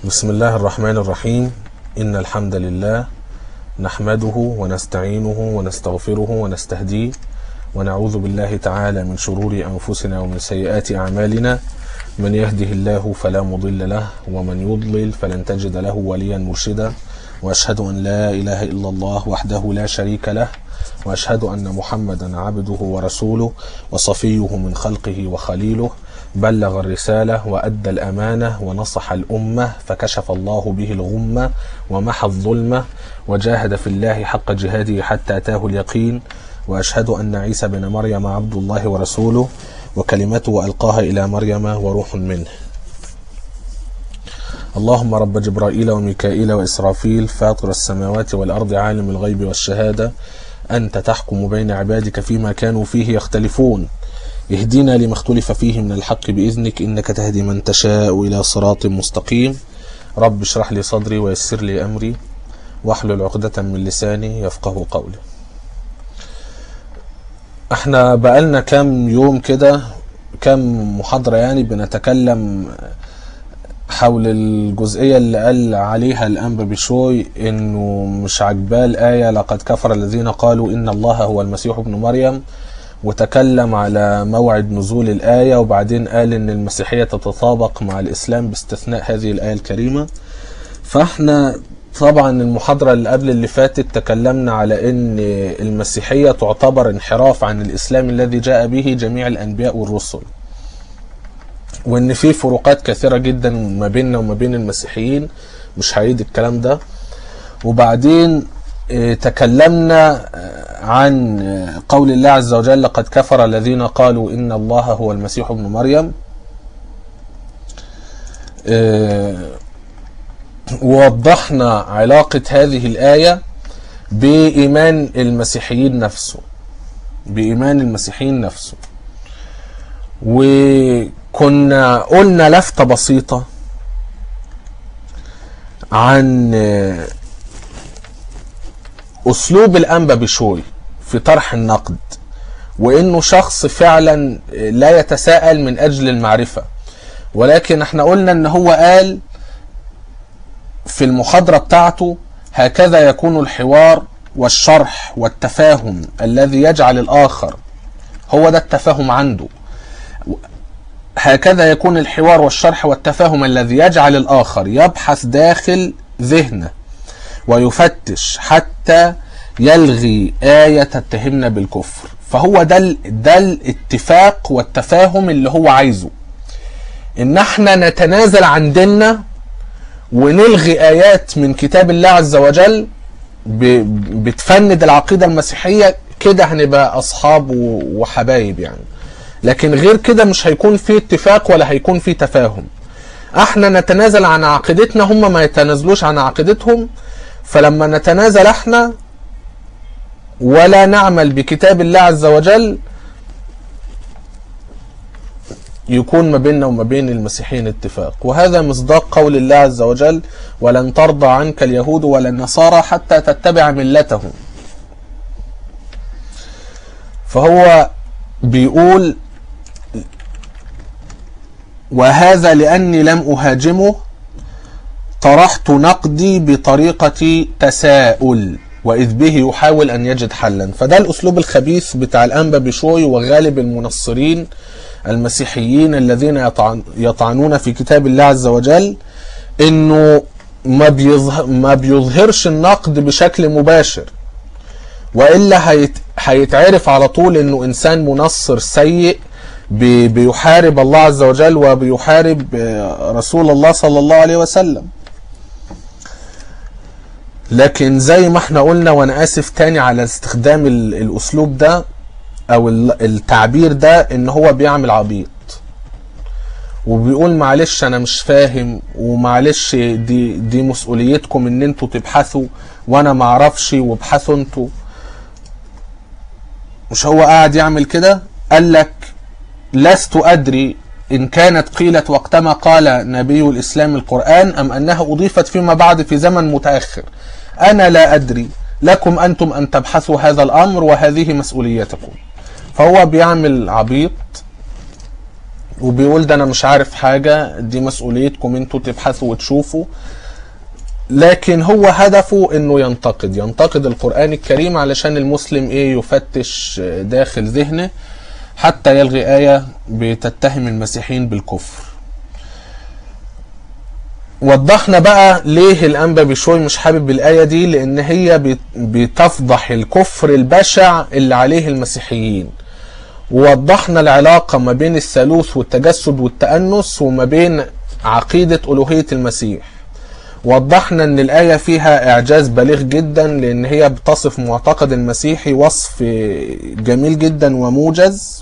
بسم الله الرحمن الرحيم إن الحمد لله نحمده ونستعينه ونستغفره ونستهديه ونعوذ بالله تعالى من شرور أنفسنا ومن سيئات أعمالنا من يهده الله فلا مضل له ومن يضلل فلن تجد له وليا مرشدا وأشهد أن لا إله إلا الله وحده لا شريك له وأشهد أن محمدا عبده ورسوله وصفيه من خلقه وخليله بلغ الرسالة وأدى الأمانة ونصح الأمة فكشف الله به الغمة ومحى الظلمة وجاهد في الله حق جهاده حتى أتاه اليقين وأشهد أن عيسى بن مريم عبد الله ورسوله وكلمته ألقاها إلى مريم وروح منه اللهم رب جبرائيل وميكائيل وإسرافيل فاطر السماوات والأرض عالم الغيب والشهادة أنت تحكم بين عبادك فيما كانوا فيه يختلفون اهدنا لما اختلف فيه من الحق بإذنك إنك تهدي من تشاء إلى صراط مستقيم رب اشرح لي صدري ويسر لي أمري واحلل عقدة من لساني يفقه قولي احنا بقالنا كام يوم كده كام محاضرة يعني بنتكلم حول الجزئية اللي قال عليها الأنبا بشوي إنه مش عجباه الآية لقد كفر الذين قالوا إن الله هو المسيح ابن مريم وتكلم على موعد نزول الآية وبعدين قال إن المسيحية تتطابق مع الإسلام باستثناء هذه الآية الكريمة فاحنا طبعا المحاضرة اللي قبل اللي فاتت تكلمنا على ان المسيحية تعتبر انحراف عن الاسلام الذي جاء به جميع الانبياء والرسل وان في فروقات كثيرة جدا ما بيننا وما بين المسيحيين مش هعيد الكلام ده وبعدين تكلمنا عن قول الله عز وجل لقد كفر الذين قالوا ان الله هو المسيح ابن مريم ووضحنا علاقة هذه الآية بإيمان المسيحيين نفسه بإيمان المسيحيين نفسه وكنا قلنا لفتة بسيطة عن أسلوب الأنبا بشوي في طرح النقد وإنه شخص فعلا لا يتساءل من أجل المعرفة ولكن احنا قلنا إن هو قال في المحاضرة بتاعته هكذا يكون الحوار والشرح والتفاهم الذي يجعل الآخر هو ده التفاهم عنده هكذا يكون الحوار والشرح والتفاهم الذي يجعل الآخر يبحث داخل ذهنه ويفتش حتى يلغي آية تتهمنا بالكفر فهو ده ده الاتفاق والتفاهم اللي هو عايزه ان احنا نتنازل عن ديننا ونلغي آيات من كتاب الله عز وجل بتفند العقيدة المسيحية كده هنبقى أصحاب وحبايب يعني لكن غير كده مش هيكون في اتفاق ولا هيكون في تفاهم احنا نتنازل عن عقيدتنا هم ما يتنازلوش عن عقيدتهم فلما نتنازل احنا ولا نعمل بكتاب الله عز وجل يكون ما بيننا وما بين المسيحيين اتفاق وهذا مصداق قول الله عز وجل ولن ترضى عنك اليهود ولا النصارى حتى تتبع ملتهم فهو بيقول وهذا لأني لم أهاجمه طرحت نقدي بطريقة تساؤل وإذ به يحاول أن يجد حلا فده الأسلوب الخبيث بتاع الأنبا بشوي وغالب المنصرين المسيحيين الذين يطعنون في كتاب الله عز وجل انه ما, بيظهر ما بيظهرش النقد بشكل مباشر والا هيت هيتعرف على طول انه انسان منصر سيء بيحارب الله عز وجل وبيحارب رسول الله صلى الله عليه وسلم لكن زي ما احنا قلنا وانا اسف تاني على استخدام الاسلوب ده او التعبير ده ان هو بيعمل عبيط وبيقول معلش انا مش فاهم ومعلش دي دي مسؤوليتكم ان انتوا تبحثوا وانا ما اعرفش وابحثوا انتوا مش هو قاعد يعمل كده قال لك لست ادري ان كانت قيلت وقتما قال نبي الاسلام القران ام انها اضيفت فيما بعد في زمن متاخر انا لا ادري لكم انتم ان تبحثوا هذا الامر وهذه مسؤوليتكم فهو بيعمل عبيط وبيقول ده انا مش عارف حاجة دي مسؤوليتكم انتوا تبحثوا وتشوفوا لكن هو هدفه انه ينتقد ينتقد القرآن الكريم علشان المسلم ايه يفتش داخل ذهنه حتى يلغي آية بتتهم المسيحيين بالكفر وضحنا بقى ليه الانبا بشوي مش حابب الايه دي لان هي بت- بتفضح الكفر البشع اللي عليه المسيحيين ووضحنا العلاقه ما بين الثالوث والتجسد والتانس وما بين عقيده الوهيه المسيح وضحنا ان الايه فيها اعجاز بالغ جدا لان هي بتصف معتقد المسيحي وصف جميل جدا وموجز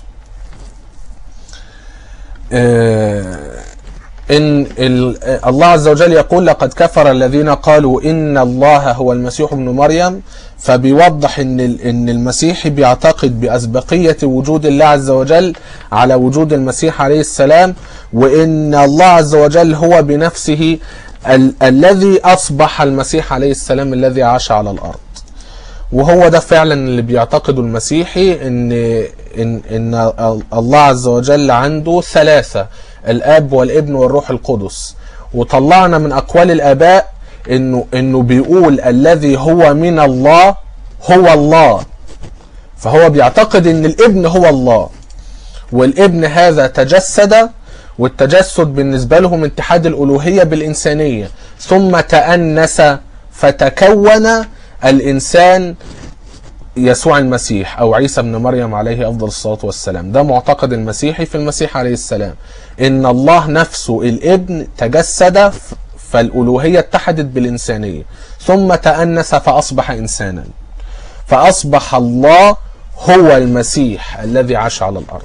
آه، ان ال- الله عز وجل يقول لقد كفر الذين قالوا ان الله هو المسيح ابن مريم فبيوضح ان ال- ان المسيحي بيعتقد باسبقيه وجود الله عز وجل على وجود المسيح عليه السلام وان الله عز وجل هو بنفسه ال- الذي اصبح المسيح عليه السلام الذي عاش على الارض وهو ده فعلا اللي بيعتقده المسيحي ان ان ان الله عز وجل عنده ثلاثه الاب والابن والروح القدس وطلعنا من اقوال الاباء انه انه بيقول الذي هو من الله هو الله فهو بيعتقد ان الابن هو الله والابن هذا تجسد والتجسد بالنسبة لهم اتحاد الألوهية بالإنسانية ثم تأنس فتكون الإنسان يسوع المسيح أو عيسى ابن مريم عليه أفضل الصلاة والسلام ده معتقد المسيحي في المسيح عليه السلام إن الله نفسه الابن تجسد ف- فالألوهية اتحدت بالإنسانية ثم تأنس فأصبح إنسانا فأصبح الله هو المسيح الذي عاش على الأرض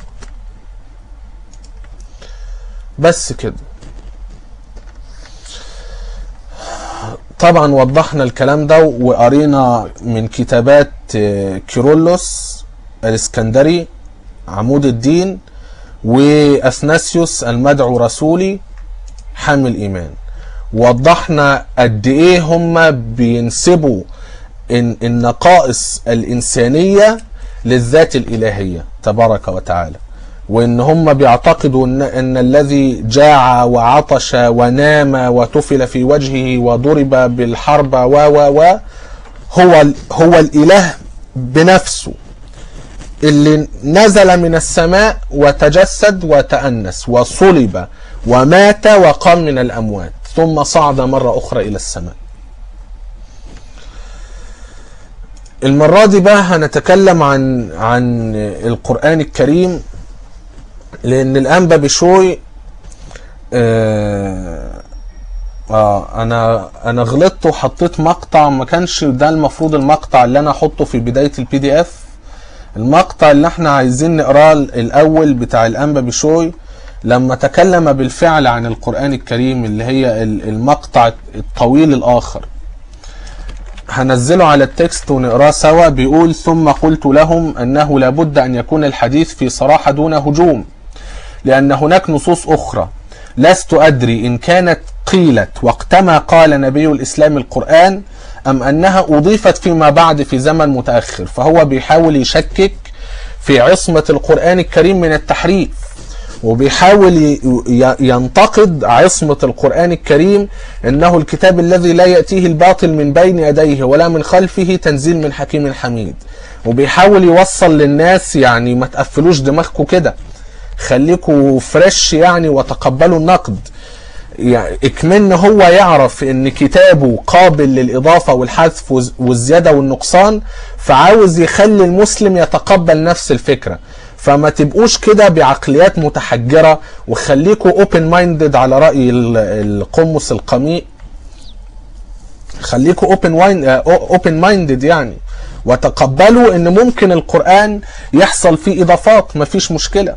بس كده طبعا وضحنا الكلام ده وقرينا من كتابات آه، كيرلس الاسكندري عمود الدين واثناسيوس المدعو رسولي حامل الايمان وضحنا قد ايه هم بينسبوا إن النقائص الانسانيه للذات الالهيه تبارك وتعالى وان هم بيعتقدوا ان, إن الذي جاع وعطش ونام وتفل في وجهه وضرب بالحرب و و و هو ال- هو الاله بنفسه اللي نزل من السماء وتجسد وتأنس وصلب ومات وقام من الأموات ثم صعد مرة أخرى إلى السماء المرة دي بقى هنتكلم عن عن القرآن الكريم لأن الأنبا بشوي آه, آه أنا أنا غلطت وحطيت مقطع ما كانش ده المفروض المقطع اللي أنا أحطه في بداية البي دي إف المقطع اللي احنا عايزين نقراه الاول بتاع الانبا بشوي لما تكلم بالفعل عن القرآن الكريم اللي هي ال- المقطع الطويل الآخر هنزله على التكست ونقراه سوا بيقول ثم قلت لهم أنه لابد أن يكون الحديث في صراحة دون هجوم لأن هناك نصوص أخرى لست أدري إن كانت قيلت وقتما قال نبي الإسلام القرآن أم أنها أضيفت فيما بعد في زمن متأخر فهو بيحاول يشكك في عصمة القرآن الكريم من التحريف وبيحاول ي- ي- ينتقد عصمة القرآن الكريم إنه الكتاب الذي لا يأتيه الباطل من بين يديه ولا من خلفه تنزيل من حكيم حميد وبيحاول يوصل للناس يعني ما تقفلوش دماغكم كده خليكوا فريش يعني وتقبلوا النقد يعني اكمن هو يعرف ان كتابه قابل للاضافه والحذف والز- والزياده والنقصان فعاوز يخلي المسلم يتقبل نفس الفكره فما تبقوش كده بعقليات متحجره وخليكوا اوبن مايندد على راي ال- القمص القميء خليكوا اوبن اوبن مايندد يعني وتقبلوا ان ممكن القران يحصل فيه اضافات مفيش مشكله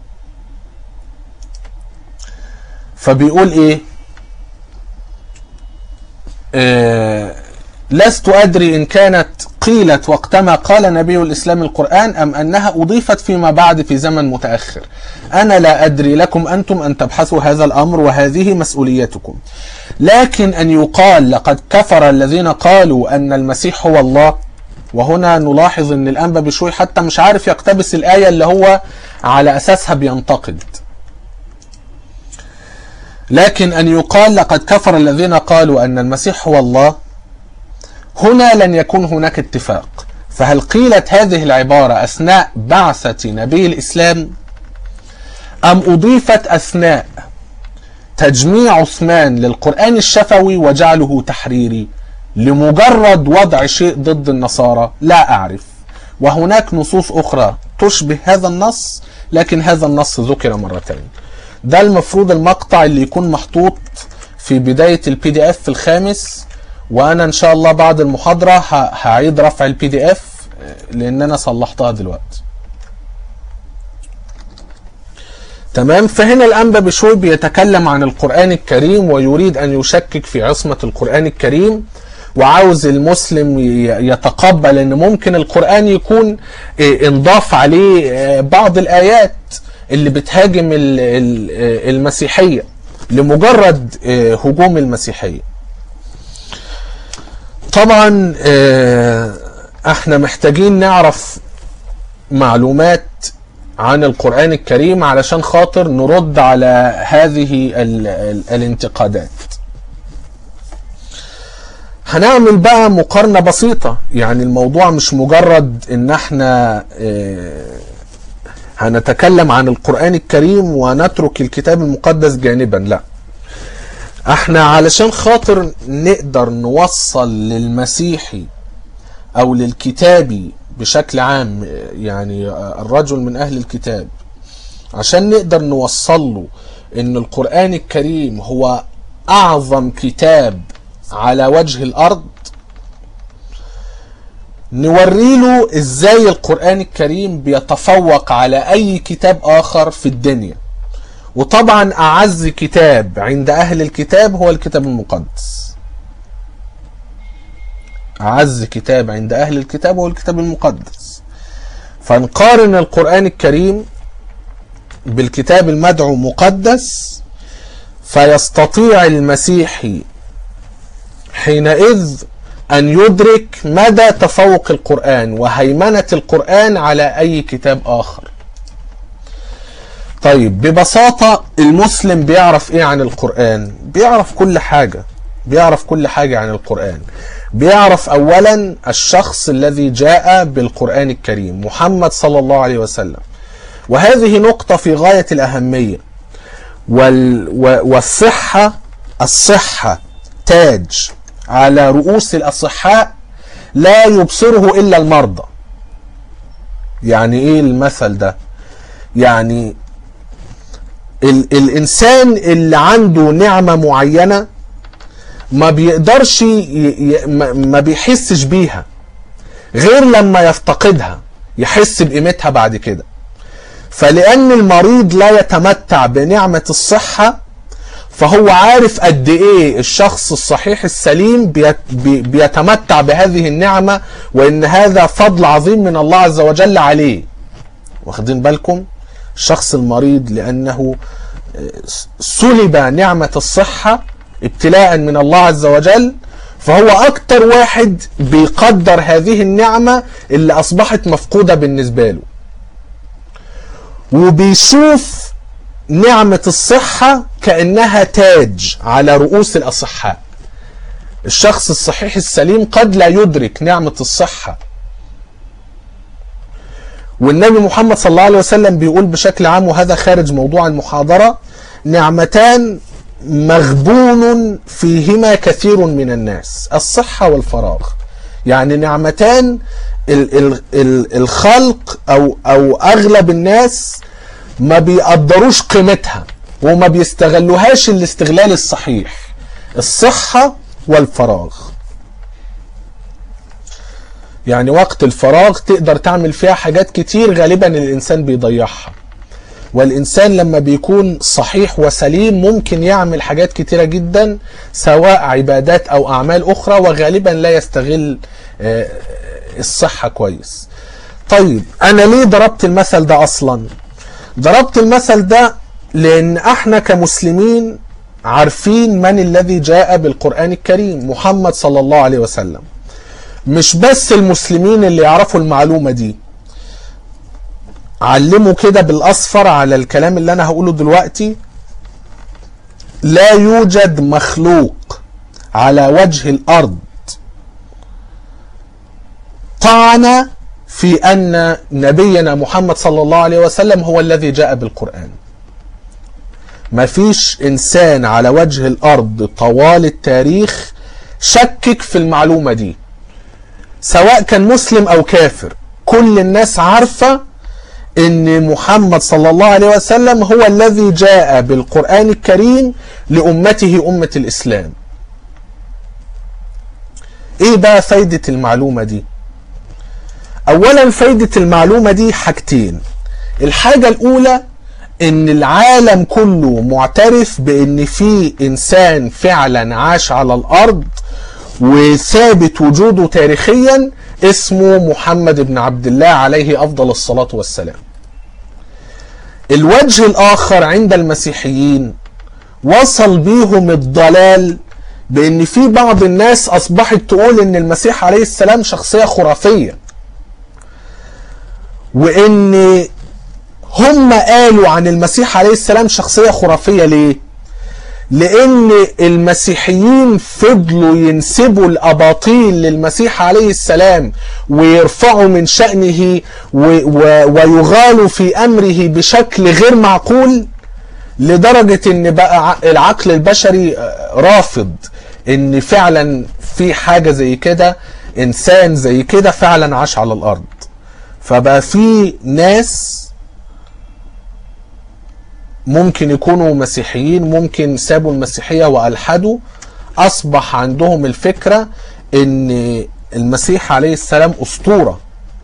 فبيقول ايه آه لست ادري ان كانت قيلت وقتما قال نبي الاسلام القران ام انها اضيفت فيما بعد في زمن متاخر انا لا ادري لكم انتم ان تبحثوا هذا الامر وهذه مسؤوليتكم لكن ان يقال لقد كفر الذين قالوا ان المسيح هو الله وهنا نلاحظ ان الانبا بشوي حتى مش عارف يقتبس الايه اللي هو على اساسها بينتقد لكن أن يقال لقد كفر الذين قالوا أن المسيح هو الله هنا لن يكون هناك اتفاق فهل قيلت هذه العبارة أثناء بعثة نبي الإسلام أم أضيفت أثناء تجميع عثمان للقرآن الشفوي وجعله تحريري لمجرد وضع شيء ضد النصارى لا أعرف وهناك نصوص أخرى تشبه هذا النص لكن هذا النص ذكر مرتين ده المفروض المقطع اللي يكون محطوط في بداية البي دي اف الخامس وانا ان شاء الله بعد المحاضرة ه- هعيد رفع البي دي اف لان انا صلحتها دلوقتي تمام فهنا الانبا بشوي بيتكلم عن القرآن الكريم ويريد ان يشكك في عصمة القرآن الكريم وعاوز المسلم ي- يتقبل ان ممكن القرآن يكون إيه، انضاف عليه آه، بعض الايات اللي بتهاجم ال- ال- آه، المسيحية لمجرد آه، هجوم المسيحية طبعا آه، احنا محتاجين نعرف معلومات عن القرآن الكريم علشان خاطر نرد على هذه ال ال الانتقادات هنعمل بقى مقارنة بسيطة يعني الموضوع مش مجرد ان احنا اه هنتكلم عن القرآن الكريم ونترك الكتاب المقدس جانبا لا احنا علشان خاطر نقدر نوصل للمسيحي او للكتابي بشكل عام يعني الرجل من اهل الكتاب عشان نقدر نوصل له ان القرآن الكريم هو اعظم كتاب على وجه الارض نوري له ازاي القرآن الكريم بيتفوق على اي كتاب اخر في الدنيا وطبعا اعز كتاب عند اهل الكتاب هو الكتاب المقدس أعز كتاب عند أهل الكتاب هو الكتاب المقدس فنقارن القرآن الكريم بالكتاب المدعو مقدس فيستطيع المسيحي حينئذ أن يدرك مدى تفوق القرآن وهيمنة القرآن على أي كتاب آخر طيب ببساطة المسلم بيعرف إيه عن القرآن بيعرف كل حاجة بيعرف كل حاجة عن القرآن بيعرف أولا الشخص الذي جاء بالقرآن الكريم محمد صلى الله عليه وسلم وهذه نقطة في غاية الأهمية وال والصحة الصحة تاج على رؤوس الأصحاء لا يبصره إلا المرضى يعني إيه المثل ده يعني ال الإنسان اللي عنده نعمة معينة ما بيقدرش ي... ي... ما بيحسش بيها غير لما يفتقدها يحس بقيمتها بعد كده فلأن المريض لا يتمتع بنعمة الصحة فهو عارف قد ايه الشخص الصحيح السليم بيت... بي... بيتمتع بهذه النعمة وان هذا فضل عظيم من الله عز وجل عليه واخدين بالكم الشخص المريض لأنه سلب نعمة الصحة ابتلاء من الله عز وجل فهو اكتر واحد بيقدر هذه النعمة اللي اصبحت مفقودة بالنسبة له وبيشوف نعمة الصحة كأنها تاج على رؤوس الأصحاء الشخص الصحيح السليم قد لا يدرك نعمة الصحة والنبي محمد صلى الله عليه وسلم بيقول بشكل عام وهذا خارج موضوع المحاضرة نعمتان مغبون فيهما كثير من الناس الصحة والفراغ يعني نعمتان ال ال ال الخلق أو, أو أغلب الناس ما بيقدروش قيمتها وما بيستغلوهاش الاستغلال الصحيح الصحة والفراغ يعني وقت الفراغ تقدر تعمل فيها حاجات كتير غالبا الإنسان بيضيعها والإنسان لما بيكون صحيح وسليم ممكن يعمل حاجات كتيرة جدا سواء عبادات أو أعمال أخرى وغالبا لا يستغل الصحة كويس طيب أنا ليه ضربت المثل ده أصلا ضربت المثل ده لأن احنا كمسلمين عارفين من الذي جاء بالقرآن الكريم محمد صلى الله عليه وسلم مش بس المسلمين اللي يعرفوا المعلومة دي علموا كده بالاصفر على الكلام اللي انا هقوله دلوقتي لا يوجد مخلوق على وجه الارض طعن في ان نبينا محمد صلى الله عليه وسلم هو الذي جاء بالقران ما فيش انسان على وجه الارض طوال التاريخ شكك في المعلومه دي سواء كان مسلم او كافر كل الناس عارفه ان محمد صلى الله عليه وسلم هو الذي جاء بالقران الكريم لامته امه الاسلام ايه بقى فايده المعلومه دي اولا فايده المعلومه دي حاجتين الحاجه الاولى ان العالم كله معترف بان في انسان فعلا عاش على الارض وثابت وجوده تاريخيا اسمه محمد بن عبد الله عليه افضل الصلاه والسلام الوجه الاخر عند المسيحيين وصل بيهم الضلال بان في بعض الناس اصبحت تقول ان المسيح عليه السلام شخصيه خرافيه وان هم قالوا عن المسيح عليه السلام شخصيه خرافيه ليه لان المسيحيين فضلوا ينسبوا الاباطيل للمسيح عليه السلام ويرفعوا من شانه ويغالوا في امره بشكل غير معقول لدرجه ان بقى العقل البشري رافض ان فعلا في حاجه زي كده انسان زي كده فعلا عاش على الارض فبقى في ناس ممكن يكونوا مسيحيين ممكن سابوا المسيحية وألحدوا أصبح عندهم الفكرة إن المسيح عليه السلام أسطورة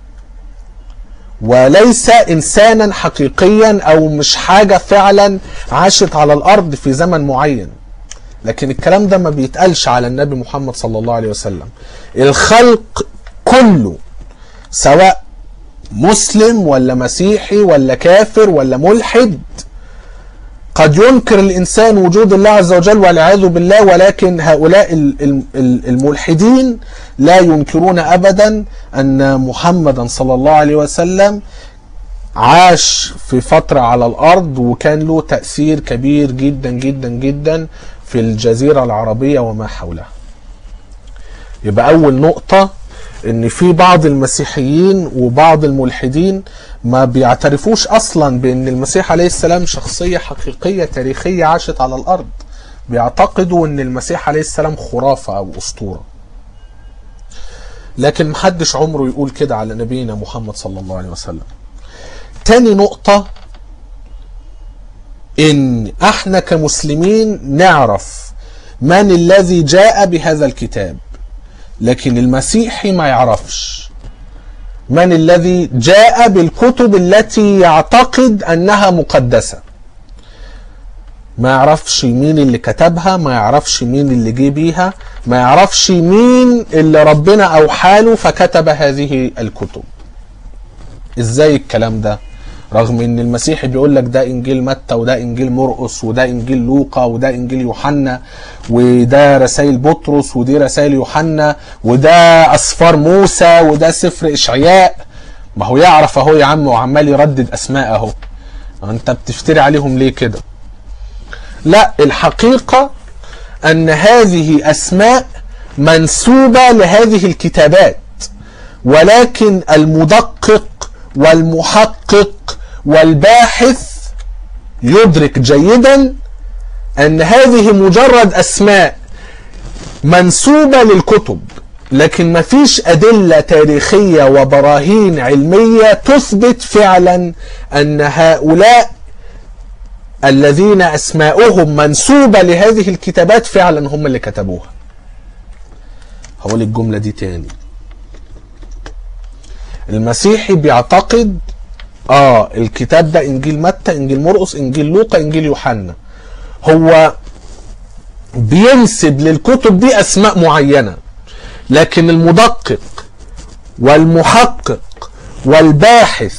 وليس إنسانا حقيقيا أو مش حاجة فعلا عاشت على الأرض في زمن معين لكن الكلام ده ما بيتقالش على النبي محمد صلى الله عليه وسلم الخلق كله سواء مسلم ولا مسيحي ولا كافر ولا ملحد قد ينكر الإنسان وجود الله عز وجل والعياذ بالله ولكن هؤلاء الملحدين لا ينكرون أبدا أن محمدا صلى الله عليه وسلم عاش في فترة على الأرض وكان له تأثير كبير جدا جدا جدا في الجزيرة العربية وما حولها يبقى أول نقطة ان في بعض المسيحيين وبعض الملحدين ما بيعترفوش اصلا بان المسيح عليه السلام شخصيه حقيقيه تاريخيه عاشت على الارض بيعتقدوا ان المسيح عليه السلام خرافه او اسطوره لكن محدش عمره يقول كده على نبينا محمد صلى الله عليه وسلم تاني نقطة ان احنا كمسلمين نعرف من الذي جاء بهذا الكتاب لكن المسيحي ما يعرفش من الذي جاء بالكتب التي يعتقد انها مقدسه ما يعرفش مين اللي كتبها ما يعرفش مين اللي جه بيها ما يعرفش مين اللي ربنا اوحاله فكتب هذه الكتب ازاي الكلام ده رغم ان المسيحي بيقول لك ده انجيل متى وده انجيل مرقس وده انجيل لوقا وده انجيل يوحنا وده رسائل بطرس ودي رسائل يوحنا وده اسفار موسى وده سفر اشعياء ما هو يعرف اهو يا عم وعمال يردد اسماء اهو انت بتفتري عليهم ليه كده لا الحقيقه ان هذه اسماء منسوبه لهذه الكتابات ولكن المدقق والمحقق والباحث يدرك جيدا ان هذه مجرد اسماء منسوبه للكتب لكن مفيش ادله تاريخيه وبراهين علميه تثبت فعلا ان هؤلاء الذين اسماؤهم منسوبه لهذه الكتابات فعلا هم اللي كتبوها هقول الجمله دي تاني المسيحي بيعتقد اه الكتاب ده انجيل متى انجيل مرقس انجيل لوقا انجيل يوحنا هو بينسب للكتب دي اسماء معينه لكن المدقق والمحقق والباحث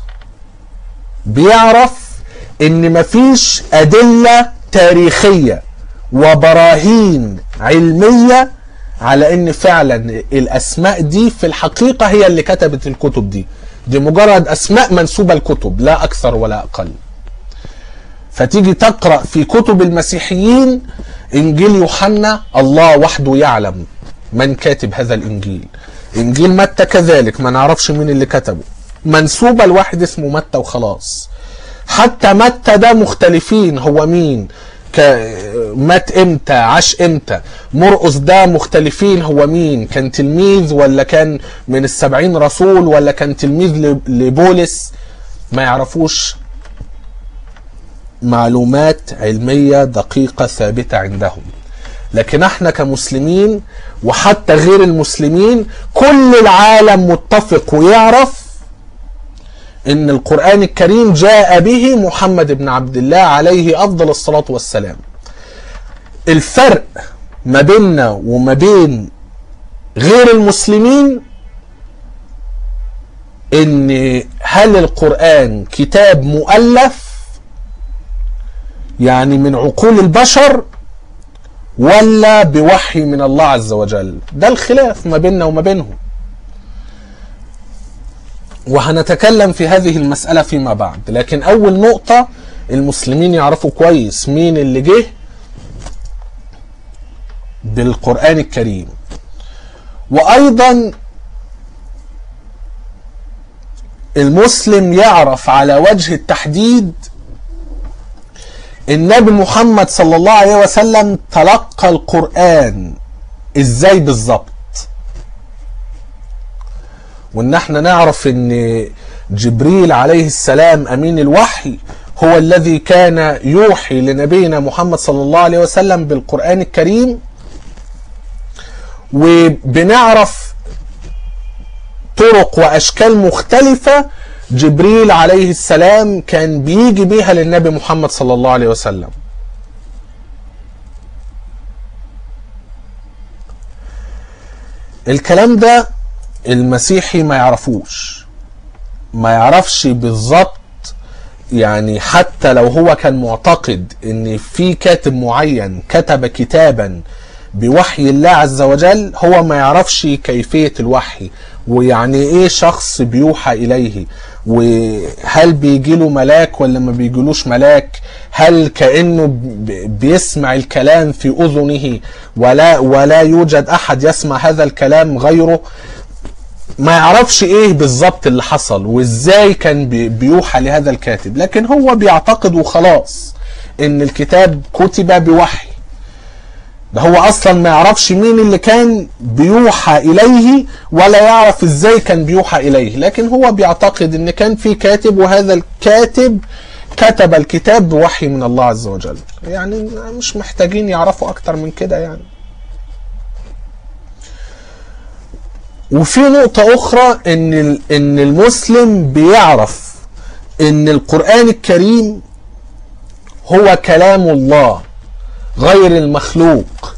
بيعرف ان مفيش ادله تاريخيه وبراهين علميه على ان فعلا الاسماء دي في الحقيقه هي اللي كتبت الكتب دي دي مجرد اسماء منسوبه الكتب لا اكثر ولا اقل فتيجي تقرأ في كتب المسيحيين إنجيل يوحنا الله وحده يعلم من كاتب هذا الإنجيل إنجيل متى كذلك ما نعرفش مين اللي كتبه منسوبة لواحد اسمه متى وخلاص حتى متى ده مختلفين هو مين ك... مات امتى عاش امتى مرقس ده مختلفين هو مين كان تلميذ ولا كان من السبعين رسول ولا كان تلميذ ل... لبولس ما يعرفوش معلومات علمية دقيقة ثابتة عندهم لكن احنا كمسلمين وحتى غير المسلمين كل العالم متفق ويعرف ان القرآن الكريم جاء به محمد بن عبد الله عليه افضل الصلاة والسلام الفرق ما بيننا وما بين غير المسلمين ان هل القرآن كتاب مؤلف يعني من عقول البشر ولا بوحي من الله عز وجل ده الخلاف ما بيننا وما بينهم وهنتكلم في هذه المسألة فيما بعد لكن أول نقطة المسلمين يعرفوا كويس مين اللي جه بالقرآن الكريم وأيضا المسلم يعرف على وجه التحديد النبي محمد صلى الله عليه وسلم تلقى القرآن ازاي بالظبط وان احنا نعرف ان جبريل عليه السلام امين الوحي هو الذي كان يوحي لنبينا محمد صلى الله عليه وسلم بالقرآن الكريم وبنعرف طرق واشكال مختلفة جبريل عليه السلام كان بيجي بيها للنبي محمد صلى الله عليه وسلم الكلام ده المسيحي ما يعرفوش ما يعرفش بالظبط يعني حتى لو هو كان معتقد ان في كاتب معين كتب كتابا بوحي الله عز وجل هو ما يعرفش كيفية الوحي ويعني ايه شخص بيوحى اليه وهل بيجيله ملاك ولا ما بيجيلوش ملاك هل كأنه بيسمع الكلام في اذنه ولا ولا يوجد احد يسمع هذا الكلام غيره ما يعرفش ايه بالظبط اللي حصل وازاي كان بيوحى لهذا الكاتب لكن هو بيعتقد وخلاص ان الكتاب كتب بوحي ده هو اصلا ما يعرفش مين اللي كان بيوحى اليه ولا يعرف ازاي كان بيوحى اليه لكن هو بيعتقد ان كان في كاتب وهذا الكاتب كتب الكتاب بوحي من الله عز وجل يعني مش محتاجين يعرفوا اكتر من كده يعني وفي نقطة أخرى إن إن المسلم بيعرف إن القرآن الكريم هو كلام الله غير المخلوق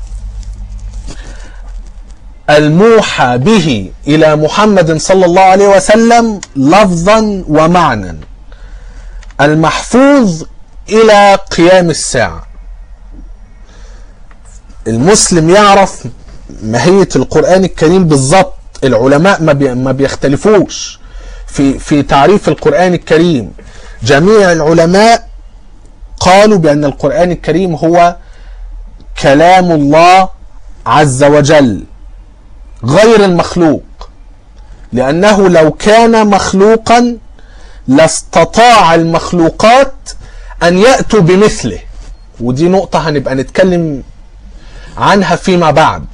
الموحى به إلى محمد صلى الله عليه وسلم لفظا ومعنى المحفوظ إلى قيام الساعة المسلم يعرف ماهية القرآن الكريم بالظبط العلماء ما, بي ما بيختلفوش في في تعريف القرآن الكريم جميع العلماء قالوا بأن القرآن الكريم هو كلام الله عز وجل غير المخلوق لأنه لو كان مخلوقا لاستطاع المخلوقات أن يأتوا بمثله ودي نقطة هنبقى نتكلم عنها فيما بعد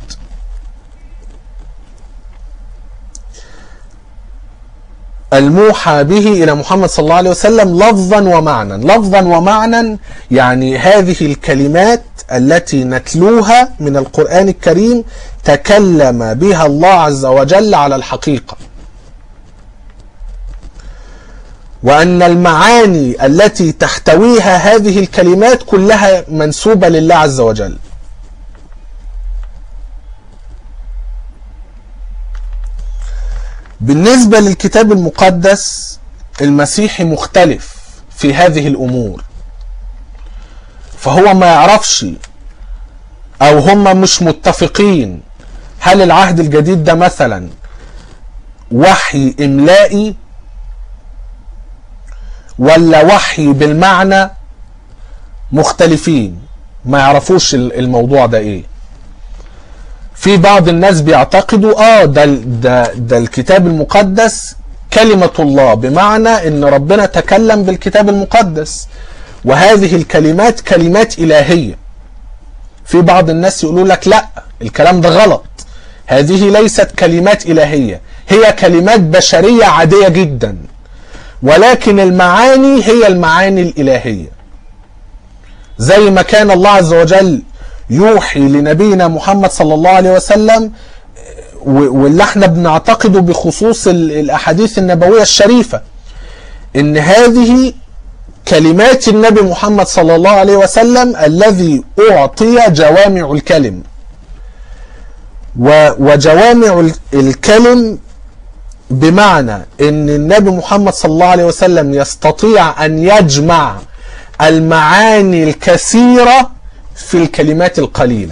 الموحى به إلى محمد صلى الله عليه وسلم لفظا ومعنى لفظا ومعنى يعني هذه الكلمات التي نتلوها من القرآن الكريم تكلم بها الله عز وجل على الحقيقة وأن المعاني التي تحتويها هذه الكلمات كلها منسوبة لله عز وجل بالنسبة للكتاب المقدس المسيحي مختلف في هذه الأمور فهو ما يعرفش أو هم مش متفقين هل العهد الجديد ده مثلا وحي إملائي ولا وحي بالمعنى مختلفين ما يعرفوش الموضوع ده ايه في بعض الناس بيعتقدوا اه ده ده ده الكتاب المقدس كلمة الله بمعنى ان ربنا تكلم بالكتاب المقدس وهذه الكلمات كلمات إلهية في بعض الناس يقولوا لك لا الكلام ده غلط هذه ليست كلمات إلهية هي كلمات بشرية عادية جدا ولكن المعاني هي المعاني الإلهية زي ما كان الله عز وجل يوحي لنبينا محمد صلى الله عليه وسلم واللي احنا بنعتقده بخصوص الاحاديث النبويه الشريفه ان هذه كلمات النبي محمد صلى الله عليه وسلم الذي اعطي جوامع الكلم وجوامع الكلم بمعنى ان النبي محمد صلى الله عليه وسلم يستطيع ان يجمع المعاني الكثيره في الكلمات القليله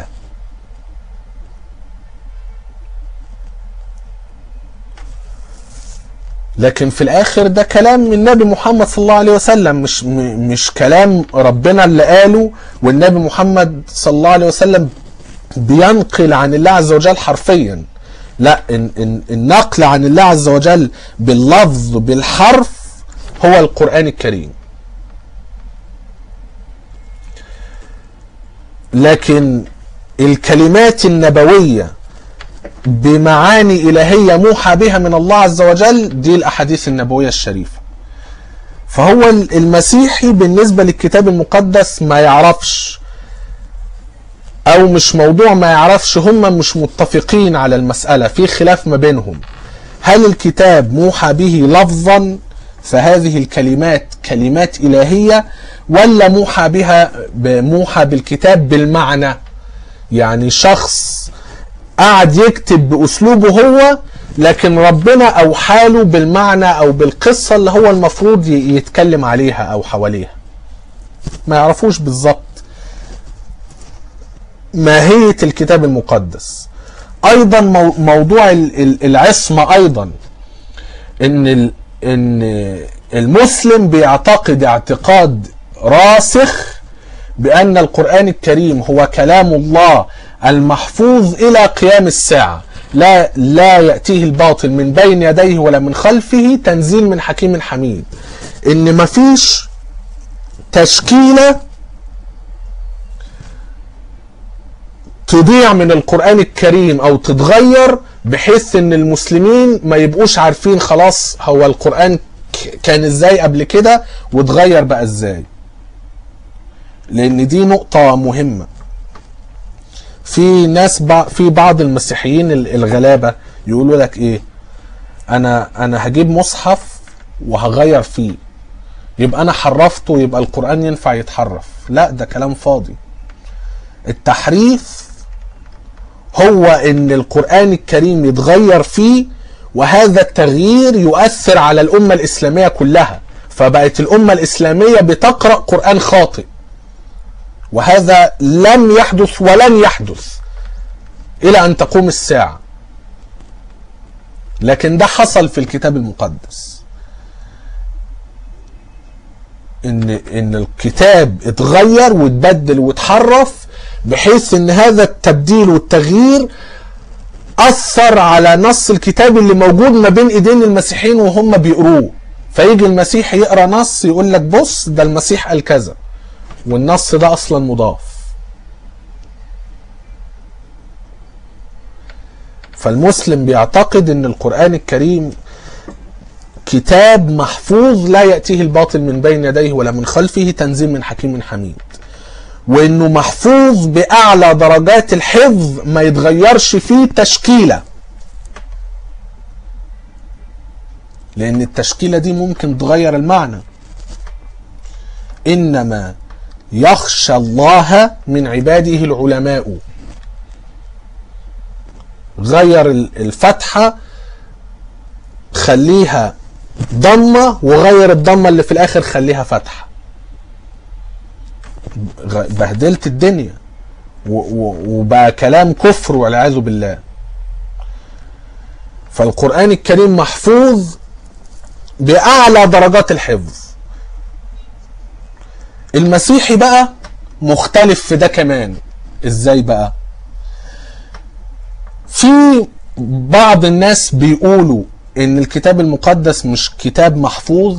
لكن في الاخر ده كلام من النبي محمد صلى الله عليه وسلم مش مش كلام ربنا اللي قاله والنبي محمد صلى الله عليه وسلم بينقل عن الله عز وجل حرفيا لا إن إن النقل عن الله عز وجل باللفظ بالحرف هو القرآن الكريم لكن الكلمات النبوية بمعاني إلهية موحى بها من الله عز وجل دي الأحاديث النبوية الشريفة فهو المسيحي بالنسبة للكتاب المقدس ما يعرفش أو مش موضوع ما يعرفش هم مش متفقين على المسألة في خلاف ما بينهم هل الكتاب موحى به لفظا فهذه الكلمات كلمات إلهية ولا موحى بها موحى بالكتاب بالمعنى يعني شخص قعد يكتب باسلوبه هو لكن ربنا اوحى له بالمعنى او بالقصه اللي هو المفروض يتكلم عليها او حواليها ما يعرفوش بالظبط ماهيه الكتاب المقدس ايضا موضوع العصمه ايضا ان ان المسلم بيعتقد اعتقاد راسخ بان القران الكريم هو كلام الله المحفوظ الى قيام الساعه لا لا ياتيه الباطل من بين يديه ولا من خلفه تنزيل من حكيم حميد ان مفيش تشكيله تضيع من القران الكريم او تتغير بحيث ان المسلمين ما يبقوش عارفين خلاص هو القران كان ازاي قبل كده واتغير بقى ازاي لان دي نقطه مهمه في ناس بع... في بعض المسيحيين الغلابه يقولوا لك ايه انا انا هجيب مصحف وهغير فيه يبقى انا حرفته يبقى القران ينفع يتحرف لا ده كلام فاضي التحريف هو ان القران الكريم يتغير فيه وهذا التغيير يؤثر على الامه الاسلاميه كلها فبقت الامه الاسلاميه بتقرا قران خاطئ وهذا لم يحدث ولن يحدث الى ان تقوم الساعه لكن ده حصل في الكتاب المقدس ان ان الكتاب اتغير واتبدل واتحرف بحيث ان هذا التبديل والتغيير اثر على نص الكتاب اللي موجود ما بين ايدين المسيحيين وهم بيقروه فيجي المسيح يقرا نص يقول لك بص ده المسيح قال كذا والنص ده اصلا مضاف فالمسلم بيعتقد ان القران الكريم كتاب محفوظ لا ياتيه الباطل من بين يديه ولا من خلفه تنزيل من حكيم حميد وانه محفوظ باعلى درجات الحفظ ما يتغيرش فيه تشكيله لان التشكيله دي ممكن تغير المعنى انما يخشى الله من عباده العلماء غير الفتحة خليها ضمة وغير الضمة اللي في الآخر خليها فتحة بهدلت الدنيا وبقى كلام كفر والعياذ بالله فالقرآن الكريم محفوظ بأعلى درجات الحفظ المسيحي بقى مختلف في ده كمان ازاي بقى في بعض الناس بيقولوا ان الكتاب المقدس مش كتاب محفوظ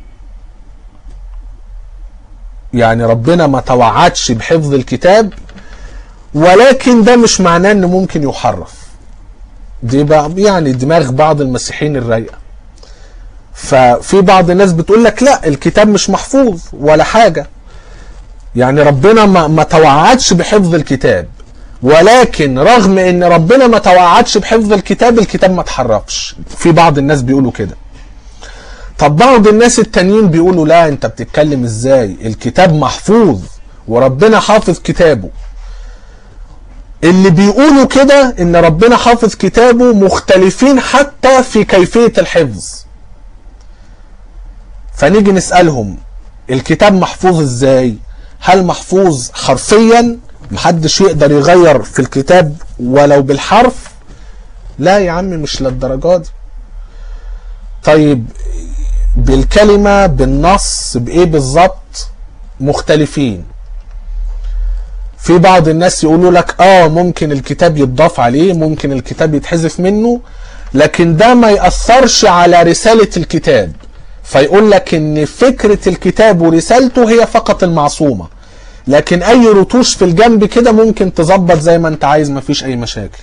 يعني ربنا ما توعدش بحفظ الكتاب ولكن ده مش معناه انه ممكن يحرف دي بقى يعني دماغ بعض المسيحيين الرايقه ففي بعض الناس بتقول لك لا الكتاب مش محفوظ ولا حاجه يعني ربنا ما, ما توعدش بحفظ الكتاب ولكن رغم ان ربنا ما توعدش بحفظ الكتاب الكتاب ما اتحرفش في بعض الناس بيقولوا كده طب بعض الناس التانيين بيقولوا لا انت بتتكلم ازاي الكتاب محفوظ وربنا حافظ كتابه اللي بيقولوا كده ان ربنا حافظ كتابه مختلفين حتى في كيفية الحفظ فنيجي نسألهم الكتاب محفوظ ازاي هل محفوظ حرفيا محدش يقدر يغير في الكتاب ولو بالحرف لا يا عم مش للدرجة دي طيب بالكلمة بالنص بايه بالظبط مختلفين في بعض الناس يقولوا لك اه ممكن الكتاب يتضاف عليه ممكن الكتاب يتحذف منه لكن ده ما يأثرش على رسالة الكتاب فيقول لك ان فكرة الكتاب ورسالته هي فقط المعصومة لكن اي رتوش في الجنب كده ممكن تظبط زي ما انت عايز مفيش اي مشاكل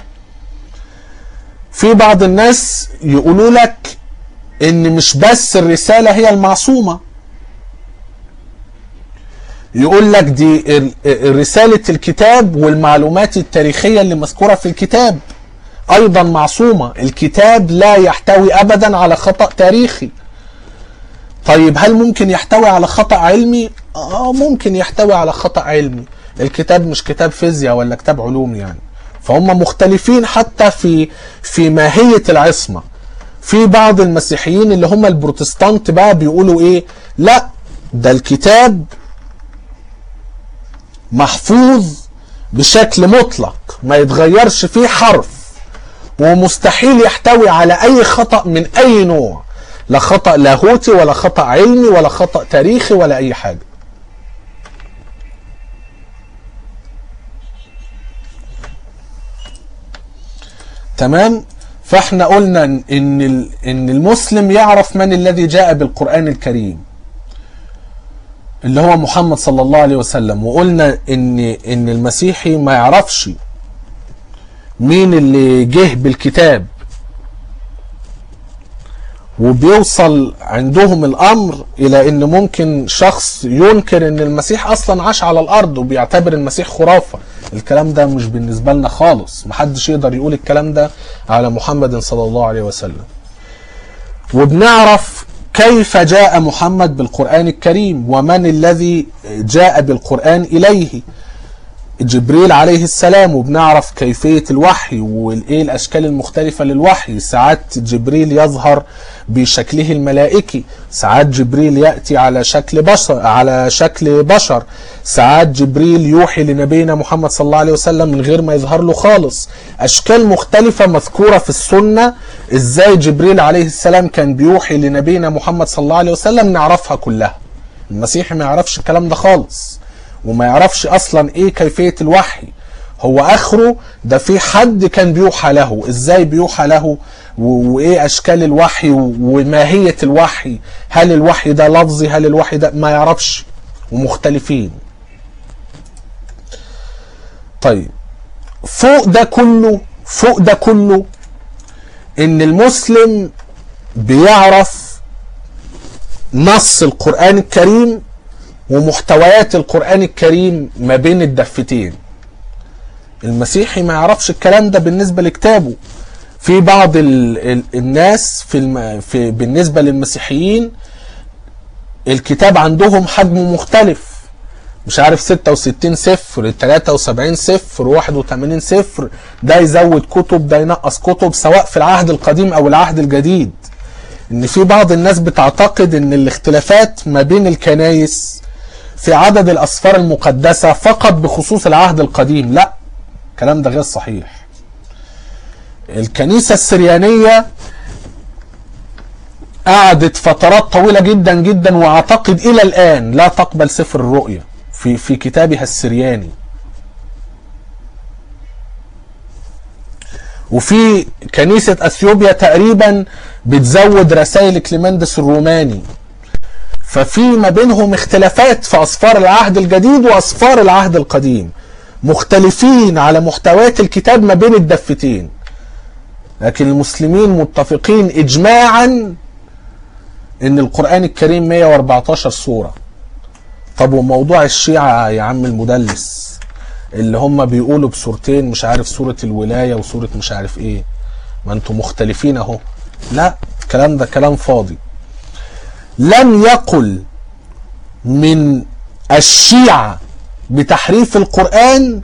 في بعض الناس يقولوا لك ان مش بس الرسالة هي المعصومة يقول لك دي رسالة الكتاب والمعلومات التاريخية اللي مذكورة في الكتاب ايضا معصومة الكتاب لا يحتوي ابدا على خطأ تاريخي طيب هل ممكن يحتوي على خطأ علمي اه ممكن يحتوي على خطأ علمي الكتاب مش كتاب فيزياء ولا كتاب علوم يعني فهم مختلفين حتى في في ماهية العصمة في بعض المسيحيين اللي هم البروتستانت بقى بيقولوا ايه لا ده الكتاب محفوظ بشكل مطلق ما يتغيرش فيه حرف ومستحيل يحتوي على اي خطأ من اي نوع لا خطأ لاهوتي ولا خطأ علمي ولا خطأ تاريخي ولا اي حاجة تمام فاحنا قلنا ان ان المسلم يعرف من الذي جاء بالقرآن الكريم اللي هو محمد صلى الله عليه وسلم وقلنا ان ان المسيحي ما يعرفش مين اللي جه بالكتاب وبيوصل عندهم الامر الى ان ممكن شخص ينكر ان المسيح اصلا عاش على الارض وبيعتبر المسيح خرافه الكلام ده مش بالنسبه لنا خالص محدش يقدر يقول الكلام ده على محمد صلى الله عليه وسلم وبنعرف كيف جاء محمد بالقران الكريم ومن الذي جاء بالقران اليه جبريل عليه السلام وبنعرف كيفية الوحي والايه الاشكال المختلفة للوحي ساعات جبريل يظهر بشكله الملائكي ساعات جبريل يأتي على شكل بشر على شكل بشر ساعات جبريل يوحي لنبينا محمد صلى الله عليه وسلم من غير ما يظهر له خالص اشكال مختلفة مذكورة في السنة ازاي جبريل عليه السلام كان بيوحي لنبينا محمد صلى الله عليه وسلم نعرفها كلها المسيح ما يعرفش الكلام ده خالص وما يعرفش اصلا ايه كيفية الوحي هو اخره ده في حد كان بيوحى له ازاي بيوحى له وايه اشكال الوحي وماهية الوحي هل الوحي ده لفظي هل الوحي ده ما يعرفش ومختلفين طيب فوق ده كله فوق ده كله ان المسلم بيعرف نص القرآن الكريم ومحتويات القرآن الكريم ما بين الدفتين المسيحي ما يعرفش الكلام ده بالنسبة لكتابه في بعض ال ال الناس في, الم في بالنسبة للمسيحيين الكتاب عندهم حجمه مختلف مش عارف 66 صفر 73 صفر 81 صفر ده يزود كتب ده ينقص كتب سواء في العهد القديم او العهد الجديد ان في بعض الناس بتعتقد ان الاختلافات ما بين الكنايس في عدد الأسفار المقدسة فقط بخصوص العهد القديم لا الكلام ده غير صحيح الكنيسة السريانية قعدت فترات طويلة جدا جدا واعتقد الى الان لا تقبل سفر الرؤيا في في كتابها السرياني وفي كنيسة اثيوبيا تقريبا بتزود رسائل كليمندس الروماني ففي ما بينهم اختلافات في اسفار العهد الجديد واسفار العهد القديم مختلفين على محتويات الكتاب ما بين الدفتين لكن المسلمين متفقين اجماعا ان القرآن الكريم 114 سورة طب وموضوع الشيعة يا عم المدلس اللي هم بيقولوا بسورتين مش عارف سورة الولاية وسورة مش عارف ايه ما انتم مختلفين اهو لا الكلام ده كلام فاضي لم يقل من الشيعة بتحريف القرآن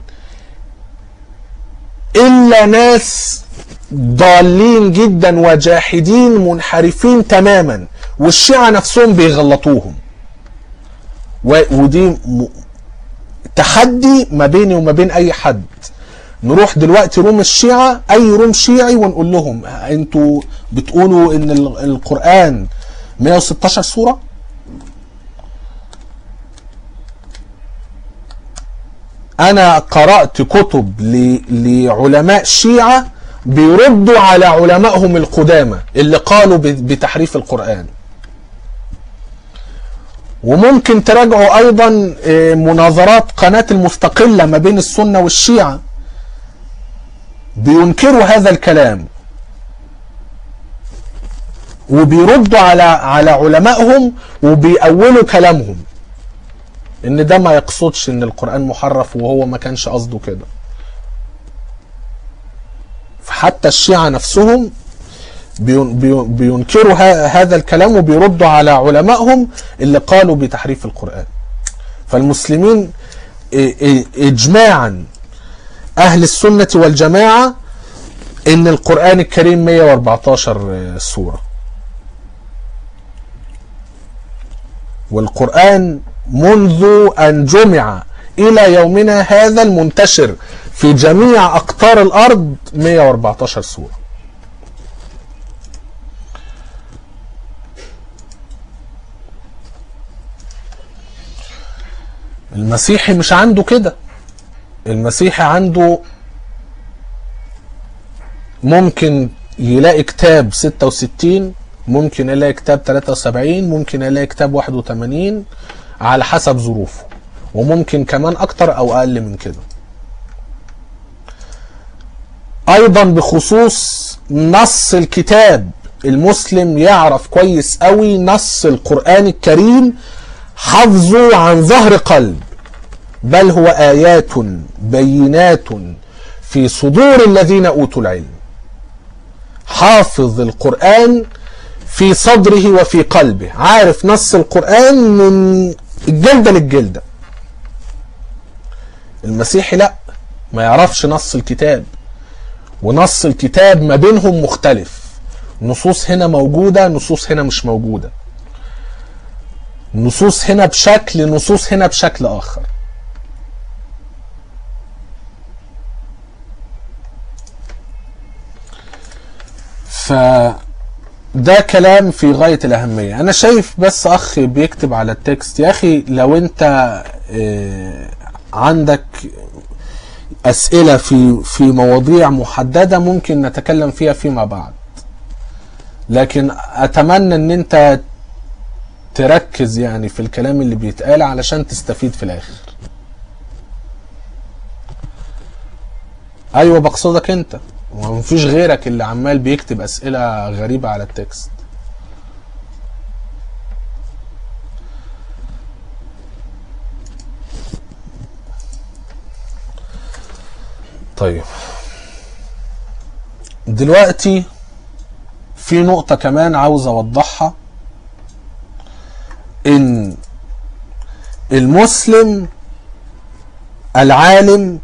إلا ناس ضالين جدا وجاحدين منحرفين تماما والشيعة نفسهم بيغلطوهم و- ودي م- تحدي ما بيني وما بين اي حد نروح دلوقتي روم الشيعة اي روم شيعي ونقول لهم انتوا بتقولوا ان ال- القرآن 116 سورة انا قرأت كتب ل- لعلماء شيعة بيردوا على علمائهم القدامى اللي قالوا ب- بتحريف القرآن وممكن تراجعوا ايضا آه، مناظرات قناة المستقلة ما بين السنة والشيعة بينكروا هذا الكلام وبيردوا على على علمائهم وبيأولوا كلامهم ان ده ما يقصدش ان القرآن محرف وهو ما كانش قصده كده حتى الشيعة نفسهم بين- بين- بينكروا ه- هذا الكلام وبيردوا على علمائهم اللي قالوا بتحريف القرآن فالمسلمين إ- إ- إجماعا أهل السنة والجماعة إن القرآن الكريم 114 سورة والقرآن منذ أن جمع إلى يومنا هذا المنتشر في جميع أقطار الأرض 114 سورة المسيحي مش عنده كده المسيحي عنده ممكن يلاقي كتاب 66 ممكن يلاقي كتاب 73 ممكن يلاقي كتاب 81 على حسب ظروفه وممكن كمان اكتر او اقل من كده ايضا بخصوص نص الكتاب المسلم يعرف كويس قوي نص القرآن الكريم حفظه عن ظهر قلب بل هو آيات بينات في صدور الذين أوتوا العلم حافظ القرآن في صدره وفي قلبه عارف نص القرآن من الجلدة للجلدة المسيحي لا ما يعرفش نص الكتاب ونص الكتاب ما بينهم مختلف نصوص هنا موجودة نصوص هنا مش موجودة نصوص هنا بشكل نصوص هنا بشكل آخر فده كلام في غاية الأهمية أنا شايف بس أخ بيكتب على التكست يا أخي لو أنت آه، عندك أسئلة في في مواضيع محددة ممكن نتكلم فيها فيما بعد لكن أتمنى أن أنت تركز يعني في الكلام اللي بيتقال علشان تستفيد في الآخر أيوة بقصدك أنت ومفيش غيرك اللي عمال بيكتب أسئلة غريبة على التكست طيب دلوقتي في نقطة كمان عاوز أوضحها إن المسلم العالم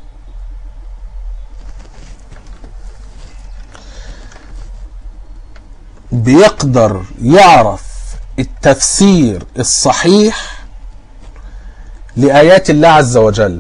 بيقدر يعرف التفسير الصحيح لآيات الله عز وجل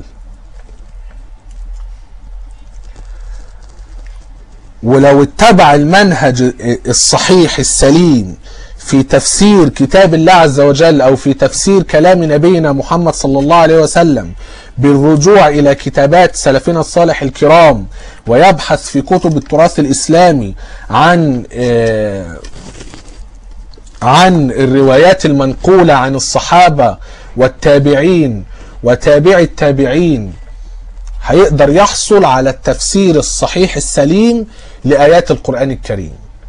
ولو اتبع المنهج الصحيح السليم في تفسير كتاب الله عز وجل او في تفسير كلام نبينا محمد صلى الله عليه وسلم بالرجوع الى كتابات سلفنا الصالح الكرام ويبحث في كتب التراث الاسلامي عن آه عن الروايات المنقولة عن الصحابة والتابعين وتابع التابعين هيقدر يحصل على التفسير الصحيح السليم لآيات القرآن الكريم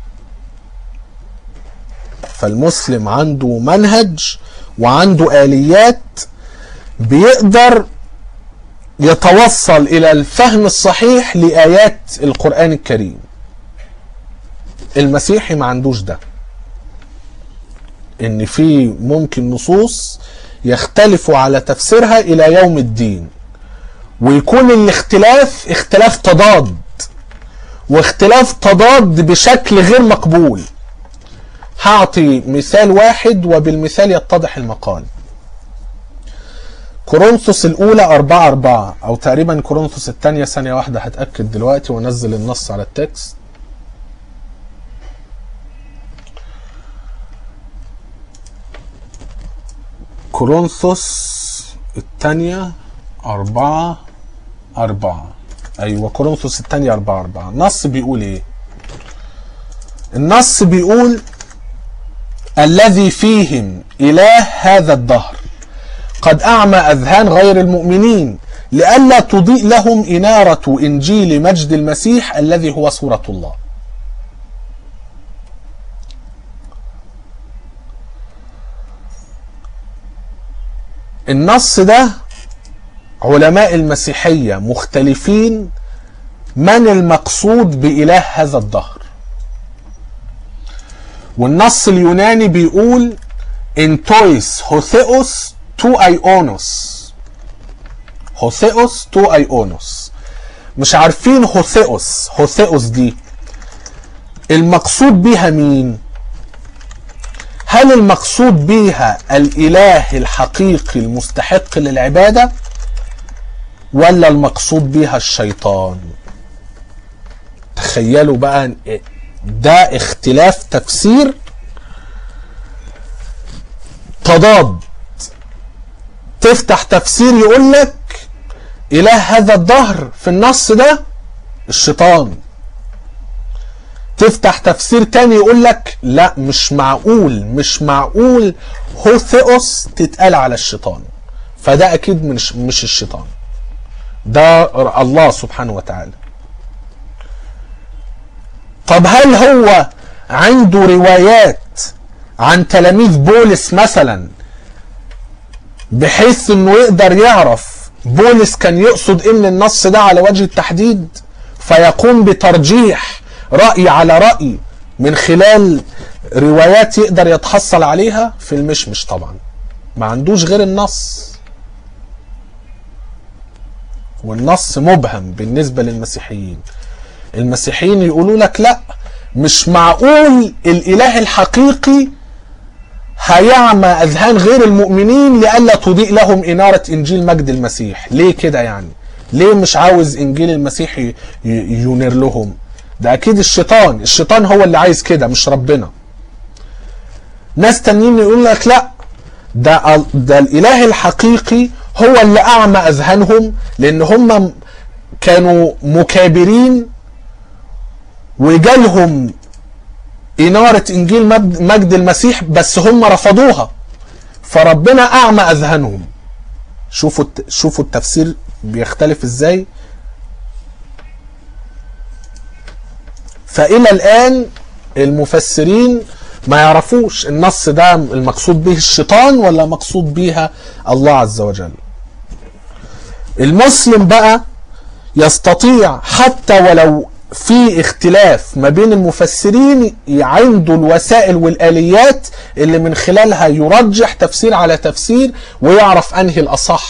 فالمسلم عنده منهج وعنده آليات بيقدر يتوصل إلى الفهم الصحيح لآيات القرآن الكريم المسيحي ما عندوش ده ان في ممكن نصوص يختلفوا على تفسيرها الى يوم الدين ويكون الاختلاف اختلاف تضاد واختلاف تضاد بشكل غير مقبول هعطي مثال واحد وبالمثال يتضح المقال كورنثوس الأولى أربعة أربعة أو تقريبا كورنثوس الثانية ثانية واحدة هتأكد دلوقتي وانزل النص على التكست كورنثوس الثانية أربعة أربعة أيوة كورنثوس الثانية أربعة أربعة النص بيقول إيه النص بيقول الذي فيهم إله هذا الدهر قد أعمى أذهان غير المؤمنين لئلا تضيء لهم إنارة إنجيل مجد المسيح الذي هو صورة الله النص ده علماء المسيحية مختلفين من المقصود بإله هذا الدهر والنص اليوناني بيقول انتويس هوثيوس تو ايونوس هوثيوس تو ايونوس مش عارفين هوثيوس هوثيوس دي المقصود بيها مين هل المقصود بيها الاله الحقيقي المستحق للعباده ولا المقصود بيها الشيطان تخيلوا بقى ده اختلاف تفسير تضاد تفتح تفسير يقول لك اله هذا الدهر في النص ده الشيطان تفتح تفسير تاني يقول لك لا مش معقول مش معقول هوثيوس تتقال على الشيطان فده اكيد مش مش الشيطان ده الله سبحانه وتعالى طب هل هو عنده روايات عن تلاميذ بولس مثلا بحيث انه يقدر يعرف بولس كان يقصد ايه من النص ده على وجه التحديد فيقوم بترجيح رأي على رأي من خلال روايات يقدر يتحصل عليها في المشمش طبعا ما عندوش غير النص والنص مبهم بالنسبة للمسيحيين المسيحيين يقولوا لك لا مش معقول الاله الحقيقي هيعمى اذهان غير المؤمنين لئلا تضيء لهم اناره انجيل مجد المسيح ليه كده يعني ليه مش عاوز انجيل المسيح ينير لهم ده اكيد الشيطان الشيطان هو اللي عايز كده مش ربنا ناس تانيين يقول لك لا ده ده الاله الحقيقي هو اللي اعمى اذهانهم لان هم كانوا مكابرين وجالهم إنارة إنجيل مجد المسيح بس هم رفضوها فربنا أعمى أذهانهم شوفوا شوفوا التفسير بيختلف إزاي فإلى الآن المفسرين ما يعرفوش النص ده المقصود به الشيطان ولا مقصود بيها الله عز وجل المسلم بقى يستطيع حتى ولو في اختلاف ما بين المفسرين عنده الوسائل والآليات اللي من خلالها يرجح تفسير على تفسير ويعرف أنهي الأصح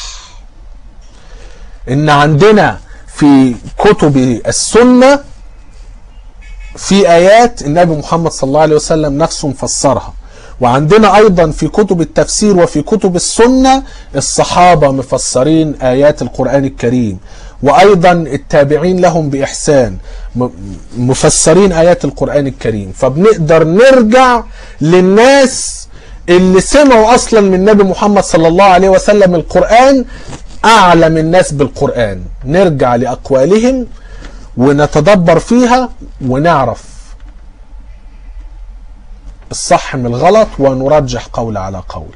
إن عندنا في كتب السنة في آيات النبي محمد صلى الله عليه وسلم نفسه مفسرها وعندنا أيضا في كتب التفسير وفي كتب السنة الصحابة مفسرين آيات القرآن الكريم وايضا التابعين لهم باحسان م- مفسرين ايات القران الكريم فبنقدر نرجع للناس اللي سمعوا اصلا من النبي محمد صلى الله عليه وسلم القران اعلم الناس بالقران نرجع لاقوالهم ونتدبر فيها ونعرف الصح من الغلط ونرجح قول على قول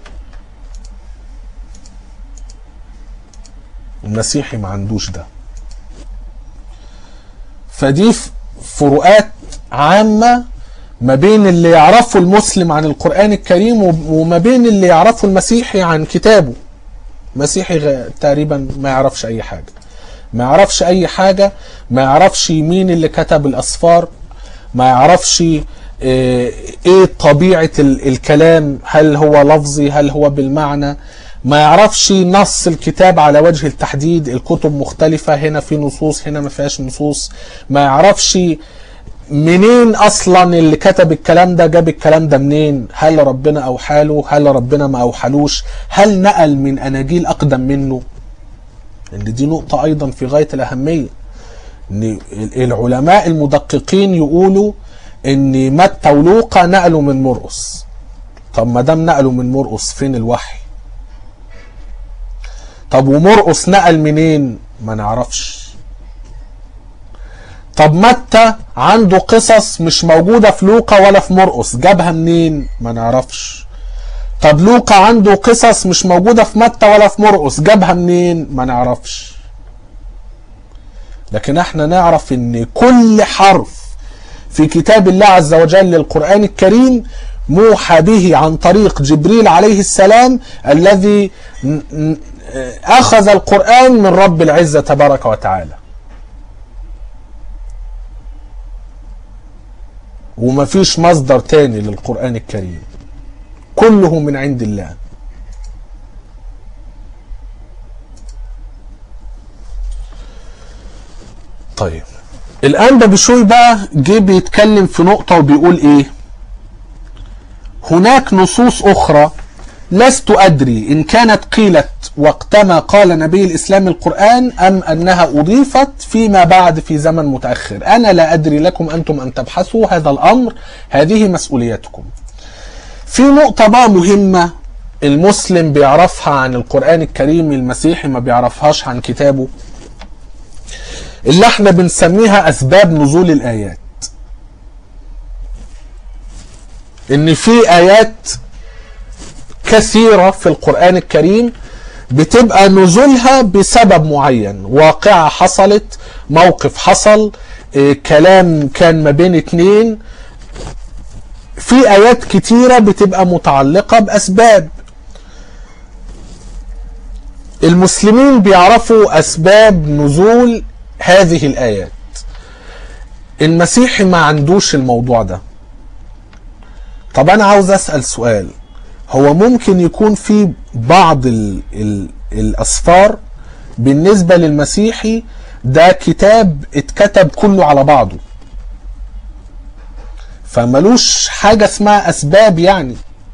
المسيحي ما عندوش ده فدي ف- فروقات عامة ما بين اللي يعرفه المسلم عن القرآن الكريم وب- وما بين اللي يعرفه المسيحي عن كتابه مسيحي غ- تقريبا ما يعرفش أي حاجة ما يعرفش أي حاجة ما يعرفش مين اللي كتب الأسفار ما يعرفش آه، ايه طبيعة ال- الكلام هل هو لفظي هل هو بالمعنى ما يعرفش نص الكتاب على وجه التحديد الكتب مختلفة هنا في نصوص هنا ما فيهاش نصوص ما يعرفش منين اصلا اللي كتب الكلام ده جاب الكلام ده منين هل ربنا اوحاله هل ربنا ما اوحلوش هل نقل من اناجيل اقدم منه ان دي نقطة ايضا في غاية الاهمية ان العلماء المدققين يقولوا ان متى ولوقا نقلوا من مرقس طب ما دام نقلوا من مرقس فين الوحي طب ومرقس نقل منين ما نعرفش طب متى عنده قصص مش موجودة في لوقا ولا في مرقس جابها منين ما نعرفش طب لوقا عنده قصص مش موجودة في متى ولا في مرقس جابها منين ما نعرفش لكن احنا نعرف ان كل حرف في كتاب الله عز وجل للقرآن الكريم موحى به عن طريق جبريل عليه السلام الذي ن- ن- أخذ القرآن من رب العزة تبارك وتعالى ومفيش مصدر تاني للقرآن الكريم كله من عند الله طيب الآن بشوي بقى جه بيتكلم في نقطة وبيقول إيه هناك نصوص أخرى لست أدري إن كانت قيلت وقتما قال نبي الإسلام القرآن أم أنها أضيفت فيما بعد في زمن متأخر أنا لا أدري لكم أنتم أن تبحثوا هذا الأمر هذه مسؤوليتكم في نقطة بقى مهمة المسلم بيعرفها عن القرآن الكريم المسيحي ما بيعرفهاش عن كتابه اللي احنا بنسميها أسباب نزول الآيات إن في آيات كثيرة في القرآن الكريم بتبقى نزولها بسبب معين واقعة حصلت موقف حصل إيه، كلام كان ما بين اتنين في آيات كتيرة بتبقى متعلقة بأسباب المسلمين بيعرفوا أسباب نزول هذه الآيات المسيحي ما عندوش الموضوع ده طب أنا عاوز أسأل سؤال هو ممكن يكون في بعض ال ال الأسفار بالنسبة للمسيحي ده كتاب اتكتب كله على بعضه فملوش حاجة اسمها أسباب يعني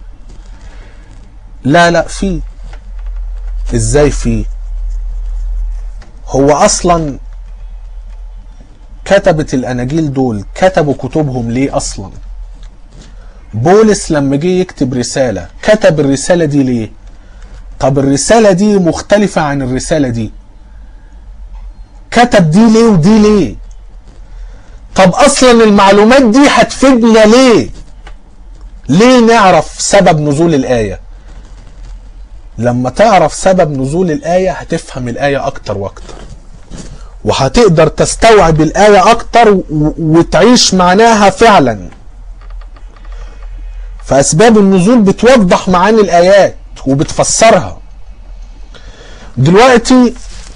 لا لا في ازاي في هو اصلا كتبت الاناجيل دول كتبوا كتبهم ليه اصلا بولس لما جه يكتب رسالة كتب الرسالة دي ليه طب الرسالة دي مختلفة عن الرسالة دي كتب دي ليه ودي ليه طب اصلا المعلومات دي هتفيدنا ليه ليه نعرف سبب نزول الآية لما تعرف سبب نزول الآية هتفهم الآية أكتر وأكتر وهتقدر تستوعب الآية أكتر و- وتعيش معناها فعلا فأسباب النزول بتوضح معاني الآيات وبتفسرها دلوقتي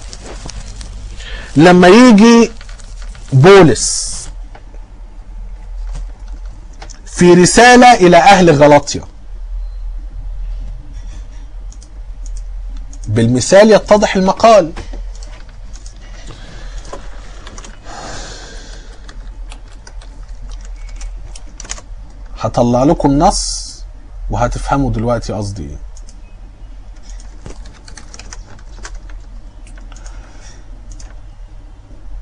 لما يجي بولس في رسالة إلى أهل غلطية بالمثال يتضح المقال هطلع لكم نص وهتفهموا دلوقتي قصدي ايه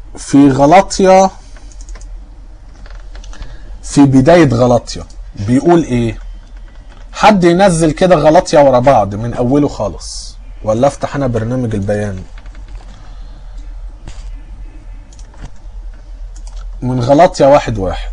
في غلطية في بداية غلطية بيقول ايه حد ينزل كده غلطية ورا بعض من اوله خالص ولا افتح انا برنامج البيان من غلطية واحد واحد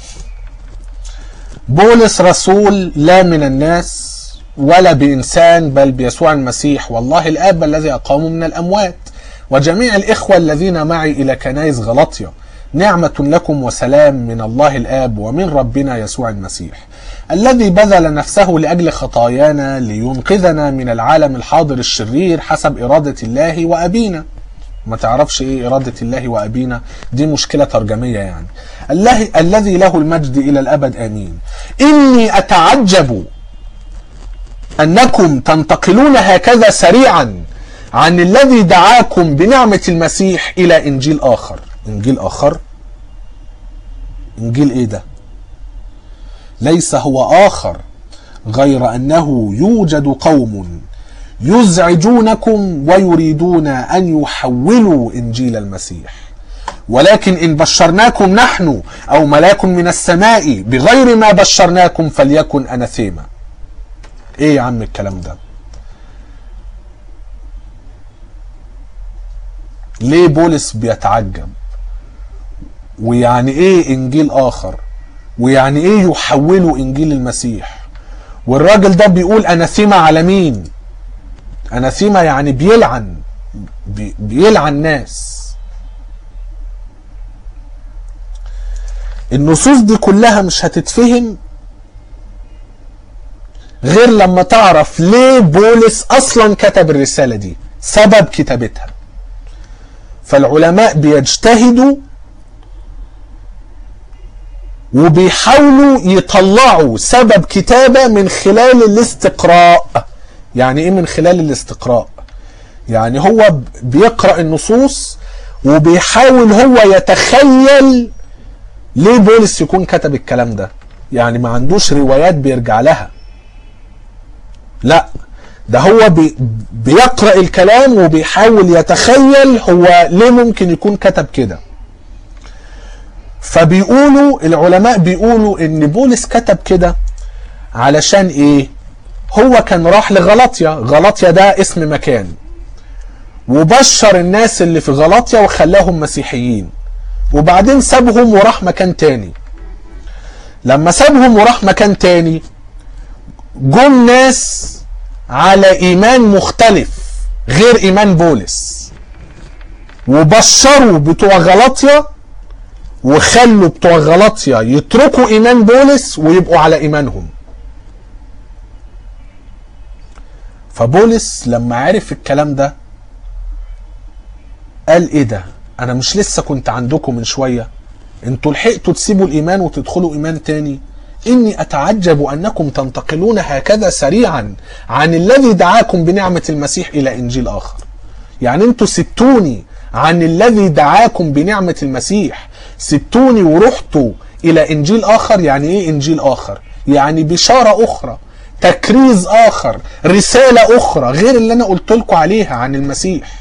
بولس رسول لا من الناس ولا بإنسان بل بيسوع المسيح والله الآب الذي أقامه من الأموات وجميع الإخوة الذين معي إلى كنائس غلطية نعمة لكم وسلام من الله الآب ومن ربنا يسوع المسيح الذي بذل نفسه لأجل خطايانا لينقذنا من العالم الحاضر الشرير حسب إرادة الله وأبينا ما تعرفش ايه إرادة الله وأبينا دي مشكلة ترجمية يعني الله الذي له المجد إلى الأبد آمين إني أتعجب أنكم تنتقلون هكذا سريعا عن الذي دعاكم بنعمة المسيح إلى إنجيل آخر إنجيل آخر إنجيل إيه ده ليس هو آخر غير أنه يوجد قوم يزعجونكم ويريدون أن يحولوا إنجيل المسيح ولكن إن بشرناكم نحن أو ملاك من السماء بغير ما بشرناكم فليكن أناثيما إيه يا عم الكلام ده ليه بولس بيتعجب ويعني ايه انجيل اخر ويعني ايه يحولوا انجيل المسيح والراجل ده بيقول اناثيما على مين اناثيما يعني بيلعن بي بيلعن ناس النصوص دي كلها مش هتتفهم غير لما تعرف ليه بولس اصلا كتب الرساله دي سبب كتابتها فالعلماء بيجتهدوا وبيحاولوا يطلعوا سبب كتابة من خلال الاستقراء يعني ايه من خلال الاستقراء يعني هو بيقرأ النصوص وبيحاول هو يتخيل ليه بولس يكون كتب الكلام ده يعني ما عندوش روايات بيرجع لها لا ده هو بي بيقرأ الكلام وبيحاول يتخيل هو ليه ممكن يكون كتب كده فبيقولوا العلماء بيقولوا ان بولس كتب كده علشان ايه هو كان راح لغلطيا غلطيا ده اسم مكان وبشر الناس اللي في غلطيا وخلاهم مسيحيين وبعدين سابهم وراح مكان تاني لما سابهم وراح مكان تاني جم ناس على ايمان مختلف غير ايمان بولس وبشروا بتوع غلطيا وخلوا بتوع غلطيا يتركوا ايمان بولس ويبقوا على ايمانهم فبولس لما عرف الكلام ده قال ايه ده انا مش لسه كنت عندكم من شوية انتوا لحقتوا تسيبوا الايمان وتدخلوا ايمان تاني اني اتعجب انكم تنتقلون هكذا سريعا عن الذي دعاكم بنعمة المسيح الى انجيل اخر يعني انتوا سبتوني عن الذي دعاكم بنعمة المسيح سبتوني ورحتوا الى انجيل اخر يعني ايه انجيل اخر يعني بشارة اخرى تكريز اخر رسالة اخرى غير اللي انا قلت لكم عليها عن المسيح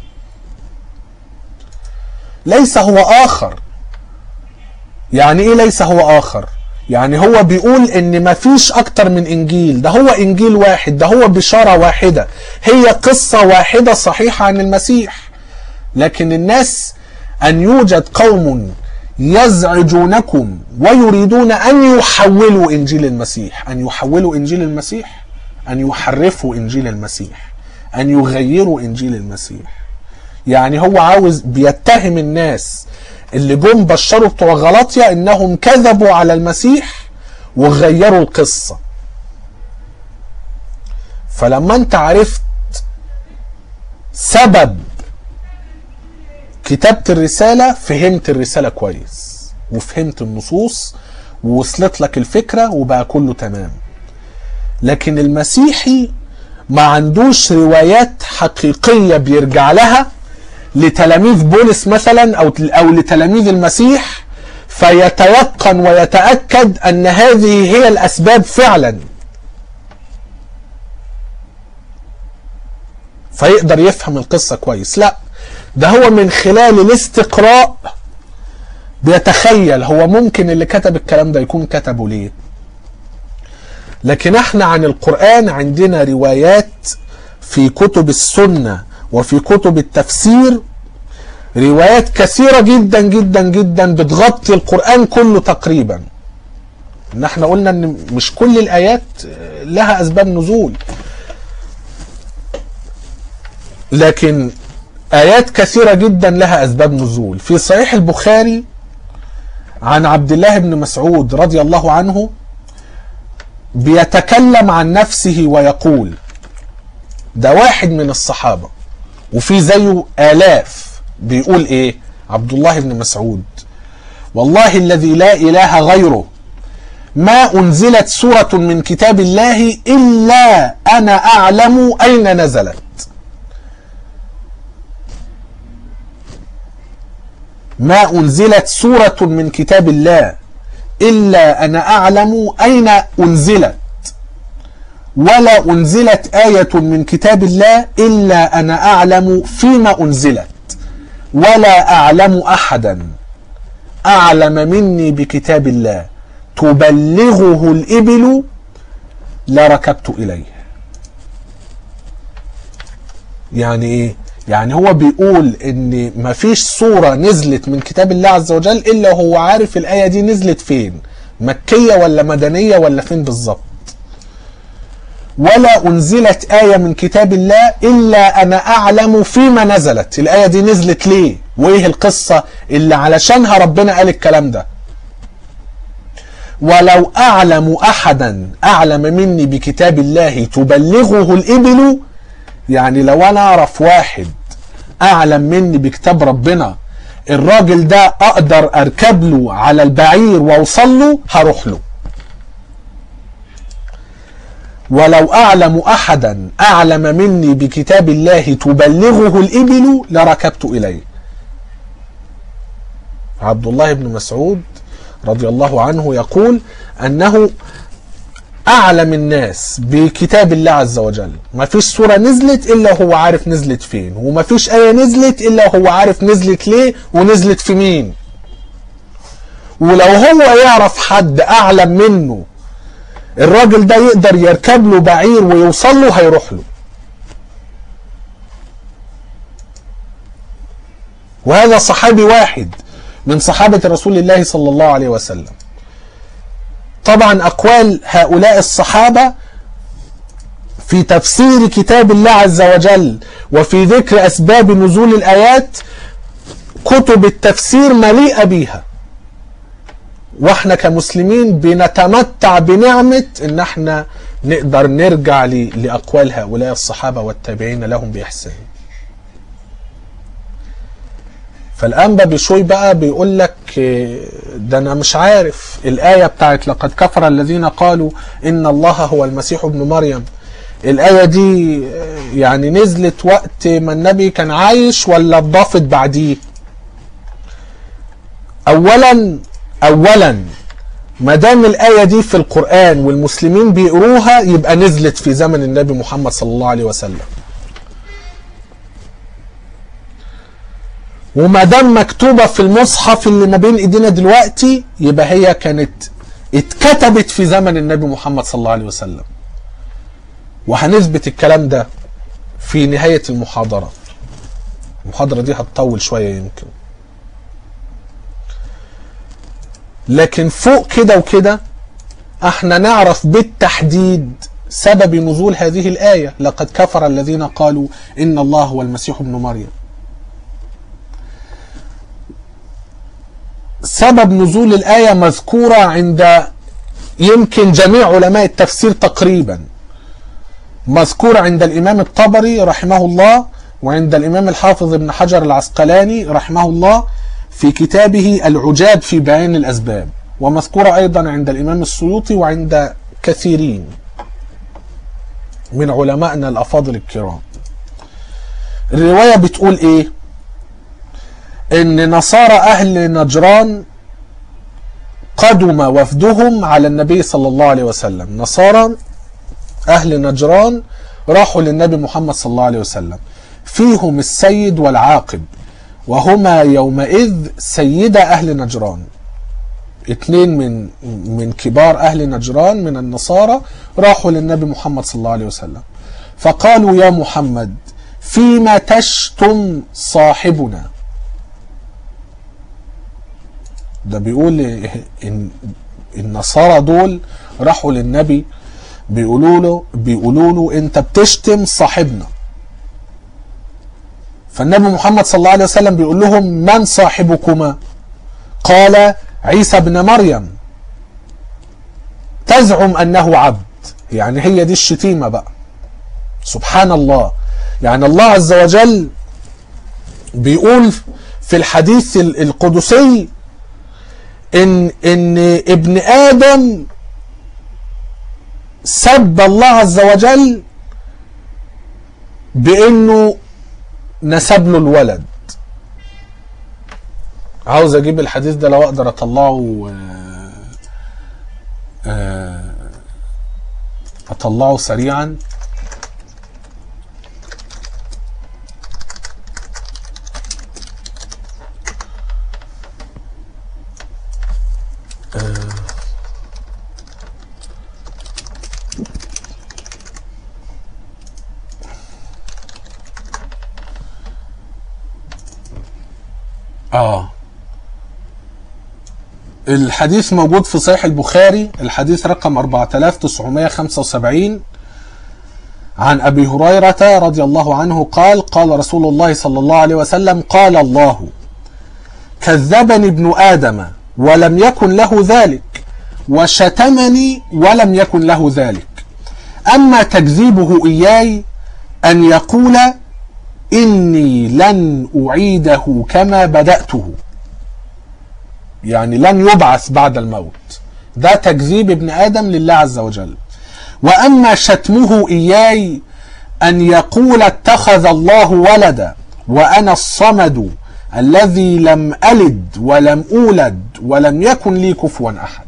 ليس هو اخر يعني ايه ليس هو اخر يعني هو بيقول ان مفيش اكتر من انجيل ده هو انجيل واحد ده هو بشارة واحدة هي قصة واحدة صحيحة عن المسيح لكن الناس ان يوجد قوم يزعجونكم ويريدون ان يحولوا انجيل المسيح ان يحولوا انجيل المسيح ان يحرفوا انجيل المسيح ان يغيروا انجيل المسيح يعني هو عاوز بيتهم الناس اللي جم بشروا بتوع غلطيا انهم كذبوا على المسيح وغيروا القصة فلما انت عرفت سبب كتابة الرسالة فهمت الرسالة كويس وفهمت النصوص ووصلت لك الفكرة وبقى كله تمام لكن المسيحي ما عندوش روايات حقيقية بيرجع لها لتلاميذ بولس مثلا او او لتلاميذ المسيح فيتيقن ويتاكد ان هذه هي الاسباب فعلا فيقدر يفهم القصه كويس لا ده هو من خلال الاستقراء بيتخيل هو ممكن اللي كتب الكلام ده يكون كتبه ليه لكن احنا عن القرآن عندنا روايات في كتب السنة وفي كتب التفسير روايات كثيرة جدا جدا جدا بتغطي القرآن كله تقريبا ان احنا قلنا ان مش كل الايات لها اسباب نزول لكن ايات كثيرة جدا لها اسباب نزول في صحيح البخاري عن عبد الله بن مسعود رضي الله عنه بيتكلم عن نفسه ويقول ده واحد من الصحابة وفي زيه آلاف بيقول ايه عبد الله بن مسعود والله الذي لا إله غيره ما أنزلت سورة من كتاب الله إلا أنا أعلم أين نزلت ما أنزلت سورة من كتاب الله إلا أنا أعلم أين أنزلت ولا أنزلت آية من كتاب الله إلا أنا أعلم فيما أنزلت ولا أعلم أحدا أعلم مني بكتاب الله تبلغه الإبل لركبت إليه يعني إيه؟ يعني هو بيقول ان مفيش سورة نزلت من كتاب الله عز وجل الا وهو عارف الآية دي نزلت فين مكية ولا مدنية ولا فين بالظبط ولا أنزلت آية من كتاب الله إلا أنا أعلم فيما نزلت الآية دي نزلت ليه وإيه القصة اللي علشانها ربنا قال الكلام ده ولو أعلم أحدا أعلم مني بكتاب الله تبلغه الإبل يعني لو أنا أعرف واحد أعلم مني بكتاب ربنا الراجل ده أقدر أركب له على البعير وأوصل له هروح له ولو أعلم أحدا أعلم مني بكتاب الله تبلغه الإبل لركبت إليه عبد الله بن مسعود رضي الله عنه يقول أنه أعلم الناس بكتاب الله عز وجل ما فيش سورة نزلت إلا هو عارف نزلت فين وما فيش آية نزلت إلا هو عارف نزلت ليه ونزلت في مين ولو هو يعرف حد أعلم منه الراجل ده يقدر يركب له بعير ويوصل له هيروح له وهذا صحابي واحد من صحابة رسول الله صلى الله عليه وسلم طبعا أقوال هؤلاء الصحابة في تفسير كتاب الله عز وجل وفي ذكر أسباب نزول الآيات كتب التفسير مليئة بيها واحنا كمسلمين بنتمتع بنعمة ان احنا نقدر نرجع لأقوال هؤلاء الصحابة والتابعين لهم بإحسان فالأنبا بشوي بقى بيقول لك ده أنا مش عارف الآية بتاعت لقد كفر الذين قالوا إن الله هو المسيح ابن مريم الآية دي يعني نزلت وقت ما النبي كان عايش ولا اتضافت بعديه أولا أولا ما دام الآية دي في القرآن والمسلمين بيقروها يبقى نزلت في زمن النبي محمد صلى الله عليه وسلم وما دام مكتوبة في المصحف اللي ما بين ايدينا دلوقتي يبقى هي كانت اتكتبت في زمن النبي محمد صلى الله عليه وسلم وهنثبت الكلام ده في نهاية المحاضرة المحاضرة دي هتطول شوية يمكن لكن فوق كده وكده احنا نعرف بالتحديد سبب نزول هذه الآية لقد كفر الذين قالوا إن الله هو المسيح ابن مريم سبب نزول الآية مذكورة عند يمكن جميع علماء التفسير تقريبا مذكورة عند الإمام الطبري رحمه الله وعند الإمام الحافظ ابن حجر العسقلاني رحمه الله في كتابه العجاب في بيان الأسباب ومذكورة أيضا عند الإمام السيوطي وعند كثيرين من علمائنا الأفاضل الكرام الرواية بتقول إيه ان نصارى اهل نجران قدم وفدهم على النبي صلى الله عليه وسلم نصارى اهل نجران راحوا للنبي محمد صلى الله عليه وسلم فيهم السيد والعاقب وهما يومئذ سيدا أهل نجران اتنين من من كبار أهل نجران من النصارى راحوا للنبي محمد صلى الله عليه وسلم فقالوا يا محمد فيما تشتم صاحبنا ده بيقول إن النصارى دول راحوا للنبي بيقولوا له بيقولوا له انت بتشتم صاحبنا فالنبي محمد صلى الله عليه وسلم بيقول لهم من صاحبكما قال عيسى ابن مريم تزعم انه عبد يعني هي دي الشتيمه بقى سبحان الله يعني الله عز وجل بيقول في الحديث القدسي ان ان ابن ادم سب الله عز وجل بانه نسب له الولد عاوز اجيب الحديث ده لو اقدر اطلعه اطلعه سريعا اه الحديث موجود في صحيح البخاري الحديث رقم 4975 عن ابي هريره رضي الله عنه قال قال رسول الله صلى الله عليه وسلم قال الله كذبني ابن ادم ولم يكن له ذلك وشتمني ولم يكن له ذلك اما تكذيبه اياي ان يقول إني لن أعيده كما بدأته يعني لن يبعث بعد الموت ده تكذيب ابن آدم لله عز وجل وأما شتمه إياي أن يقول اتخذ الله ولدا وأنا الصمد الذي لم ألد ولم أولد ولم يكن لي كفوا أحد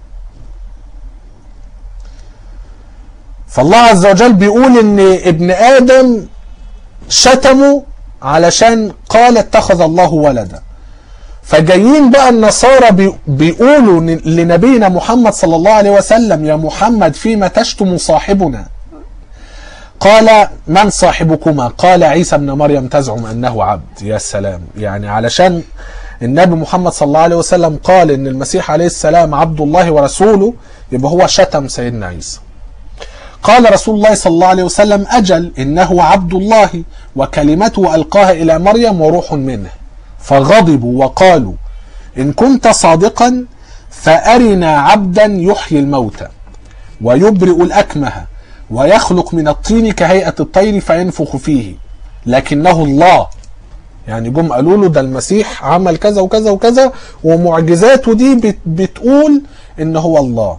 فالله عز وجل بيقول ان ابن آدم شتموا علشان قال اتخذ الله ولدا فجايين بقى النصارى بيقولوا لنبينا محمد صلى الله عليه وسلم يا محمد فيما تشتم صاحبنا قال من صاحبكما قال عيسى ابن مريم تزعم انه عبد يا سلام يعني علشان النبي محمد صلى الله عليه وسلم قال ان المسيح عليه السلام عبد الله ورسوله يبقى هو شتم سيدنا عيسى قال رسول الله صلى الله عليه وسلم أجل إنه عبد الله وكلمته ألقاها إلى مريم وروح منه فغضبوا وقالوا إن كنت صادقا فأرنا عبدا يحيي الموتى ويبرئ الأكمه ويخلق من الطين كهيئة الطير فينفخ فيه لكنه الله يعني جم قالوا له ده المسيح عمل كذا وكذا وكذا ومعجزاته دي بتقول ان هو الله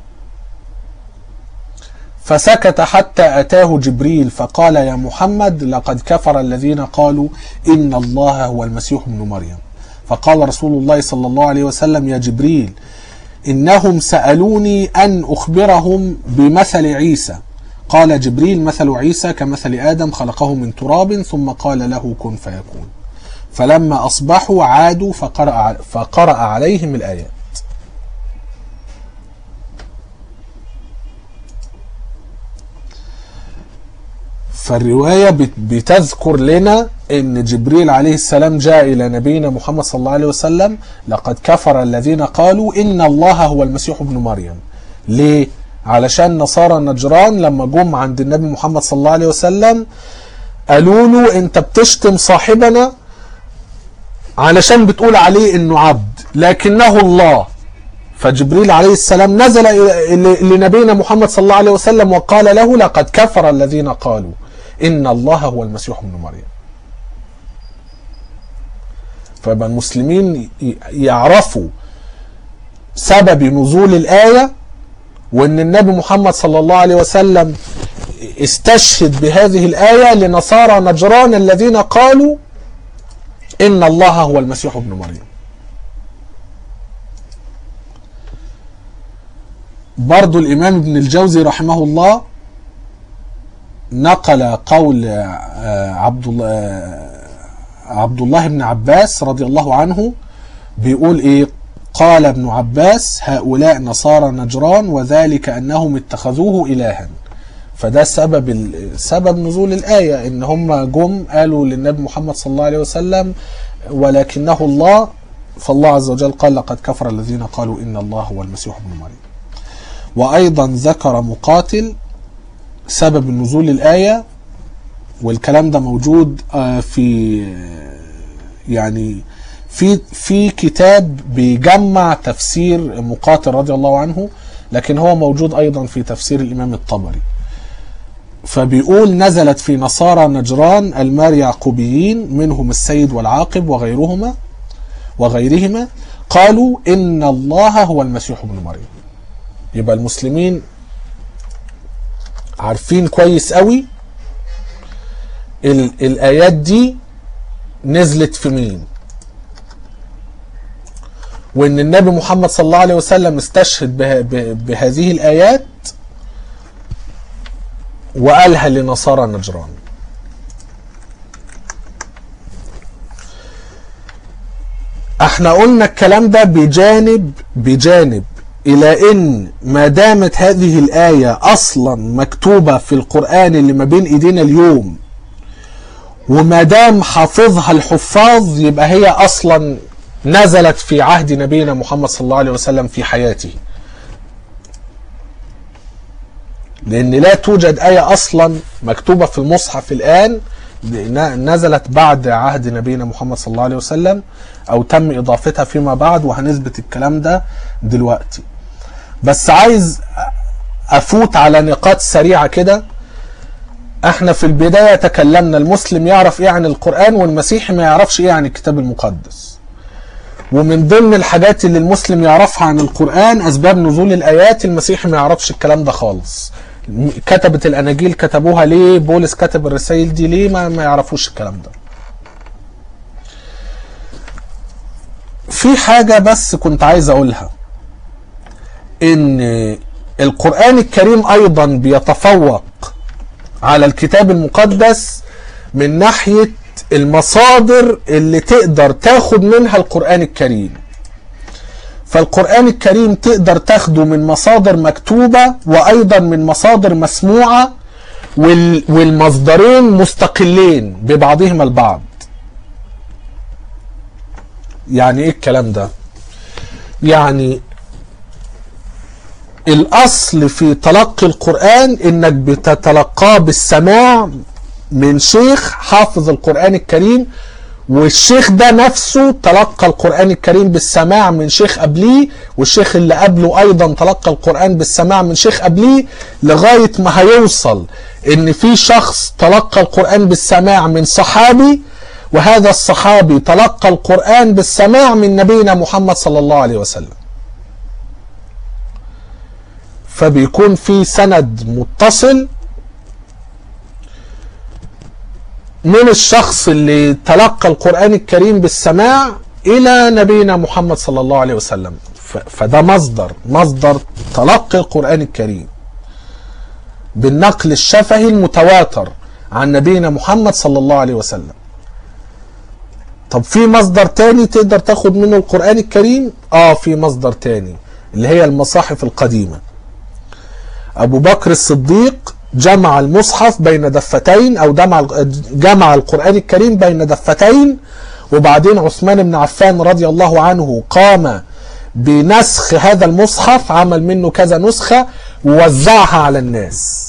فسكت حتى أتاه جبريل فقال يا محمد لقد كفر الذين قالوا إن الله هو المسيح ابن مريم فقال رسول الله صلى الله عليه وسلم يا جبريل إنهم سألوني أن أخبرهم بمثل عيسى قال جبريل مثل عيسى كمثل آدم خلقه من تراب ثم قال له كن فيكون فلما أصبحوا عادوا فقرأ, فقرأ عليهم الآيات فالرواية بتذكر لنا ان جبريل عليه السلام جاء الى نبينا محمد صلى الله عليه وسلم لقد كفر الذين قالوا ان الله هو المسيح ابن مريم ليه علشان نصارى النجران لما جم عند النبي محمد صلى الله عليه وسلم قالوا له انت بتشتم صاحبنا علشان بتقول عليه انه عبد لكنه الله فجبريل عليه السلام نزل لنبينا محمد صلى الله عليه وسلم وقال له لقد كفر الذين قالوا إن الله هو المسيح ابن مريم فيبقى المسلمين يعرفوا سبب نزول الآية وأن النبي محمد صلى الله عليه وسلم استشهد بهذه الآية لنصارى نجران الذين قالوا إن الله هو المسيح ابن مريم برضو الإمام ابن الجوزي رحمه الله نقل قول عبد الله عبد الله بن عباس رضي الله عنه بيقول ايه قال ابن عباس هؤلاء نصارى نجران وذلك انهم اتخذوه الها فده سبب ال- سبب نزول الايه ان هم جم قالوا للنبي محمد صلى الله عليه وسلم ولكنه الله فالله عز وجل قال لقد كفر الذين قالوا ان الله هو المسيح ابن مريم وايضا ذكر مقاتل سبب نزول الايه والكلام ده موجود آه، في آه، يعني في في كتاب بيجمع تفسير مقاتل رضي الله عنه لكن هو موجود ايضا في تفسير الامام الطبري فبيقول نزلت في نصارى نجران المار يعقوبيين منهم السيد والعاقب وغيرهما وغيرهما قالوا ان الله هو المسيح ابن مريم يبقى المسلمين عارفين كويس قوي ال- الايات دي نزلت في مين وان النبي محمد صلى الله عليه وسلم استشهد به به بهذه الايات وقالها لنصارى نجران احنا قلنا الكلام ده بجانب بجانب الى ان ما دامت هذه الايه اصلا مكتوبه في القران اللي ما بين ايدينا اليوم وما دام حافظها الحفاظ يبقى هي اصلا نزلت في عهد نبينا محمد صلى الله عليه وسلم في حياته لان لا توجد ايه اصلا مكتوبه في المصحف الان نزلت بعد عهد نبينا محمد صلى الله عليه وسلم او تم اضافتها فيما بعد وهنثبت الكلام ده دلوقتي بس عايز افوت على نقاط سريعه كده احنا في البدايه تكلمنا المسلم يعرف ايه عن القران والمسيحي ما يعرفش ايه عن الكتاب المقدس ومن ضمن الحاجات اللي المسلم يعرفها عن القرآن أسباب نزول الآيات المسيحي ما يعرفش الكلام ده خالص كتبة الأناجيل كتبوها ليه بولس كتب الرسائل دي ليه ما, ما يعرفوش الكلام ده في حاجة بس كنت عايز أقولها إن القرآن الكريم أيضا بيتفوق على الكتاب المقدس من ناحية المصادر اللي تقدر تاخد منها القرآن الكريم فالقرآن الكريم تقدر تاخده من مصادر مكتوبة وأيضا من مصادر مسموعة وال والمصدرين مستقلين ببعضهما البعض يعني ايه الكلام ده يعني الاصل في تلقي القرآن انك بتتلقاه بالسماع من شيخ حافظ القرآن الكريم والشيخ ده نفسه تلقى القرآن الكريم بالسماع من شيخ قبليه والشيخ اللي قبله أيضا تلقى القرآن بالسماع من شيخ قبليه لغاية ما هيوصل إن في شخص تلقى القرآن بالسماع من صحابي وهذا الصحابي تلقى القرآن بالسماع من نبينا محمد صلى الله عليه وسلم فبيكون في سند متصل من الشخص اللي تلقى القرآن الكريم بالسماع إلى نبينا محمد صلى الله عليه وسلم فده مصدر مصدر تلقي القرآن الكريم بالنقل الشفهي المتواتر عن نبينا محمد صلى الله عليه وسلم طب في مصدر تاني تقدر تاخد منه القرآن الكريم اه في مصدر تاني اللي هي المصاحف القديمة ابو بكر الصديق جمع المصحف بين دفتين او جمع جمع القران الكريم بين دفتين وبعدين عثمان بن عفان رضي الله عنه قام بنسخ هذا المصحف عمل منه كذا نسخه ووزعها على الناس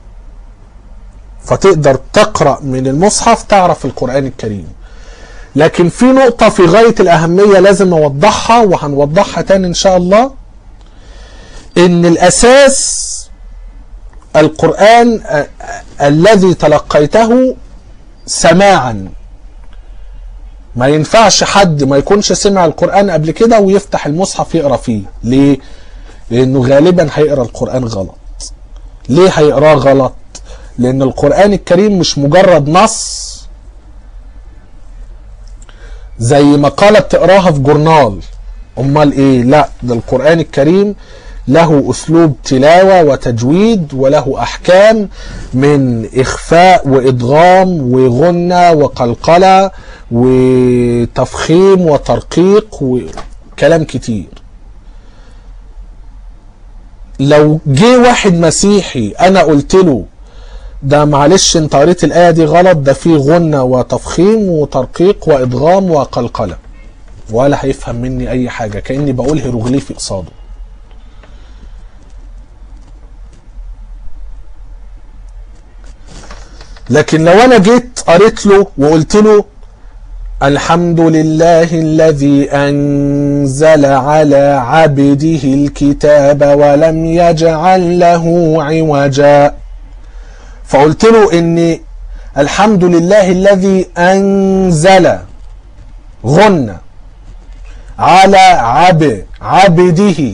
فتقدر تقرا من المصحف تعرف القران الكريم لكن في نقطة في غاية الأهمية لازم أوضحها وهنوضحها تاني إن شاء الله إن الأساس القرآن الذي تلقيته سماعا ما ينفعش حد ما يكونش سمع القرآن قبل كده ويفتح المصحف يقرأ فيه ليه؟ لأنه غالبا هيقرأ القرآن غلط ليه هيقراه غلط؟ لأن القرآن الكريم مش مجرد نص زي مقالة بتقراها في جورنال أمال إيه؟ لا ده القرآن الكريم له أسلوب تلاوة وتجويد وله أحكام من إخفاء وإدغام وغنى وقلقلة وتفخيم وترقيق وكلام كتير لو جه واحد مسيحي أنا قلت له ده معلش انت قريت الآية دي غلط ده فيه غنى وتفخيم وترقيق وإدغام وقلقلة ولا هيفهم مني أي حاجة كأني بقول هيروغليفي قصاده لكن لو انا جيت قريت له وقلت له الحمد لله الذي انزل على عبده الكتاب ولم يجعل له عوجا فقلت له ان الحمد لله الذي انزل غنى على عب عبده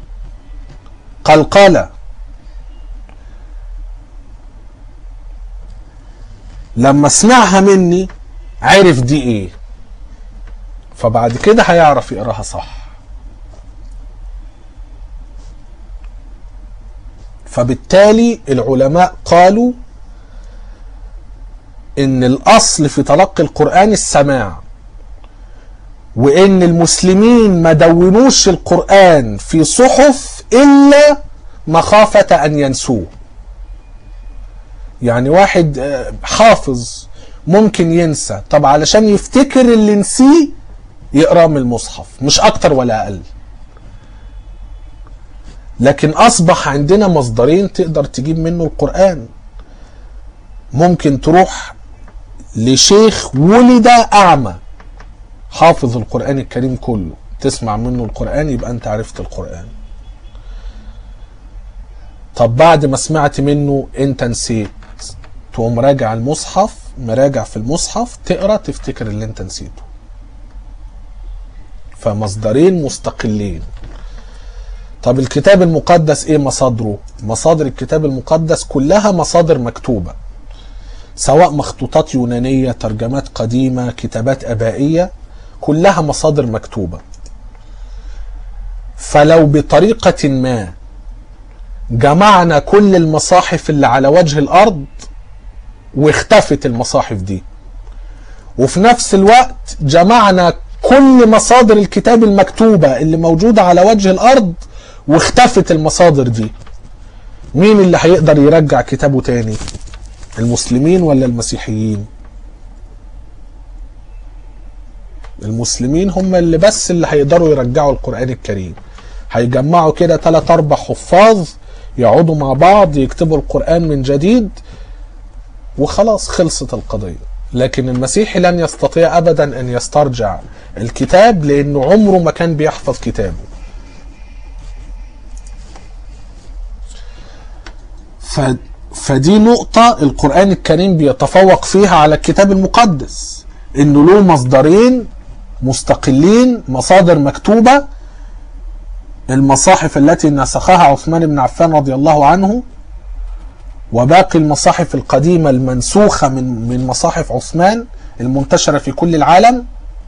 قلقله لما سمعها مني عرف دي ايه فبعد كده هيعرف يقراها صح فبالتالي العلماء قالوا ان الاصل في تلقي القرآن السماع وان المسلمين ما دونوش القرآن في صحف الا مخافة ان ينسوه يعني واحد حافظ ممكن ينسى طب علشان يفتكر اللي نسيه يقرا من المصحف مش اكتر ولا اقل لكن اصبح عندنا مصدرين تقدر تجيب منه القران ممكن تروح لشيخ ولد اعمى حافظ القران الكريم كله تسمع منه القران يبقى انت عرفت القران طب بعد ما سمعت منه انت نسيت تقوم راجع المصحف مراجع في المصحف تقرا تفتكر اللي انت نسيته فمصدرين مستقلين طب الكتاب المقدس ايه مصادره مصادر الكتاب المقدس كلها مصادر مكتوبة سواء مخطوطات يونانية ترجمات قديمة كتابات أبائية كلها مصادر مكتوبة فلو بطريقة ما جمعنا كل المصاحف اللي على وجه الأرض واختفت المصاحف دي وفي نفس الوقت جمعنا كل مصادر الكتاب المكتوبة اللي موجودة على وجه الأرض واختفت المصادر دي مين اللي هيقدر يرجع كتابه تاني المسلمين ولا المسيحيين المسلمين هم اللي بس اللي هيقدروا يرجعوا القرآن الكريم هيجمعوا كده ثلاث أربع حفاظ يقعدوا مع بعض يكتبوا القرآن من جديد وخلاص خلصت القضية لكن المسيحي لن يستطيع أبدا أن يسترجع الكتاب لأنه عمره ما كان بيحفظ كتابه ف... فدي نقطة القرآن الكريم بيتفوق فيها على الكتاب المقدس انه له مصدرين مستقلين مصادر مكتوبة المصاحف التي نسخها عثمان بن عفان رضي الله عنه وباقي المصاحف القديمة المنسوخة من من مصاحف عثمان المنتشرة في كل العالم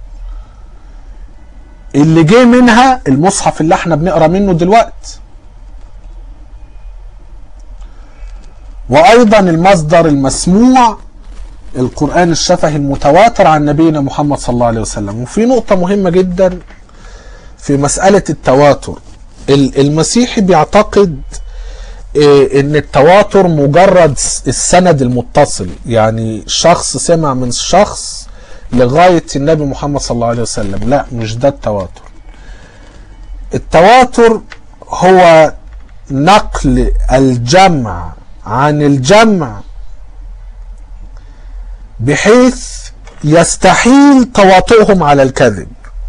اللي جه منها المصحف اللي احنا بنقرا منه دلوقتي وايضا المصدر المسموع القرآن الشفهي المتواتر عن نبينا محمد صلى الله عليه وسلم وفي نقطة مهمة جدا في مسألة التواتر المسيحي بيعتقد ان التواتر مجرد السند المتصل يعني شخص سمع من شخص لغاية النبي محمد صلى الله عليه وسلم لا مش ده التواتر التواتر هو نقل الجمع عن الجمع بحيث يستحيل تواطؤهم على الكذب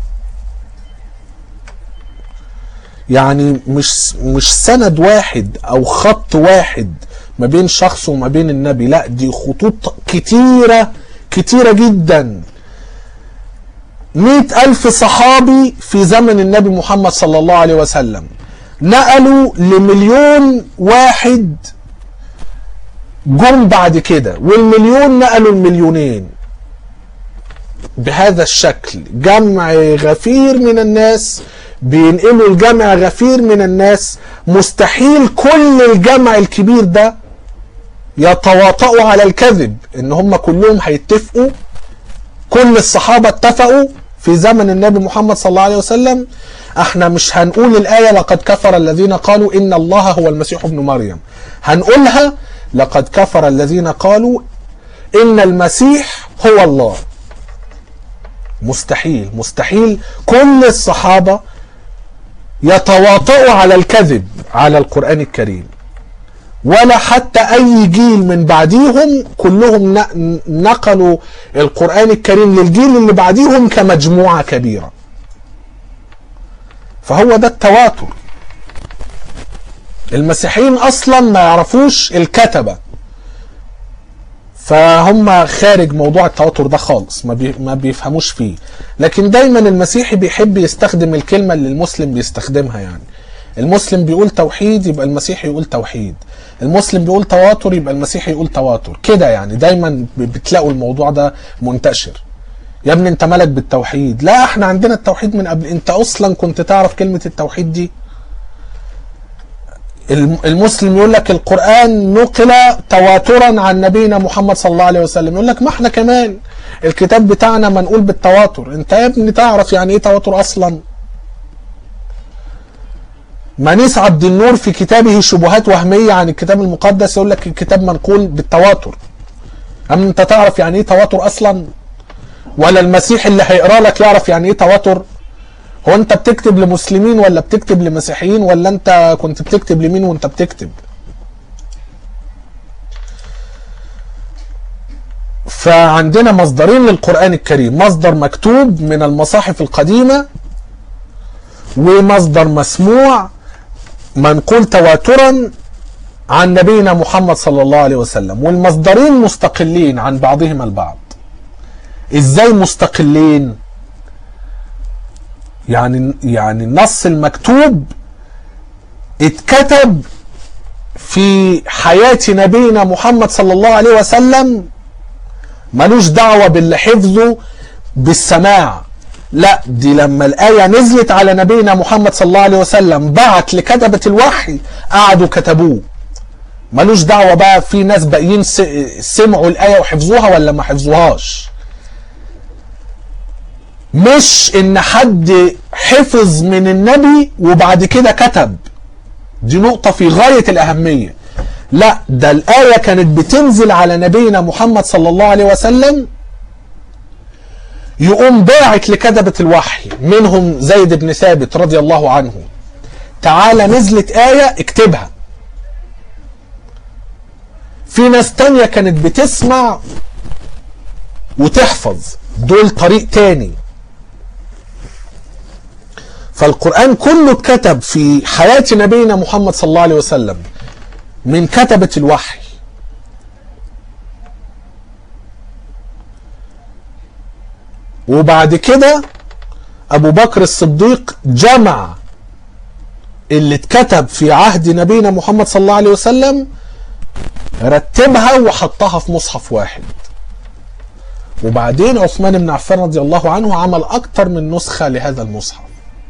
يعني مش مش سند واحد او خط واحد ما بين شخص وما بين النبي لا دي خطوط كتيرة كتيرة جدا مئة ألف صحابي في زمن النبي محمد صلى الله عليه وسلم نقلوا لمليون واحد جم بعد كده والمليون نقلوا المليونين بهذا الشكل جمع غفير من الناس بينقلوا الجمع غفير من الناس مستحيل كل الجمع الكبير ده يتواطؤوا على الكذب ان هم كلهم هيتفقوا كل الصحابة اتفقوا في زمن النبي محمد صلى الله عليه وسلم احنا مش هنقول الآية لقد كفر الذين قالوا إن الله هو المسيح ابن مريم هنقولها لقد كفر الذين قالوا إن المسيح هو الله مستحيل مستحيل كل الصحابة يتواطؤوا على الكذب على القرآن الكريم ولا حتى أي جيل من بعديهم كلهم ن- نقلوا القرآن الكريم للجيل اللي بعديهم كمجموعة كبيرة فهو ده التواتر المسيحيين أصلا ما يعرفوش الكتبة فهم خارج موضوع التواتر ده خالص ما, بي ما بيفهموش فيه لكن دايما المسيحي بيحب يستخدم الكلمة اللي المسلم بيستخدمها يعني المسلم بيقول توحيد يبقى المسيحي يقول توحيد المسلم بيقول تواتر يبقى المسيحي يقول تواتر كده يعني دايما ب- بتلاقوا الموضوع ده منتشر يا ابني انت مالك بالتوحيد لا احنا عندنا التوحيد من قبل انت اصلا كنت تعرف كلمة التوحيد دي الم- المسلم يقول لك القرآن نقل تواترا عن نبينا محمد صلى الله عليه وسلم يقول لك ما احنا كمان الكتاب بتاعنا منقول بالتواتر انت يا ابني تعرف يعني ايه تواتر اصلا منيس عبد النور في كتابه شبهات وهمية عن الكتاب المقدس يقول لك الكتاب منقول بالتواتر أم انت تعرف يعني ايه تواتر اصلا ولا المسيح اللي هيقرا لك يعرف يعني ايه تواتر هو انت بتكتب لمسلمين ولا بتكتب لمسيحيين ولا انت كنت بتكتب لمين وانت بتكتب فعندنا مصدرين للقرآن الكريم مصدر مكتوب من المصاحف القديمة ومصدر مسموع منقول تواترا عن نبينا محمد صلى الله عليه وسلم والمصدرين مستقلين عن بعضهما البعض ازاي مستقلين يعني يعني النص المكتوب اتكتب في حياة نبينا محمد صلى الله عليه وسلم ملوش دعوة باللي حفظه بالسماع لا دي لما الآية نزلت على نبينا محمد صلى الله عليه وسلم بعت لكتبة الوحي قعدوا كتبوه ملوش دعوة بقى في ناس باقيين س- سمعوا الآية وحفظوها ولا ما حفظوهاش مش ان حد حفظ من النبي وبعد كده كتب دي نقطة في غاية الأهمية لا ده الآية كانت بتنزل على نبينا محمد صلى الله عليه وسلم يقوم باعت لكتبة الوحي منهم زيد بن ثابت رضي الله عنه تعالى نزلت آية اكتبها في ناس تانية كانت بتسمع وتحفظ دول طريق تاني فالقرآن كله اتكتب في حياة نبينا محمد صلى الله عليه وسلم من كتبة الوحي وبعد كده أبو بكر الصديق جمع اللي اتكتب في عهد نبينا محمد صلى الله عليه وسلم رتبها وحطها في مصحف واحد وبعدين عثمان بن عفان رضي الله عنه عمل أكتر من نسخة لهذا المصحف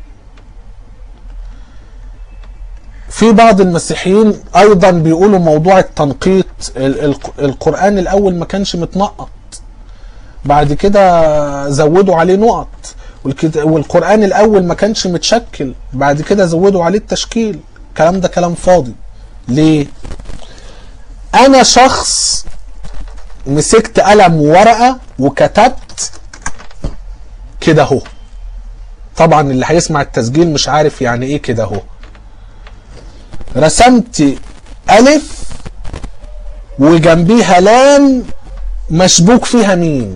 في بعض المسيحيين ايضا بيقولوا موضوع التنقيط ال- ال- القرآن الاول ما كانش متنقط بعد كده زودوا عليه نقط والكت- والقرآن الاول ما كانش متشكل بعد كده زودوا عليه التشكيل الكلام ده كلام فاضي ليه انا شخص مسكت قلم وورقة وكتبت كده اهو طبعا اللي هيسمع التسجيل مش عارف يعني ايه كده اهو رسمت ألف وجنبيها لام مشبوك فيها ميم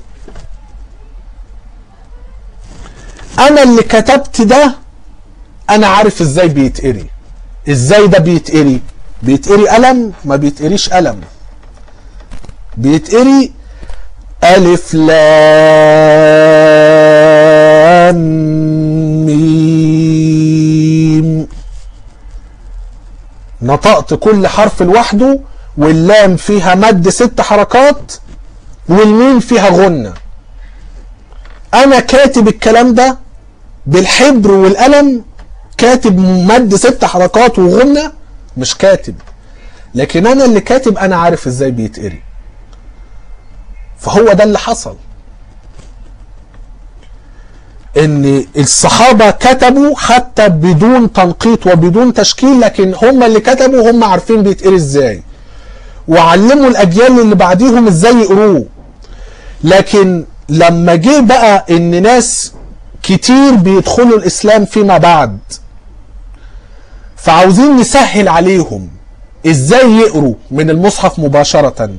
أنا اللي كتبت ده أنا عارف إزاي بيتقري إزاي ده بيتقري بيتقري قلم ما بيتقريش قلم بيتقري ألف لام ميم نطقت كل حرف لوحده واللام فيها مد ست حركات والميم فيها غنة انا كاتب الكلام ده بالحبر والقلم كاتب مد ست حركات وغنى مش كاتب لكن انا اللي كاتب انا عارف ازاي بيتقري فهو ده اللي حصل ان الصحابه كتبوا حتى بدون تنقيط وبدون تشكيل لكن هم اللي كتبوا هم عارفين بيتقري ازاي وعلموا الاجيال اللي بعديهم ازاي يقروه لكن لما جه بقى ان ناس كتير بيدخلوا الاسلام فيما بعد فعاوزين نسهل عليهم ازاي يقروا من المصحف مباشرة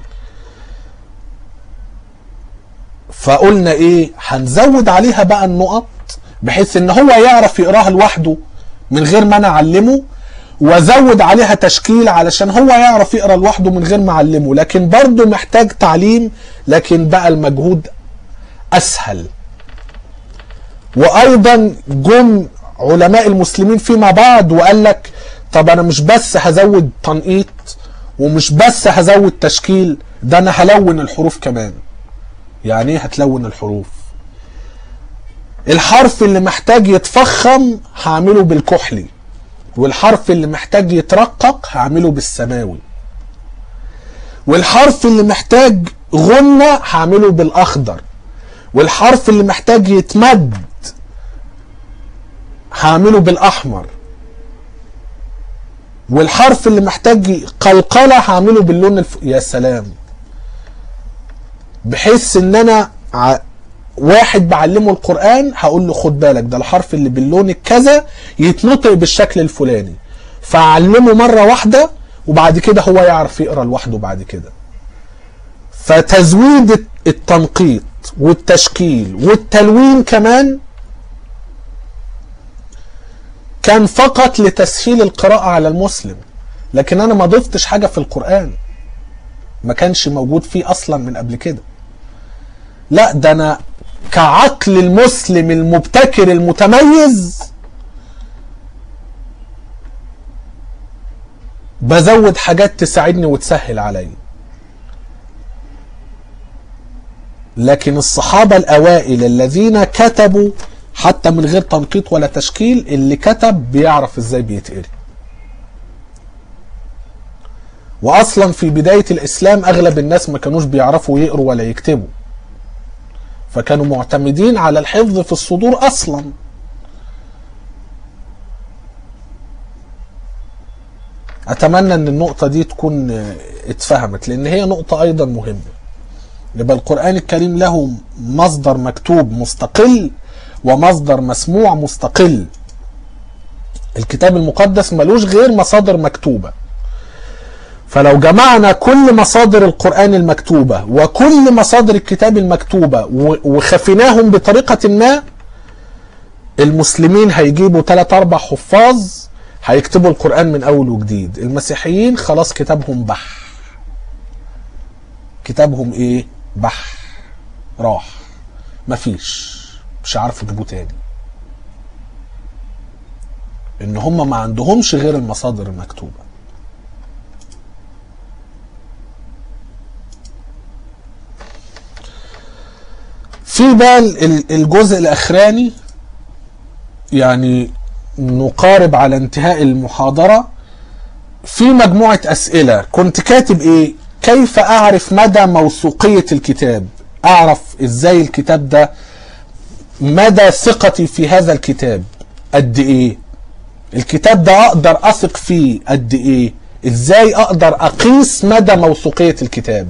فقلنا ايه هنزود عليها بقى النقط بحيث ان هو يعرف يقراها لوحده من غير ما انا اعلمه وازود عليها تشكيل علشان هو يعرف يقرا لوحده من غير ما اعلمه لكن برضه محتاج تعليم لكن بقى المجهود اسهل وايضا جم علماء المسلمين فيما بعد وقال لك طب انا مش بس هزود تنقيط ومش بس هزود تشكيل ده انا هلون الحروف كمان يعني ايه هتلون الحروف الحرف اللي محتاج يتفخم هعمله بالكحلي والحرف اللي محتاج يترقق هعمله بالسماوي والحرف اللي محتاج غنة هعمله بالاخضر والحرف اللي محتاج يتمد هعمله بالاحمر والحرف اللي محتاج قلقله هعمله باللون الف... يا سلام بحيث ان انا ع... واحد بعلمه القران هقول له خد بالك ده الحرف اللي باللون الكذا يتنطق بالشكل الفلاني فاعلمه مره واحده وبعد كده هو يعرف يقرا لوحده بعد كده فتزويد التنقيط والتشكيل والتلوين كمان كان فقط لتسهيل القراءة على المسلم لكن أنا ما ضفتش حاجة في القرآن ما كانش موجود فيه أصلا من قبل كده لا ده أنا كعقل المسلم المبتكر المتميز بزود حاجات تساعدني وتسهل عليا لكن الصحابة الأوائل الذين كتبوا حتى من غير تنقيط ولا تشكيل اللي كتب بيعرف ازاي بيتقري واصلا في بداية الاسلام اغلب الناس ما كانوش بيعرفوا يقروا ولا يكتبوا فكانوا معتمدين على الحفظ في الصدور اصلا اتمنى ان النقطة دي تكون اتفهمت لان هي نقطة ايضا مهمة يبقى القرآن الكريم له مصدر مكتوب مستقل ومصدر مسموع مستقل الكتاب المقدس ملوش غير مصادر مكتوبة فلو جمعنا كل مصادر القرآن المكتوبة وكل مصادر الكتاب المكتوبة وخفيناهم بطريقة ما المسلمين هيجيبوا 3 4 حفاظ هيكتبوا القرآن من أول وجديد المسيحيين خلاص كتابهم بح كتابهم ايه بح راح مفيش مش عارف يجيبوه تاني ان هم ما عندهمش غير المصادر المكتوبة في بقى الجزء الاخراني يعني نقارب على انتهاء المحاضرة في مجموعة اسئلة كنت كاتب ايه كيف اعرف مدى موثوقية الكتاب اعرف ازاي الكتاب ده مدى ثقتي في هذا الكتاب قد ايه الكتاب ده اقدر اثق فيه قد ايه ازاي اقدر اقيس مدى موثوقية الكتاب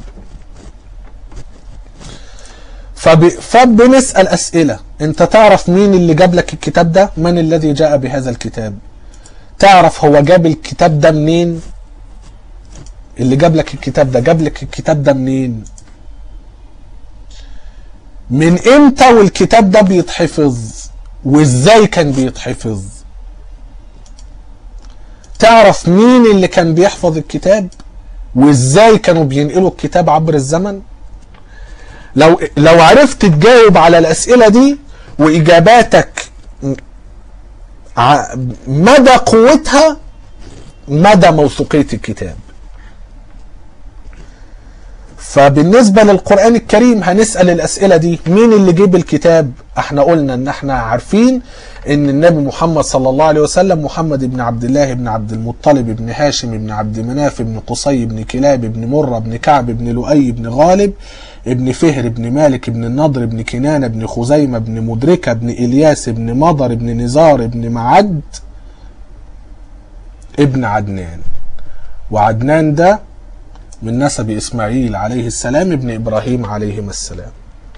فب... فبنسأل اسئلة انت تعرف مين اللي جاب لك الكتاب ده من الذي جاء بهذا الكتاب تعرف هو جاب الكتاب ده منين اللي جاب لك الكتاب ده جاب لك الكتاب ده منين من امتى والكتاب ده بيتحفظ وازاي كان بيتحفظ تعرف مين اللي كان بيحفظ الكتاب وازاي كانوا بينقلوا الكتاب عبر الزمن لو لو عرفت تجاوب على الاسئله دي واجاباتك مدى قوتها مدى موثوقيه الكتاب فبالنسبة للقرآن الكريم هنسأل الأسئلة دي مين اللي جيب الكتاب احنا قلنا ان احنا عارفين ان النبي محمد صلى الله عليه وسلم محمد بن عبد الله بن عبد المطلب بن هاشم بن عبد مناف بن قصي بن كلاب بن مرة بن كعب بن لؤي بن غالب ابن فهر بن مالك بن النضر بن كنانة بن خزيمة بن مدركة بن إلياس بن مضر بن نزار بن معد ابن عدنان وعدنان ده من نسب إسماعيل عليه السلام ابن إبراهيم عليهما السلام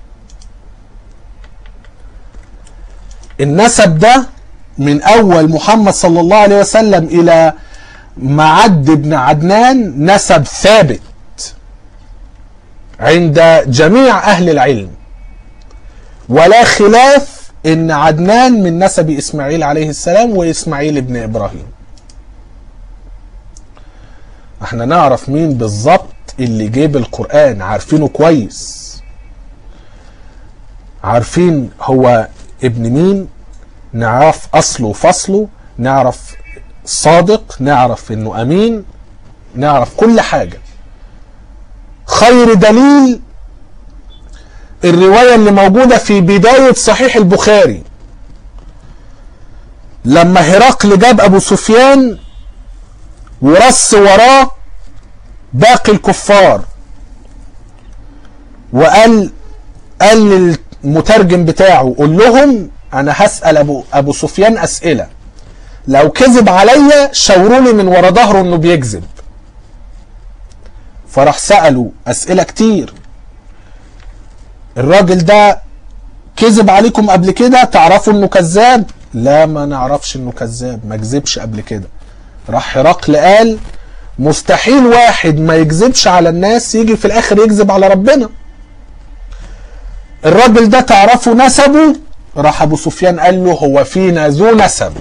النسب ده من أول محمد صلى الله عليه وسلم إلى معد بن عدنان نسب ثابت عند جميع أهل العلم ولا خلاف ان عدنان من نسب اسماعيل عليه السلام واسماعيل ابن ابراهيم احنا نعرف مين بالظبط اللي جيب القرآن عارفينه كويس عارفين هو ابن مين نعرف اصله وفصله نعرف صادق نعرف انه امين نعرف كل حاجة خير دليل الرواية اللي موجودة في بداية صحيح البخاري لما هرقل جاب ابو سفيان ورص وراه باقي الكفار وقال قال للمترجم بتاعه قول لهم انا هسال ابو ابو سفيان اسئله لو كذب عليا شاوروني من ورا ظهره انه بيكذب فراح سالوا اسئله كتير الراجل ده كذب عليكم قبل كده تعرفوا انه كذاب لا ما نعرفش انه كذاب ما كذبش قبل كده راح هرقل قال مستحيل واحد ما يكذبش على الناس يجي في الاخر يكذب على ربنا الراجل ده تعرفوا نسبه راح ابو سفيان قال له هو فينا ذو نسب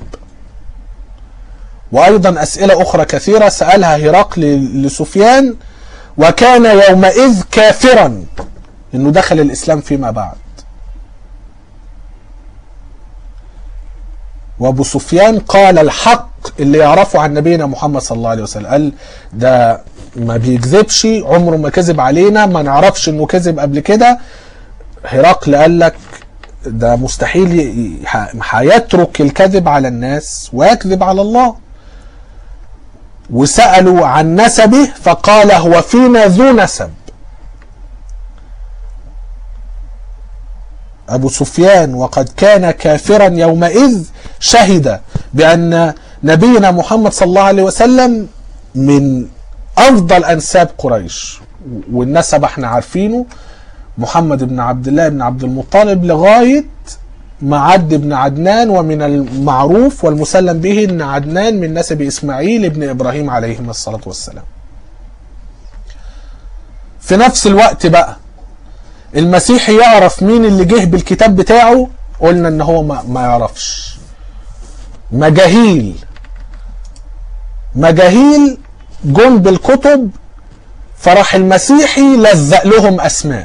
وايضا اسئله اخرى كثيره سالها هرقل لسفيان وكان يومئذ كافرا انه دخل الاسلام فيما بعد وابو سفيان قال الحق اللي يعرفه عن نبينا محمد صلى الله عليه وسلم قال ده ما بيكذبش عمره ما كذب علينا ما نعرفش انه كذب قبل كده هرقل قال لك ده مستحيل هيترك الكذب على الناس ويكذب على الله وسألوا عن نسبه فقال هو فينا ذو نسب أبو سفيان وقد كان كافرا يومئذ شهد بأن نبينا محمد صلى الله عليه وسلم من أفضل أنساب قريش والنسب احنا عارفينه محمد بن عبد الله بن عبد المطلب لغاية معد بن عدنان ومن المعروف والمسلم به ان عدنان من نسب اسماعيل بن ابراهيم عليهما الصلاة والسلام في نفس الوقت بقى المسيحي يعرف مين اللي جه بالكتاب بتاعه قلنا ان هو ما, ما يعرفش مجاهيل مجاهيل جم بالكتب فراح المسيحي لزق لهم اسماء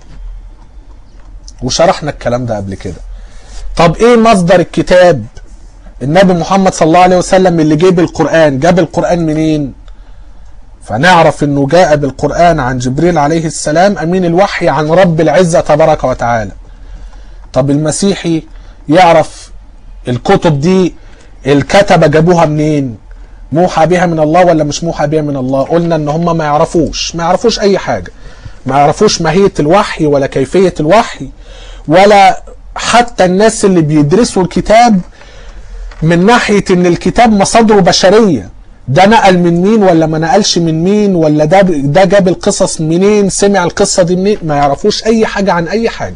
وشرحنا الكلام ده قبل كده طب ايه مصدر الكتاب النبي محمد صلى الله عليه وسلم اللي جيب القرآن جاب القرآن منين فنعرف انه جاء بالقرآن عن جبريل عليه السلام امين الوحي عن رب العزة تبارك وتعالى طب المسيحي يعرف الكتب دي الكتبة جابوها منين موحى بها من الله ولا مش موحى بها من الله قلنا ان هم ما يعرفوش ما يعرفوش اي حاجة ما يعرفوش ماهية الوحي ولا كيفية الوحي ولا حتى الناس اللي بيدرسوا الكتاب من ناحية ان الكتاب مصادره بشرية ده نقل من مين ولا ما نقلش من مين ولا ده ده جاب القصص منين سمع القصة دي منين ما يعرفوش اي حاجة عن اي حاجة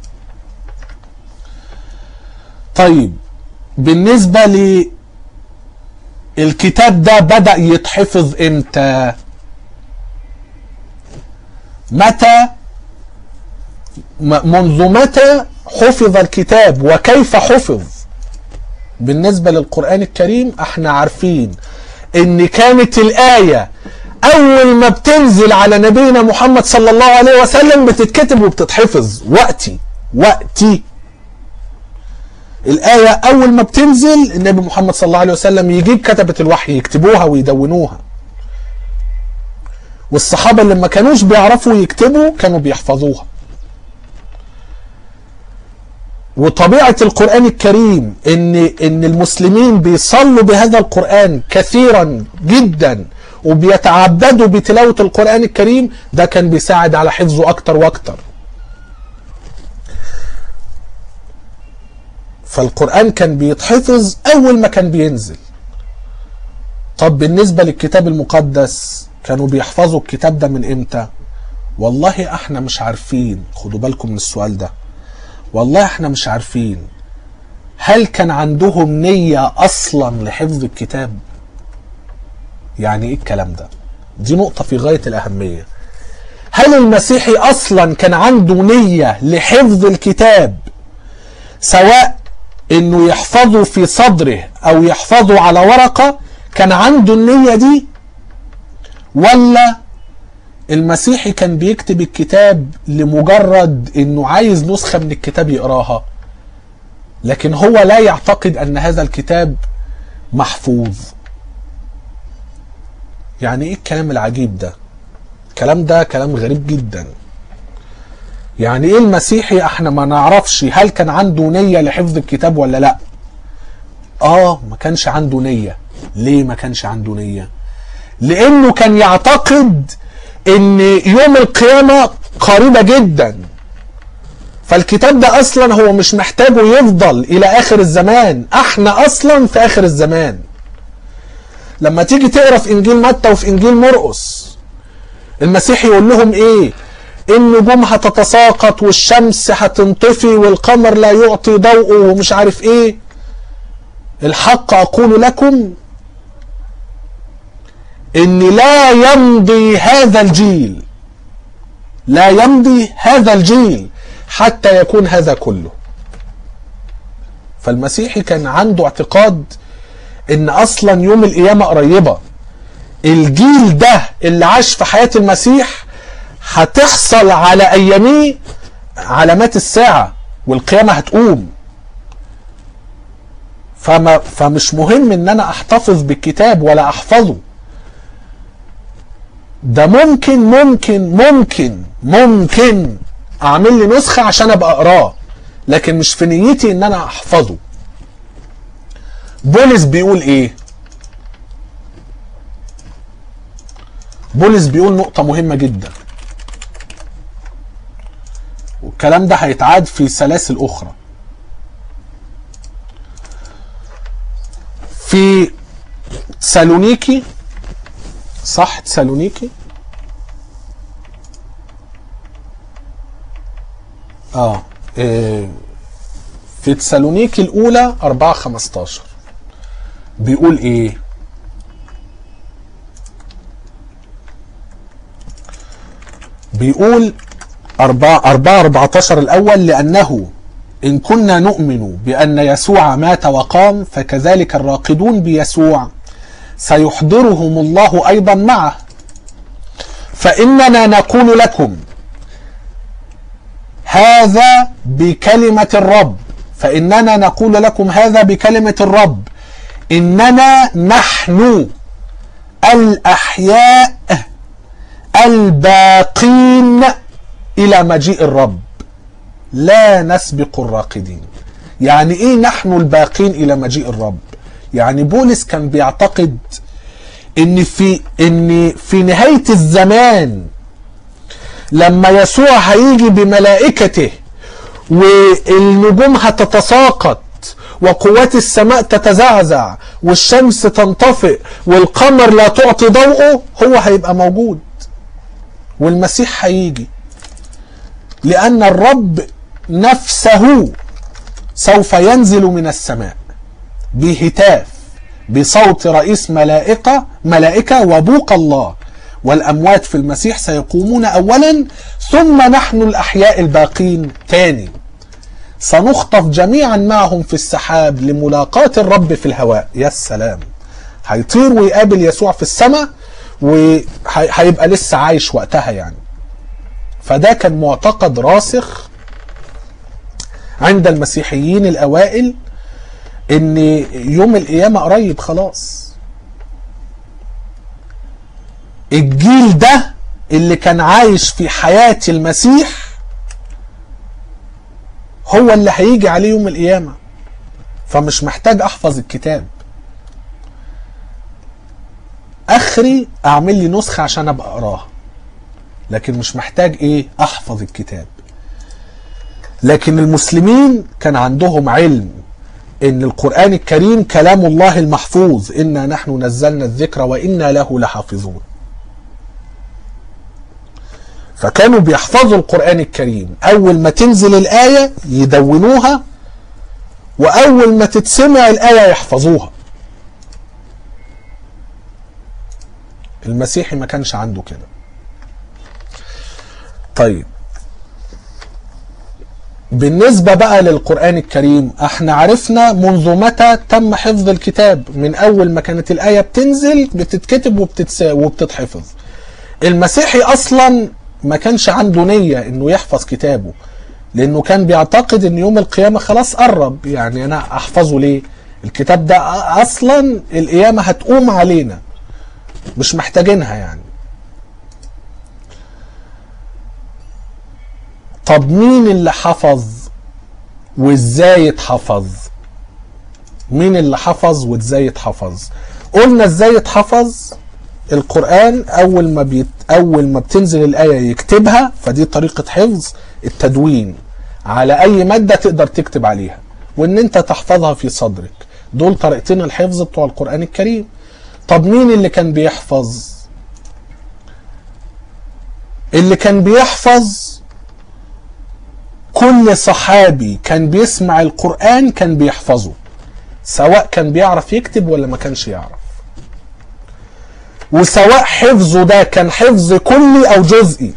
طيب بالنسبة للكتاب ده بدأ يتحفظ امتى متى منذ متى حفظ الكتاب وكيف حفظ بالنسبة للقرآن الكريم احنا عارفين ان كانت الآية اول ما بتنزل على نبينا محمد صلى الله عليه وسلم بتتكتب وبتتحفظ وقتي وقتي الآية أول ما بتنزل النبي محمد صلى الله عليه وسلم يجيب كتبة الوحي يكتبوها ويدونوها والصحابة اللي ما كانوش بيعرفوا يكتبوا كانوا بيحفظوها وطبيعة القرآن الكريم ان ان المسلمين بيصلوا بهذا القرآن كثيرا جدا وبيتعبدوا بتلاوة القرآن الكريم ده كان بيساعد على حفظه اكتر واكتر فالقرآن كان بيتحفظ اول ما كان بينزل طب بالنسبة للكتاب المقدس كانوا بيحفظوا الكتاب ده من امتى والله احنا مش عارفين خدوا بالكم من السؤال ده والله احنا مش عارفين هل كان عندهم نية اصلا لحفظ الكتاب يعني ايه الكلام ده دي نقطة في غاية الاهمية هل المسيحي اصلا كان عنده نية لحفظ الكتاب سواء انه يحفظه في صدره او يحفظه على ورقة كان عنده النية دي ولا المسيحي كان بيكتب الكتاب لمجرد انه عايز نسخة من الكتاب يقراها لكن هو لا يعتقد ان هذا الكتاب محفوظ يعني ايه الكلام العجيب ده الكلام ده كلام غريب جدا يعني ايه المسيحي احنا ما نعرفش هل كان عنده نية لحفظ الكتاب ولا لا اه ما كانش عنده نية ليه ما كانش عنده نية لانه كان يعتقد ان يوم القيامة قريبة جدا فالكتاب ده اصلا هو مش محتاجه يفضل الى اخر الزمان احنا اصلا في اخر الزمان لما تيجي تقرا في انجيل متى وفي انجيل مرقس المسيح يقول لهم ايه النجوم هتتساقط والشمس هتنطفي والقمر لا يعطي ضوءه ومش عارف ايه الحق اقول لكم ان لا يمضي هذا الجيل لا يمضي هذا الجيل حتى يكون هذا كله فالمسيحي كان عنده اعتقاد ان اصلا يوم القيامة قريبة الجيل ده اللي عاش في حياة المسيح هتحصل على اياميه علامات الساعة والقيامة هتقوم فما فمش مهم ان انا احتفظ بالكتاب ولا احفظه ده ممكن ممكن ممكن ممكن اعمل لي نسخة عشان ابقى اقراه لكن مش في نيتي ان انا احفظه بولس بيقول ايه بولس بيقول نقطة مهمة جدا والكلام ده هيتعاد في سلاسل اخرى في سالونيكي صح تسالونيكي اه إيه في تسالونيكي الاولى 4 15 بيقول ايه بيقول 4 4 14 الاول لانه ان كنا نؤمن بان يسوع مات وقام فكذلك الراقدون بيسوع سيحضرهم الله ايضا معه فاننا نقول لكم هذا بكلمه الرب فاننا نقول لكم هذا بكلمه الرب اننا نحن الاحياء الباقين الى مجيء الرب لا نسبق الراقدين يعني ايه نحن الباقين الى مجيء الرب يعني بولس كان بيعتقد ان في ان في نهايه الزمان لما يسوع هيجي بملائكته والنجوم هتتساقط وقوات السماء تتزعزع والشمس تنطفئ والقمر لا تعطي ضوءه هو هيبقى موجود والمسيح هيجي لأن الرب نفسه سوف ينزل من السماء بهتاف بصوت رئيس ملائكة ملائكة وبوق الله والأموات في المسيح سيقومون أولا ثم نحن الأحياء الباقين تاني سنخطف جميعا معهم في السحاب لملاقاة الرب في الهواء يا سلام هيطير ويقابل يسوع في السماء وهيبقى لسه عايش وقتها يعني فده كان معتقد راسخ عند المسيحيين الأوائل ان يوم القيامة قريب خلاص الجيل ده اللي كان عايش في حياة المسيح هو اللي هيجي عليه يوم القيامة فمش محتاج احفظ الكتاب اخري اعمل لي نسخة عشان ابقى اقراها لكن مش محتاج ايه احفظ الكتاب لكن المسلمين كان عندهم علم ان القرآن الكريم كلام الله المحفوظ انا نحن نزلنا الذكر وانا له لحافظون فكانوا بيحفظوا القرآن الكريم اول ما تنزل الآية يدونوها واول ما تتسمع الآية يحفظوها المسيحي ما كانش عنده كده طيب بالنسبة بقى للقرآن الكريم احنا عرفنا منذ متى تم حفظ الكتاب من اول ما كانت الآية بتنزل بتتكتب وبتتس... وبتتحفظ المسيحي اصلا ما كانش عنده نية انه يحفظ كتابه لانه كان بيعتقد ان يوم القيامة خلاص قرب يعني انا احفظه ليه الكتاب ده اصلا القيامة هتقوم علينا مش محتاجينها يعني طب مين اللي حفظ وازاي اتحفظ مين اللي حفظ وازاي اتحفظ قلنا ازاي اتحفظ القرآن اول ما بيت اول ما بتنزل الآية يكتبها فدي طريقة حفظ التدوين على اي مادة تقدر تكتب عليها وان انت تحفظها في صدرك دول طريقتين الحفظ بتوع القرآن الكريم طب مين اللي كان بيحفظ اللي كان بيحفظ كل صحابي كان بيسمع القرآن كان بيحفظه سواء كان بيعرف يكتب ولا ما كانش يعرف وسواء حفظه ده كان حفظ كلي او جزئي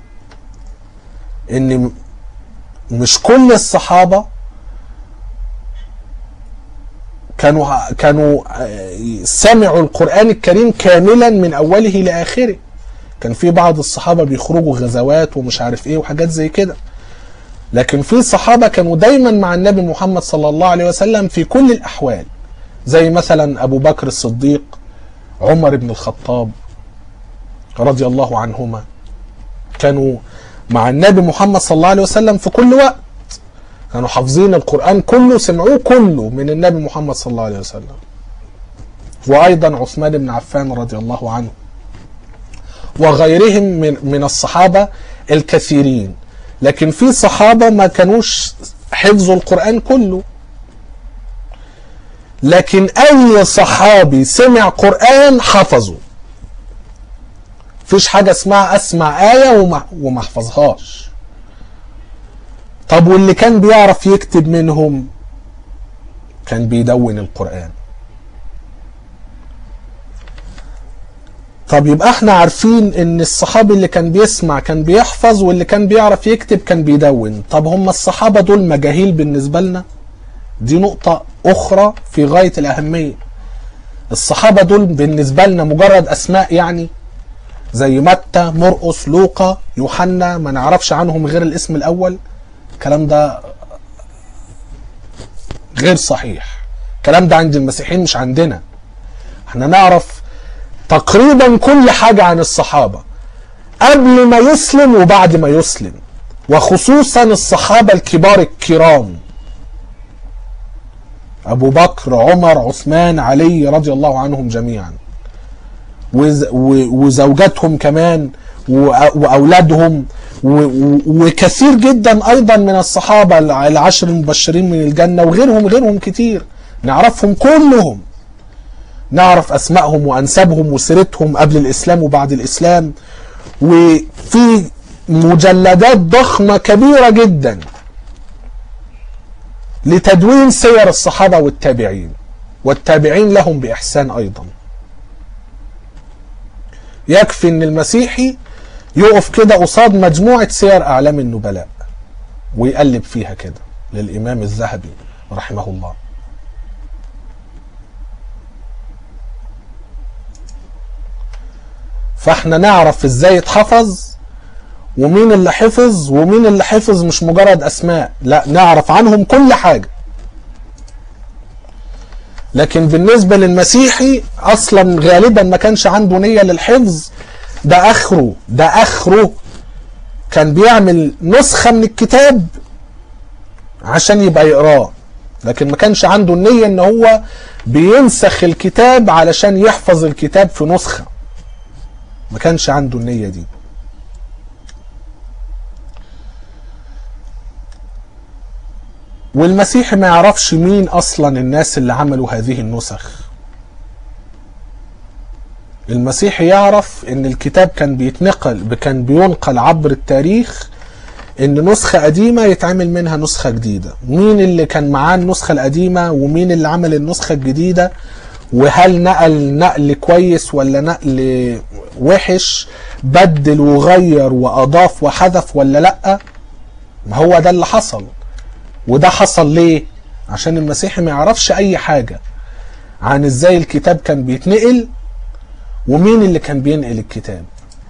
ان مش كل الصحابة كانوا كانوا سمعوا القرآن الكريم كاملا من اوله لاخره كان في بعض الصحابة بيخرجوا غزوات ومش عارف ايه وحاجات زي كده لكن في صحابة كانوا دايما مع النبي محمد صلى الله عليه وسلم في كل الأحوال زي مثلا أبو بكر الصديق عمر بن الخطاب رضي الله عنهما كانوا مع النبي محمد صلى الله عليه وسلم في كل وقت كانوا حافظين القرآن كله سمعوه كله من النبي محمد صلى الله عليه وسلم وأيضا عثمان بن عفان رضي الله عنه وغيرهم من من الصحابة الكثيرين لكن في صحابة ما كانوش حفظوا القرآن كله لكن أي صحابي سمع قرآن حفظه فيش حاجة اسمها أسمع آية وما, وما احفظهاش طب واللي كان بيعرف يكتب منهم كان بيدون القرآن طب يبقى احنا عارفين ان الصحابي اللي كان بيسمع كان بيحفظ واللي كان بيعرف يكتب كان بيدون طب هم الصحابة دول مجاهيل بالنسبة لنا دي نقطة اخرى في غاية الاهمية الصحابة دول بالنسبة لنا مجرد اسماء يعني زي متى مرقس لوقا يوحنا ما نعرفش عنهم غير الاسم الاول الكلام ده غير صحيح الكلام ده عند المسيحيين مش عندنا احنا نعرف تقريبا كل حاجة عن الصحابة قبل ما يسلم وبعد ما يسلم وخصوصا الصحابة الكبار الكرام أبو بكر عمر عثمان علي رضي الله عنهم جميعا وزوجاتهم كمان وأولادهم وكثير جدا أيضا من الصحابة العشر المبشرين من الجنة وغيرهم غيرهم كتير نعرفهم كلهم نعرف اسمائهم وانسابهم وسيرتهم قبل الاسلام وبعد الاسلام وفي مجلدات ضخمه كبيره جدا لتدوين سير الصحابه والتابعين والتابعين لهم باحسان ايضا يكفي ان المسيحي يقف كده قصاد مجموعه سير اعلام النبلاء ويقلب فيها كده للامام الذهبي رحمه الله فاحنا نعرف ازاي اتحفظ ومين اللي حفظ ومين اللي حفظ مش مجرد اسماء لا نعرف عنهم كل حاجة لكن بالنسبة للمسيحي اصلا غالبا ما كانش عنده نية للحفظ ده اخره ده اخره كان بيعمل نسخة من الكتاب عشان يبقى يقراه لكن ما كانش عنده النية ان هو بينسخ الكتاب علشان يحفظ الكتاب في نسخة ما كانش عنده النية دي والمسيح ما يعرفش مين اصلا الناس اللي عملوا هذه النسخ المسيح يعرف ان الكتاب كان بيتنقل كان بينقل عبر التاريخ ان نسخة قديمة يتعمل منها نسخة جديدة مين اللي كان معاه النسخة القديمة ومين اللي عمل النسخة الجديدة وهل نقل نقل كويس ولا نقل وحش بدل وغير واضاف وحذف ولا لا ما هو ده اللي حصل وده حصل ليه عشان المسيح ما يعرفش اي حاجة عن ازاي الكتاب كان بيتنقل ومين اللي كان بينقل الكتاب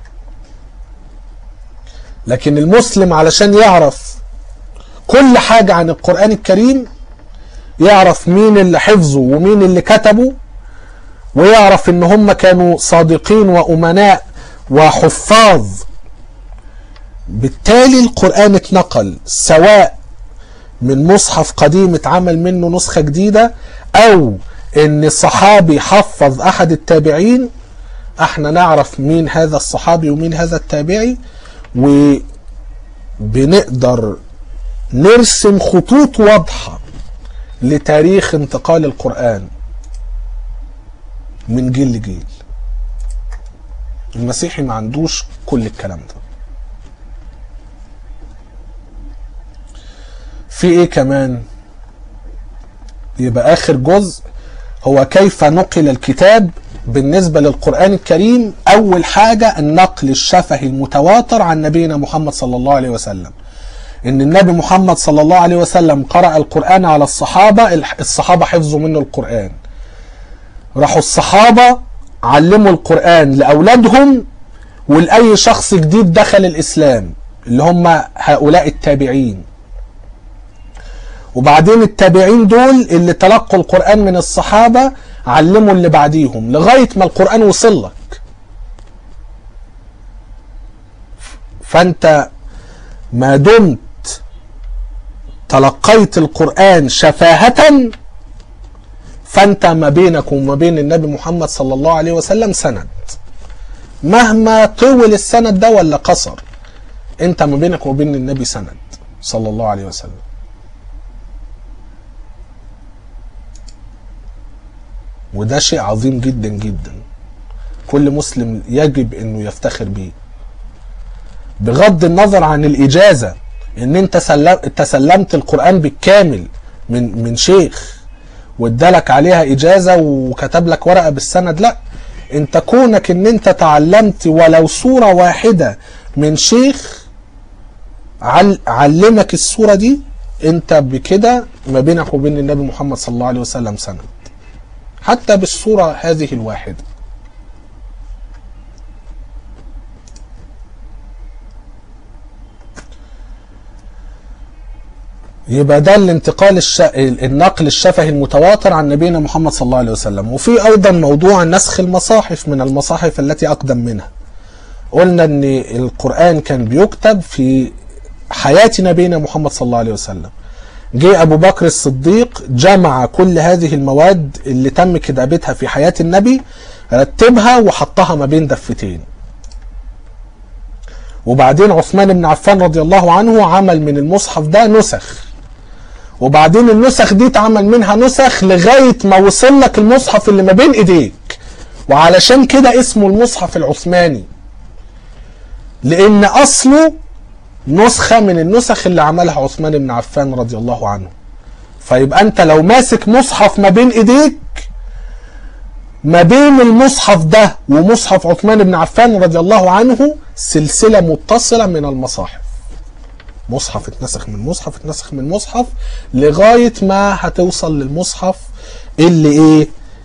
لكن المسلم علشان يعرف كل حاجة عن القرآن الكريم يعرف مين اللي حفظه ومين اللي كتبه ويعرف ان هم كانوا صادقين وامناء وحفاظ بالتالي القرآن اتنقل سواء من مصحف قديم اتعمل منه نسخة جديدة او ان صحابي حفظ احد التابعين احنا نعرف مين هذا الصحابي ومين هذا التابعي وبنقدر نرسم خطوط واضحة لتاريخ انتقال القرآن من جيل لجيل المسيحي ما عندوش كل الكلام ده في ايه كمان يبقى اخر جزء هو كيف نقل الكتاب بالنسبة للقرآن الكريم أول حاجة النقل الشفهي المتواتر عن نبينا محمد صلى الله عليه وسلم إن النبي محمد صلى الله عليه وسلم قرأ القرآن على الصحابة الصحابة حفظوا منه القرآن راحوا الصحابة علموا القرآن لأولادهم ولأي شخص جديد دخل الإسلام اللي هم هؤلاء التابعين وبعدين التابعين دول اللي تلقوا القرآن من الصحابة علموا اللي بعديهم لغاية ما القرآن وصل لك فأنت ما دمت تلقيت القرآن شفاهة فأنت ما بينك وما بين النبي محمد صلى الله عليه وسلم سند مهما طول السند ده ولا قصر انت ما بينك وبين النبي سند صلى الله عليه وسلم وده شيء عظيم جدا جدا كل مسلم يجب انه يفتخر بيه بغض النظر عن الاجازه ان انت تسلمت القران بالكامل من من شيخ وادالك عليها اجازه وكتب لك ورقه بالسند لا انت كونك ان انت تعلمت ولو صوره واحده من شيخ علمك الصوره دي انت بكده ما بينك وبين النبي محمد صلى الله عليه وسلم سند حتى بالصورة هذه الواحدة يبقى ده الانتقال الش... النقل الشفهي المتواتر عن نبينا محمد صلى الله عليه وسلم وفي ايضا موضوع نسخ المصاحف من المصاحف التي اقدم منها قلنا ان القرآن كان بيكتب في حياة نبينا محمد صلى الله عليه وسلم جه ابو بكر الصديق جمع كل هذه المواد اللي تم كتابتها في حياة النبي رتبها وحطها ما بين دفتين وبعدين عثمان بن عفان رضي الله عنه عمل من المصحف ده نسخ وبعدين النسخ دي اتعمل منها نسخ لغاية ما وصل لك المصحف اللي ما بين ايديك وعلشان كده اسمه المصحف العثماني لان اصله نسخة من النسخ اللي عملها عثمان بن عفان رضي الله عنه فيبقى انت لو ماسك مصحف ما بين ايديك ما بين المصحف ده ومصحف عثمان بن عفان رضي الله عنه سلسلة متصلة من المصاحف مصحف اتنسخ من مصحف اتنسخ من مصحف لغاية ما هتوصل للمصحف اللي ايه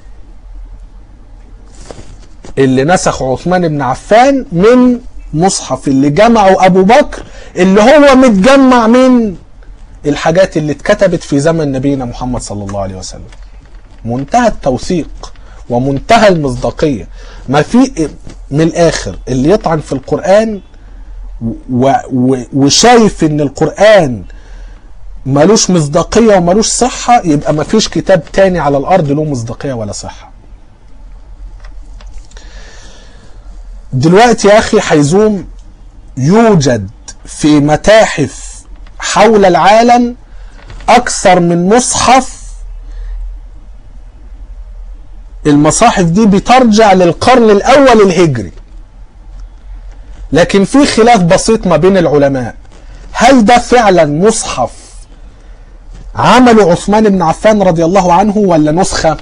اللي نسخ عثمان بن عفان من مصحف اللي جمعه ابو بكر اللي هو متجمع من الحاجات اللي اتكتبت في زمن نبينا محمد صلى الله عليه وسلم منتهى التوثيق ومنتهى المصداقية ما في من الاخر اللي يطعن في القرآن و و وشايف ان القرآن ملوش مصداقية وملوش صحة يبقى مفيش كتاب تاني على الأرض له مصداقية ولا صحة دلوقتي يا أخي حيزوم يوجد في متاحف حول العالم أكثر من مصحف المصاحف دي بترجع للقرن الأول الهجري لكن في خلاف بسيط ما بين العلماء هل ده فعلا مصحف عمله عثمان بن عفان رضي الله عنه ولا نسخة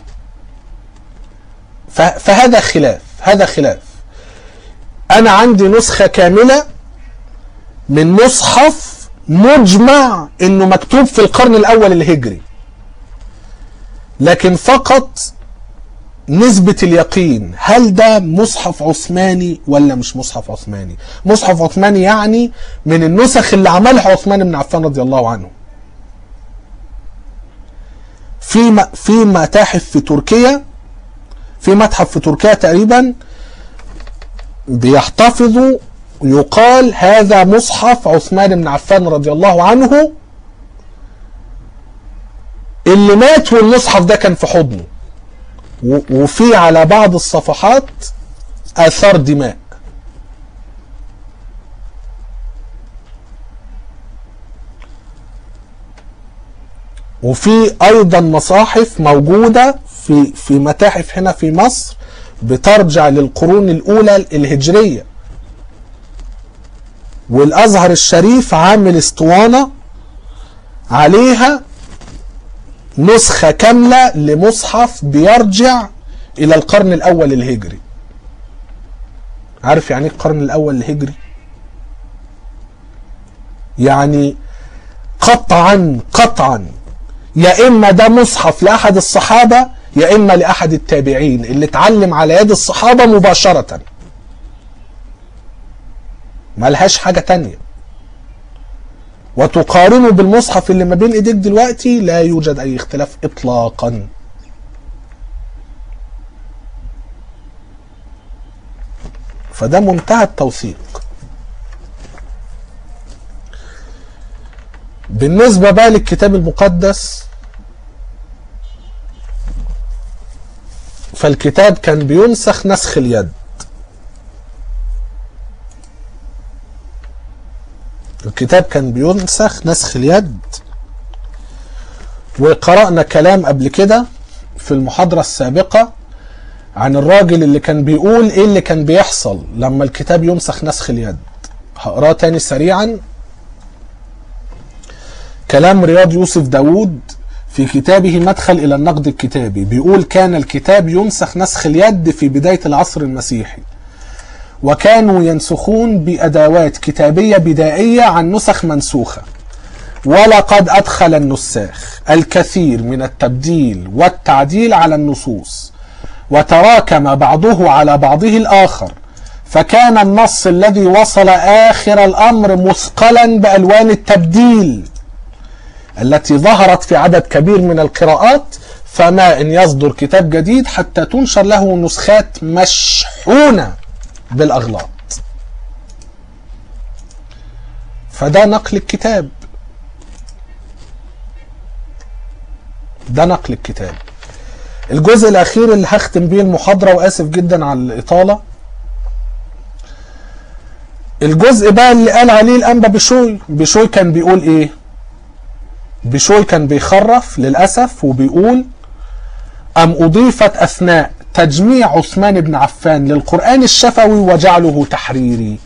فهذا خلاف هذا خلاف أنا عندي نسخة كاملة من مصحف مجمع انه مكتوب في القرن الاول الهجري لكن فقط نسبة اليقين هل ده مصحف عثماني ولا مش مصحف عثماني مصحف عثماني يعني من النسخ اللي عملها عثمان بن عفان رضي الله عنه في في متاحف في تركيا في متحف في تركيا تقريبا بيحتفظوا يقال هذا مصحف عثمان بن عفان رضي الله عنه اللي مات والمصحف ده كان في حضنه وفي على بعض الصفحات اثار دماء وفي ايضا مصاحف موجوده في في متاحف هنا في مصر بترجع للقرون الاولى الهجريه والازهر الشريف عامل اسطوانه عليها نسخه كامله لمصحف بيرجع الى القرن الاول الهجري عارف يعني ايه القرن الاول الهجري يعني قطعا قطعا يا اما ده مصحف لاحد الصحابه يا اما لاحد التابعين اللي اتعلم على يد الصحابه مباشره ملهاش حاجة تانية وتقارنه بالمصحف اللي ما بين ايديك دلوقتي لا يوجد اي اختلاف اطلاقا فده منتهى التوثيق بالنسبة بقى للكتاب المقدس فالكتاب كان بينسخ نسخ اليد الكتاب كان بينسخ نسخ اليد وقرأنا كلام قبل كده في المحاضرة السابقة عن الراجل اللي كان بيقول ايه اللي كان بيحصل لما الكتاب ينسخ نسخ اليد هقراه تاني سريعا كلام رياض يوسف داوود في كتابه مدخل إلى النقد الكتابي بيقول كان الكتاب ينسخ نسخ اليد في بداية العصر المسيحي وكانوا ينسخون بأدوات كتابية بدائية عن نسخ منسوخة ولقد أدخل النساخ الكثير من التبديل والتعديل على النصوص وتراكم بعضه على بعضه الآخر فكان النص الذي وصل آخر الأمر مثقلا بألوان التبديل التي ظهرت في عدد كبير من القراءات فما إن يصدر كتاب جديد حتى تنشر له نسخات مشحونة بالأغلاط فده نقل الكتاب ده نقل الكتاب الجزء الأخير اللي هختم بيه المحاضرة وآسف جدا على الإطالة الجزء بقى اللي قال عليه الأنبا بشوي بشوي كان بيقول إيه بشوي كان بيخرف للأسف وبيقول أم أضيفت أثناء تجميع عثمان بن عفان للقرآن الشفوي وجعله تحريري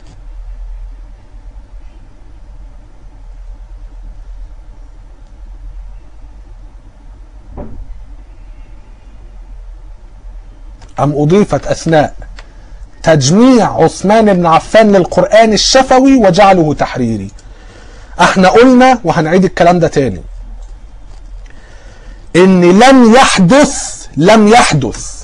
أم أضيفت أثناء تجميع عثمان بن عفان للقرآن الشفوي وجعله تحريري احنا قلنا وهنعيد الكلام ده تاني ان لم يحدث لم يحدث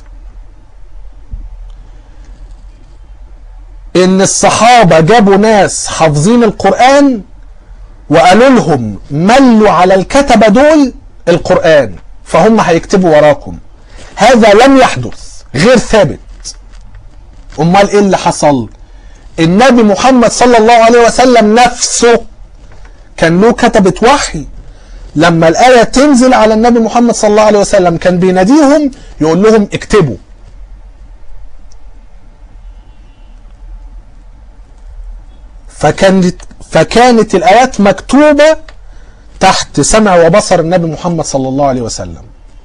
ان الصحابة جابوا ناس حافظين القرآن وقالوا لهم ملوا على الكتبة دول القرآن فهم هيكتبوا وراكم هذا لم يحدث غير ثابت امال ايه اللي حصل النبي محمد صلى الله عليه وسلم نفسه كان له كتبة وحي لما الآية تنزل على النبي محمد صلى الله عليه وسلم كان بيناديهم يقول لهم اكتبوا فكانت فكانت الآيات مكتوبة تحت سمع وبصر النبي محمد صلى الله عليه وسلم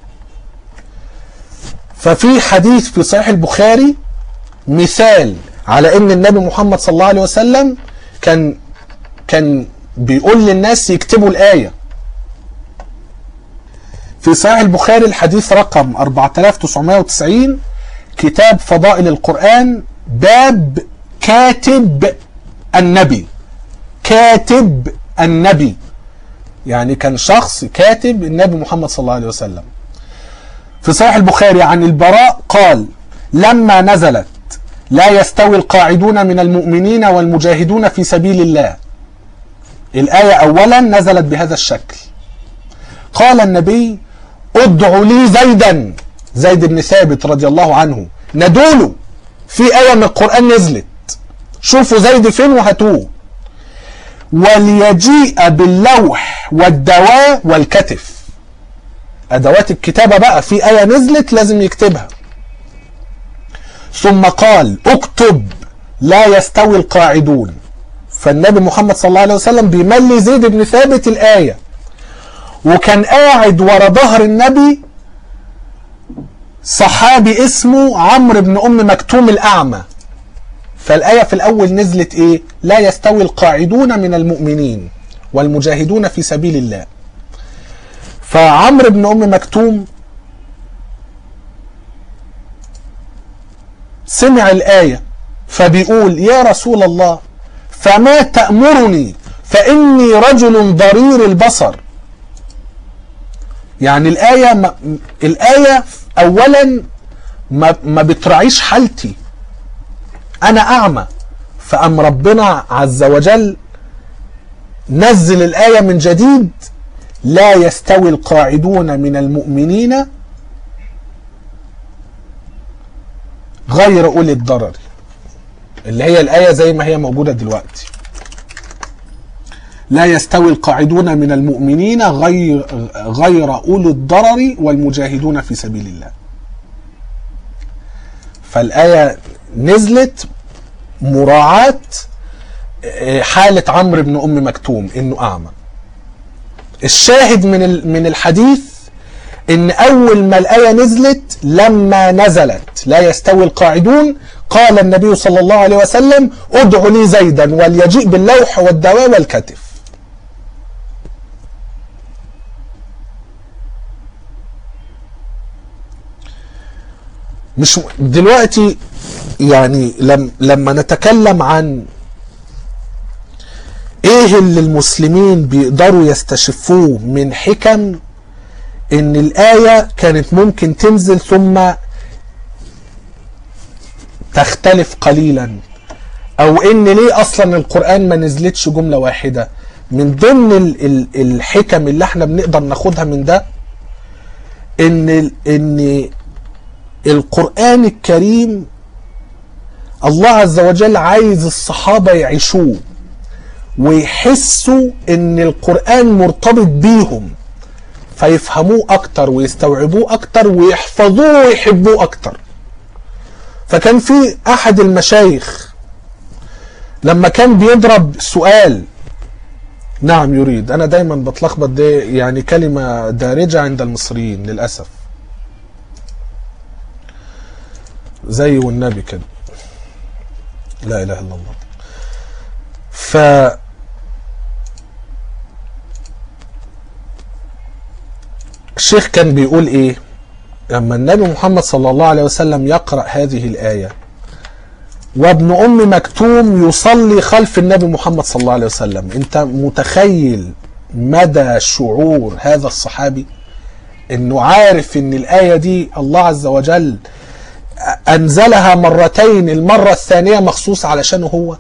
ففي حديث في صحيح البخاري مثال على ان النبي محمد صلى الله عليه وسلم كان كان بيقول للناس يكتبوا الآية في صحيح البخاري الحديث رقم 4990 كتاب فضائل القرآن باب كاتب النبي كاتب النبي يعني كان شخص كاتب النبي محمد صلى الله عليه وسلم في صحيح البخاري عن البراء قال لما نزلت لا يستوي القاعدون من المؤمنين والمجاهدون في سبيل الله الآية أولا نزلت بهذا الشكل قال النبي ادعوا لي زيدا زيد بن ثابت رضي الله عنه ندوله في آية من القرآن نزلت شوفوا زيد فين وهاتوه وليجيء باللوح والدواء والكتف أدوات الكتابة بقى في آية نزلت لازم يكتبها ثم قال اكتب لا يستوي القاعدون فالنبي محمد صلى الله عليه وسلم بيملي زيد بن ثابت الآية وكان قاعد ورا ظهر النبي صحابي اسمه عمرو بن أم مكتوم الأعمى فالآية في الأول نزلت إيه لا يستوي القاعدون من المؤمنين والمجاهدون في سبيل الله فعمرو بن أم مكتوم سمع الآية فبيقول يا رسول الله فما تأمرني فإني رجل ضرير البصر يعني الآية ما الآية أولا ما, ما بتراعيش حالتي أنا أعمى فأم ربنا عز وجل نزل الآية من جديد لا يستوي القاعدون من المؤمنين غير أولي الضرر اللي هي الآية زي ما هي موجودة دلوقتي لا يستوي القاعدون من المؤمنين غير غير أولي الضرر والمجاهدون في سبيل الله فالآية نزلت مراعاة حالة عمرو بن أم مكتوم إنه أعمى الشاهد من من الحديث ان اول ما الايه نزلت لما نزلت لا يستوي القاعدون قال النبي صلى الله عليه وسلم ادع لي زيدا وليجيء باللوح والدواء والكتف مش دلوقتي يعني لم لما نتكلم عن ايه اللي المسلمين بيقدروا يستشفوه من حكم ان الآية كانت ممكن تنزل ثم تختلف قليلا او ان ليه اصلا القرآن ما نزلتش جملة واحدة من ضمن ال ال الحكم اللي احنا بنقدر ناخدها من ده ان ان القرآن الكريم الله عز وجل عايز الصحابة يعيشوه ويحسوا ان القرآن مرتبط بيهم فيفهموه اكتر ويستوعبوه اكتر ويحفظوه ويحبوه اكتر فكان في احد المشايخ لما كان بيضرب سؤال نعم يريد انا دايما بتلخبط دي يعني كلمة دارجة عند المصريين للأسف زي والنبي كده لا اله الا الله ف الشيخ كان بيقول ايه لما النبي محمد صلى الله عليه وسلم يقرأ هذه الآية وابن أم مكتوم يصلي خلف النبي محمد صلى الله عليه وسلم انت متخيل مدى شعور هذا الصحابي انه عارف ان الآية دي الله عز وجل أنزلها مرتين المرة الثانية مخصوص علشانه هو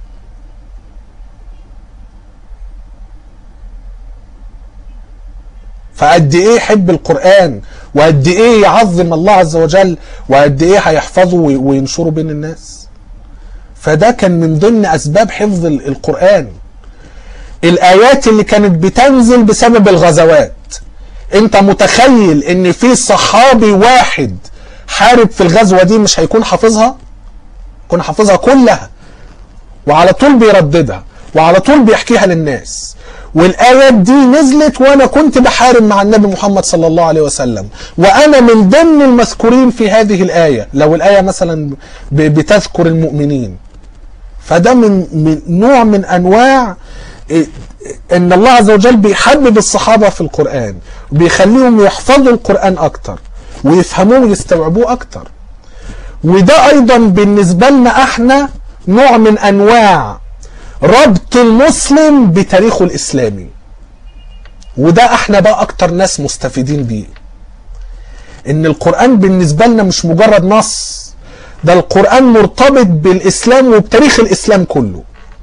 فقد ايه يحب القرآن وقد ايه يعظم الله عز وجل وقد ايه هيحفظه وينشره بين الناس فده كان من ضمن اسباب حفظ القرآن الايات اللي كانت بتنزل بسبب الغزوات انت متخيل ان في صحابي واحد حارب في الغزوه دي مش هيكون حافظها يكون حافظها كلها وعلى طول بيرددها وعلى طول بيحكيها للناس والايات دي نزلت وانا كنت بحارب مع النبي محمد صلى الله عليه وسلم وانا من ضمن المذكورين في هذه الايه لو الايه مثلا ب- بتذكر المؤمنين فده من, من نوع من انواع إيه، ان الله عز وجل بيحبب الصحابه في القران وبيخليهم يحفظوا القران اكتر ويفهموه ويستوعبوه اكتر وده ايضا بالنسبه لنا احنا نوع من انواع ربط المسلم بتاريخه الاسلامي وده احنا بقى اكتر ناس مستفيدين بيه ان القران بالنسبه لنا مش مجرد نص ده القران مرتبط بالاسلام وبتاريخ الاسلام كله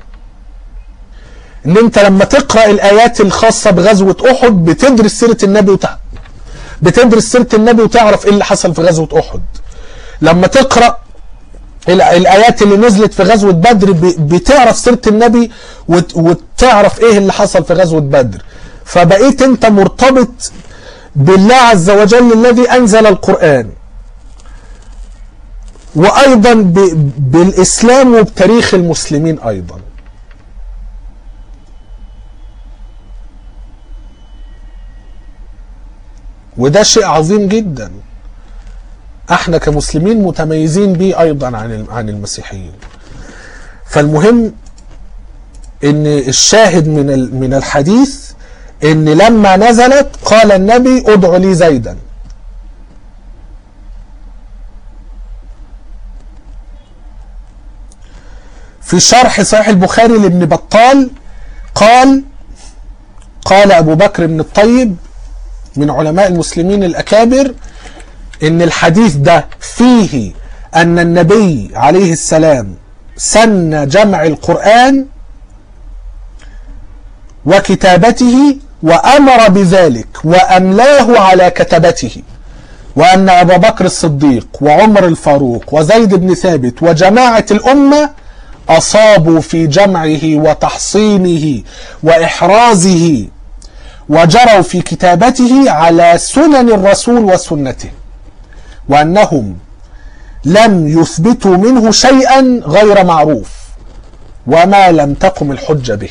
ان انت لما تقرا الايات الخاصه بغزوه احد بتدرس سيره النبي وتع... بتدرس سيره النبي وتعرف ايه اللي حصل في غزوه احد لما تقرا ال- الايات اللي نزلت في غزوه بدر ب- بتعرف سيره النبي وت- وتعرف ايه اللي حصل في غزوه بدر فبقيت انت مرتبط بالله عز وجل الذي انزل القران وايضا ب- بالاسلام وبتاريخ المسلمين ايضا وده شيء عظيم جدا احنا كمسلمين متميزين بيه ايضا عن الم- عن المسيحيين فالمهم ان الشاهد من ال- من الحديث ان لما نزلت قال النبي ادع لي زيدا في شرح صحيح البخاري لابن بطال قال قال ابو بكر بن الطيب من علماء المسلمين الاكابر ان الحديث ده فيه ان النبي عليه السلام سن جمع القران وكتابته وامر بذلك واملاه على كتبته وان ابا بكر الصديق وعمر الفاروق وزيد بن ثابت وجماعه الامه اصابوا في جمعه وتحصينه واحرازه وجروا في كتابته على سنن الرسول وسنته وانهم لم يثبتوا منه شيئا غير معروف وما لم تقم الحجه به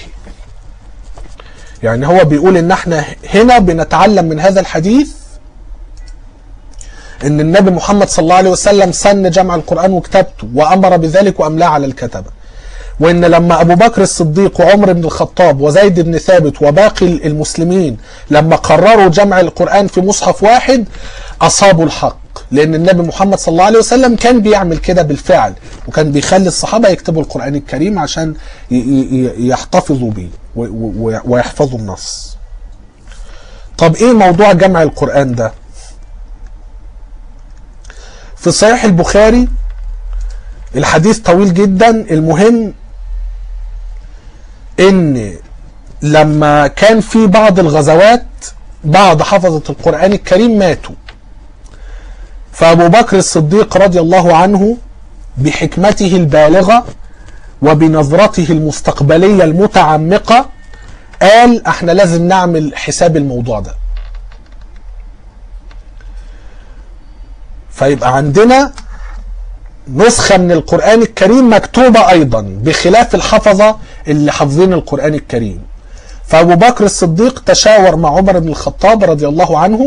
يعني هو بيقول ان احنا هنا بنتعلم من هذا الحديث ان النبي محمد صلى الله عليه وسلم سن جمع القران وكتابته وامر بذلك واملاه على الكتبه وان لما ابو بكر الصديق وعمر بن الخطاب وزيد بن ثابت وباقي المسلمين لما قرروا جمع القران في مصحف واحد اصابوا الحق لان النبي محمد صلى الله عليه وسلم كان بيعمل كده بالفعل وكان بيخلي الصحابه يكتبوا القران الكريم عشان ي- ي- يحتفظوا بيه و- و- ويحفظوا النص طب ايه موضوع جمع القران ده في صحيح البخاري الحديث طويل جدا المهم ان لما كان في بعض الغزوات بعض حفظة القرآن الكريم ماتوا فأبو بكر الصديق رضي الله عنه بحكمته البالغة وبنظرته المستقبلية المتعمقة قال احنا لازم نعمل حساب الموضوع ده فيبقى عندنا نسخة من القرآن الكريم مكتوبة أيضا بخلاف الحفظة اللي حافظين القرآن الكريم فأبو بكر الصديق تشاور مع عمر بن الخطاب رضي الله عنه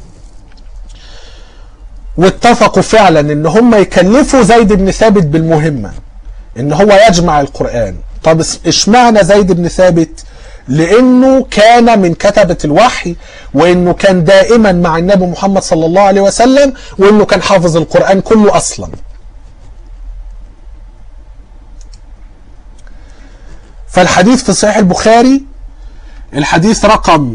واتفقوا فعلا ان هم يكلفوا زيد بن ثابت بالمهمة ان هو يجمع القرآن طب اس- اشمعنى زيد بن ثابت لانه كان من كتبة الوحي وانه كان دائما مع النبي محمد صلى الله عليه وسلم وانه كان حافظ القرآن كله اصلا فالحديث في صحيح البخاري الحديث رقم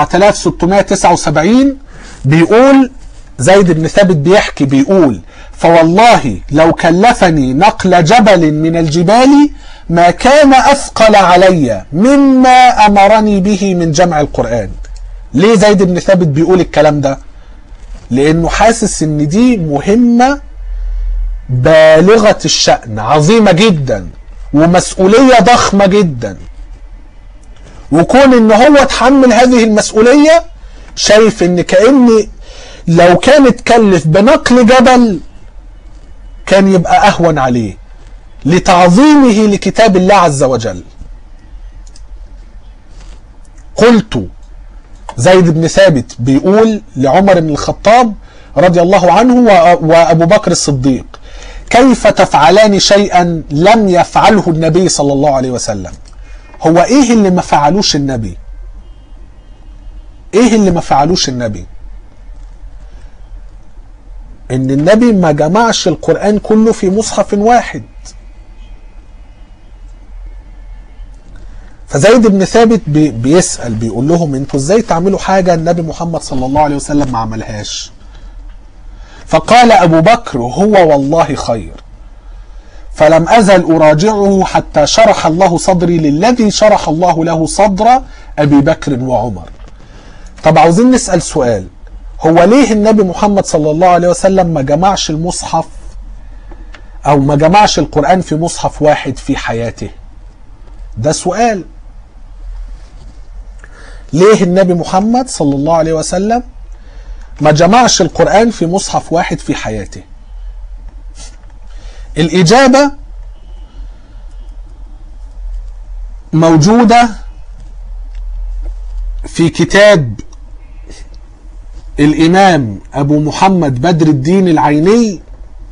4679 بيقول زيد بن ثابت بيحكي بيقول فوالله لو كلفني نقل جبل من الجبال ما كان أثقل علي مما أمرني به من جمع القرآن ليه زيد بن ثابت بيقول الكلام ده لأنه حاسس إن دي مهمة بالغة الشأن عظيمة جدا ومسؤولية ضخمة جدا وكون ان هو اتحمل هذه المسؤولية شايف ان كأن لو كان اتكلف بنقل جبل كان يبقى اهون عليه لتعظيمه لكتاب الله عز وجل قلت زيد بن ثابت بيقول لعمر بن الخطاب رضي الله عنه وابو بكر الصديق كيف تفعلان شيئا لم يفعله النبي صلى الله عليه وسلم هو ايه اللي ما فعلوش النبي ايه اللي ما فعلوش النبي ان النبي ما جمعش القرآن كله في مصحف واحد فزيد بن ثابت بي بيسأل بيقول لهم انتوا ازاي تعملوا حاجة النبي محمد صلى الله عليه وسلم ما عملهاش فقال ابو بكر هو والله خير فلم ازل اراجعه حتى شرح الله صدري للذي شرح الله له صدر ابي بكر وعمر طب عاوزين نسأل سؤال هو ليه النبي محمد صلى الله عليه وسلم ما جمعش المصحف او ما جمعش القرآن في مصحف واحد في حياته ده سؤال ليه النبي محمد صلى الله عليه وسلم ما جمعش القرآن في مصحف واحد في حياته الإجابة موجودة في كتاب الإمام أبو محمد بدر الدين العيني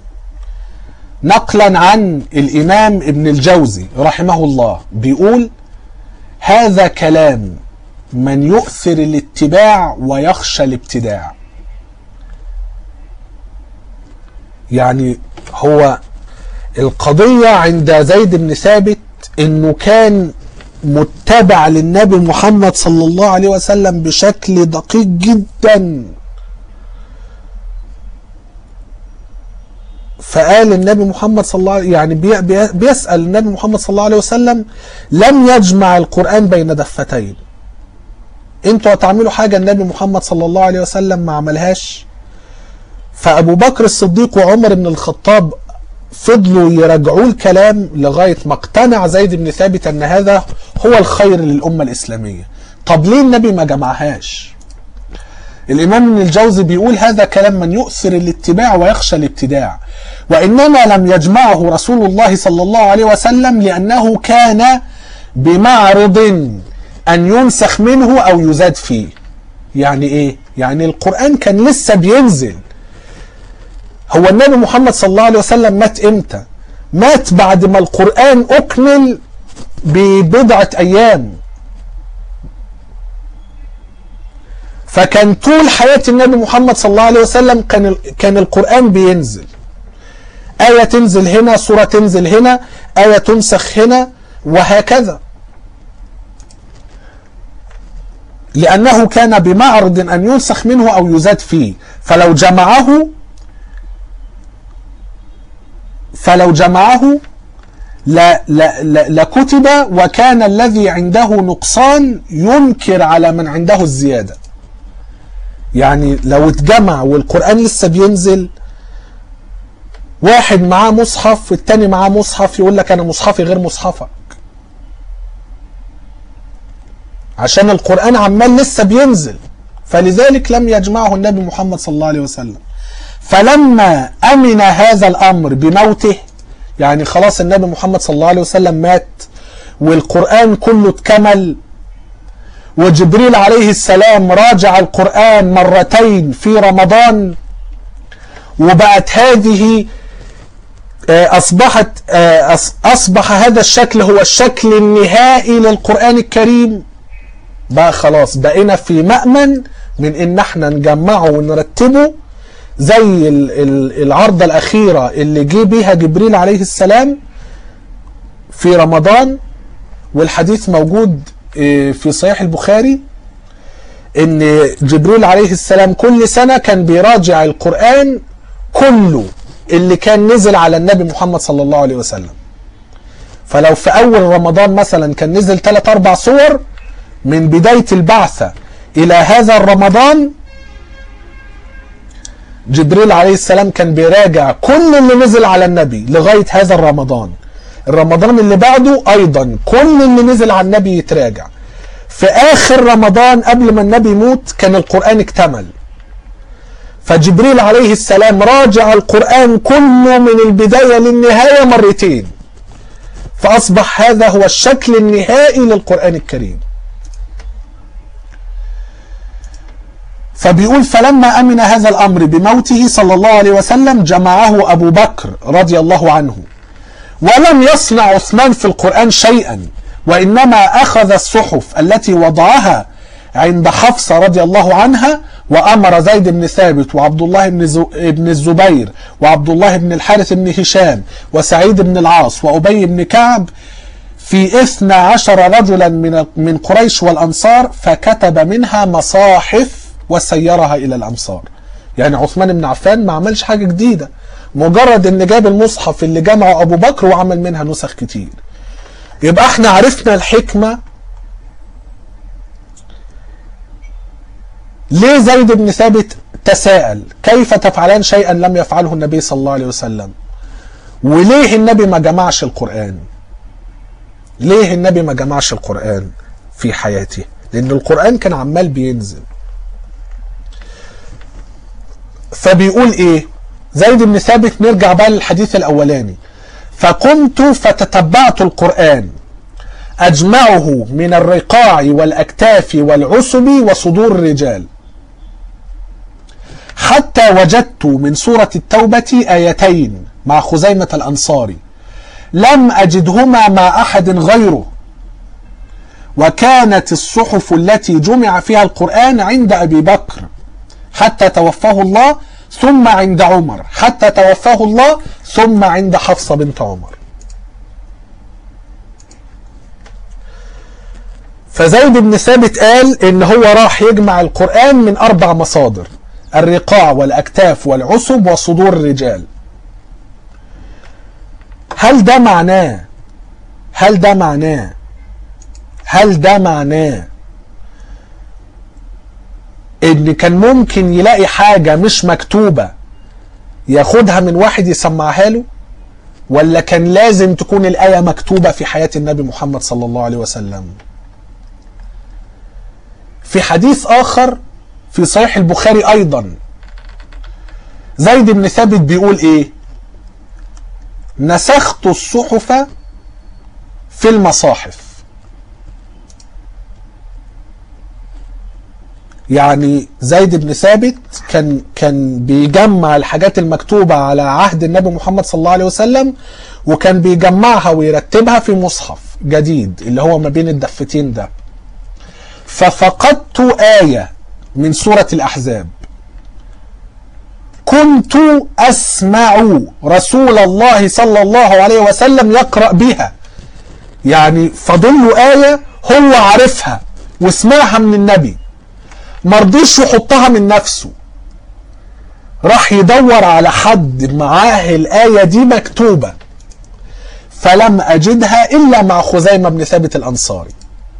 نقلا عن الإمام ابن الجوزي رحمه الله بيقول هذا كلام من يؤثر الاتباع ويخشى الابتداع يعني هو القضية عند زيد بن ثابت انه كان متبع للنبي محمد صلى الله عليه وسلم بشكل دقيق جدا فقال النبي محمد صلى الله عليه يعني بي بي بيسأل النبي محمد صلى الله عليه وسلم لم يجمع القرآن بين دفتين انتوا هتعملوا حاجة النبي محمد صلى الله عليه وسلم ما عملهاش فأبو بكر الصديق وعمر بن الخطاب فضلوا يراجعوا الكلام لغاية ما اقتنع زيد بن ثابت أن هذا هو الخير للأمة الإسلامية طب ليه النبي ما جمعهاش الإمام ابن الجوزي بيقول هذا كلام من يؤثر الاتباع ويخشى الابتداع وإنما لم يجمعه رسول الله صلى الله عليه وسلم لأنه كان بمعرض أن ينسخ منه أو يزاد فيه يعني إيه؟ يعني القرآن كان لسه بينزل هو النبي محمد صلى الله عليه وسلم مات امتى مات بعد ما القرآن أكمل ببضعة أيام فكان طول حياة النبي محمد صلى الله عليه وسلم كان كان القرآن بينزل آية تنزل هنا سورة تنزل هنا آية تنسخ هنا وهكذا لأنه كان بمعرض أن ينسخ منه أو يزاد فيه فلو جمعه فلو جمعه لا لا لا لكتب وكان الذي عنده نقصان ينكر على من عنده الزيادة يعني لو اتجمع والقرآن لسه بينزل واحد معاه مصحف والتاني معاه مصحف يقول لك أنا مصحفي غير مصحفك عشان القرآن عمال لسه بينزل فلذلك لم يجمعه النبي محمد صلى الله عليه وسلم فلما أمن هذا الأمر بموته يعني خلاص النبي محمد صلى الله عليه وسلم مات والقرآن كله اتكمل وجبريل عليه السلام راجع القرآن مرتين في رمضان وبقت هذه أصبحت أصبح هذا الشكل هو الشكل النهائي للقرآن الكريم بقى خلاص بقينا في مأمن من إن احنا نجمعه ونرتبه زي العرضة الأخيرة اللي جه بيها جبريل عليه السلام في رمضان والحديث موجود في صحيح البخاري ان جبريل عليه السلام كل سنة كان بيراجع القرآن كله اللي كان نزل على النبي محمد صلى الله عليه وسلم فلو في أول رمضان مثلا كان نزل 3 أربع صور من بداية البعثة إلى هذا الرمضان جبريل عليه السلام كان بيراجع كل اللي نزل على النبي لغاية هذا الرمضان الرمضان اللي بعده أيضا كل اللي نزل على النبي يتراجع في آخر رمضان قبل ما النبي يموت كان القرآن اكتمل فجبريل عليه السلام راجع القرآن كله من البداية للنهاية مرتين فأصبح هذا هو الشكل النهائي للقرآن الكريم فبيقول فلما أمن هذا الأمر بموته صلى الله عليه وسلم جمعه أبو بكر رضي الله عنه ولم يصنع عثمان في القرآن شيئا وإنما أخذ الصحف التي وضعها عند حفصة رضي الله عنها وأمر زيد بن ثابت وعبد الله بن, زو... بن الزبير وعبد الله بن الحارث بن هشام وسعيد بن العاص وأبي بن كعب في اثنى عشر رجلا من من قريش والأنصار فكتب منها مصاحف وسيرها إلى الأمصار يعني عثمان بن عفان ما عملش حاجة جديدة مجرد ان جاب المصحف اللي جمعه ابو بكر وعمل منها نسخ كتير يبقى احنا عرفنا الحكمة ليه زيد بن ثابت تساءل كيف تفعلان شيئا لم يفعله النبي صلى الله عليه وسلم وليه النبي ما جمعش القرآن ليه النبي ما جمعش القرآن في حياته لأن القرآن كان عمال بينزل فبيقول ايه زيد بن ثابت نرجع بقى للحديث الاولاني فقمت فتتبعت القرآن أجمعه من الرقاع والأكتاف والعسب وصدور الرجال حتى وجدت من سورة التوبة آيتين مع خزيمة الأنصاري لم أجدهما مع أحد غيره وكانت الصحف التي جمع فيها القرآن عند أبي بكر حتى توفاه الله ثم عند عمر حتى توفاه الله ثم عند حفصة بنت عمر فزيد بن ثابت قال ان هو راح يجمع القرآن من اربع مصادر الرقاع والاكتاف والعسب وصدور الرجال هل ده معناه هل ده معناه هل ده معناه ان كان ممكن يلاقي حاجة مش مكتوبة ياخدها من واحد يسمعها له ولا كان لازم تكون الآية مكتوبة في حياة النبي محمد صلى الله عليه وسلم في حديث آخر في صحيح البخاري أيضا زيد بن ثابت بيقول إيه نسخت الصحف في المصاحف يعني زيد بن ثابت كان كان بيجمع الحاجات المكتوبة على عهد النبي محمد صلى الله عليه وسلم وكان بيجمعها ويرتبها في مصحف جديد اللي هو ما بين الدفتين ده ففقدت آية من سورة الأحزاب كنت أسمع رسول الله صلى الله عليه وسلم يقرأ بها يعني فضل له آية هو عارفها وسمعها من النبي مرضيش يحطها من نفسه راح يدور على حد معاه الآية دي مكتوبة فلم أجدها إلا مع خزيمة بن ثابت الأنصاري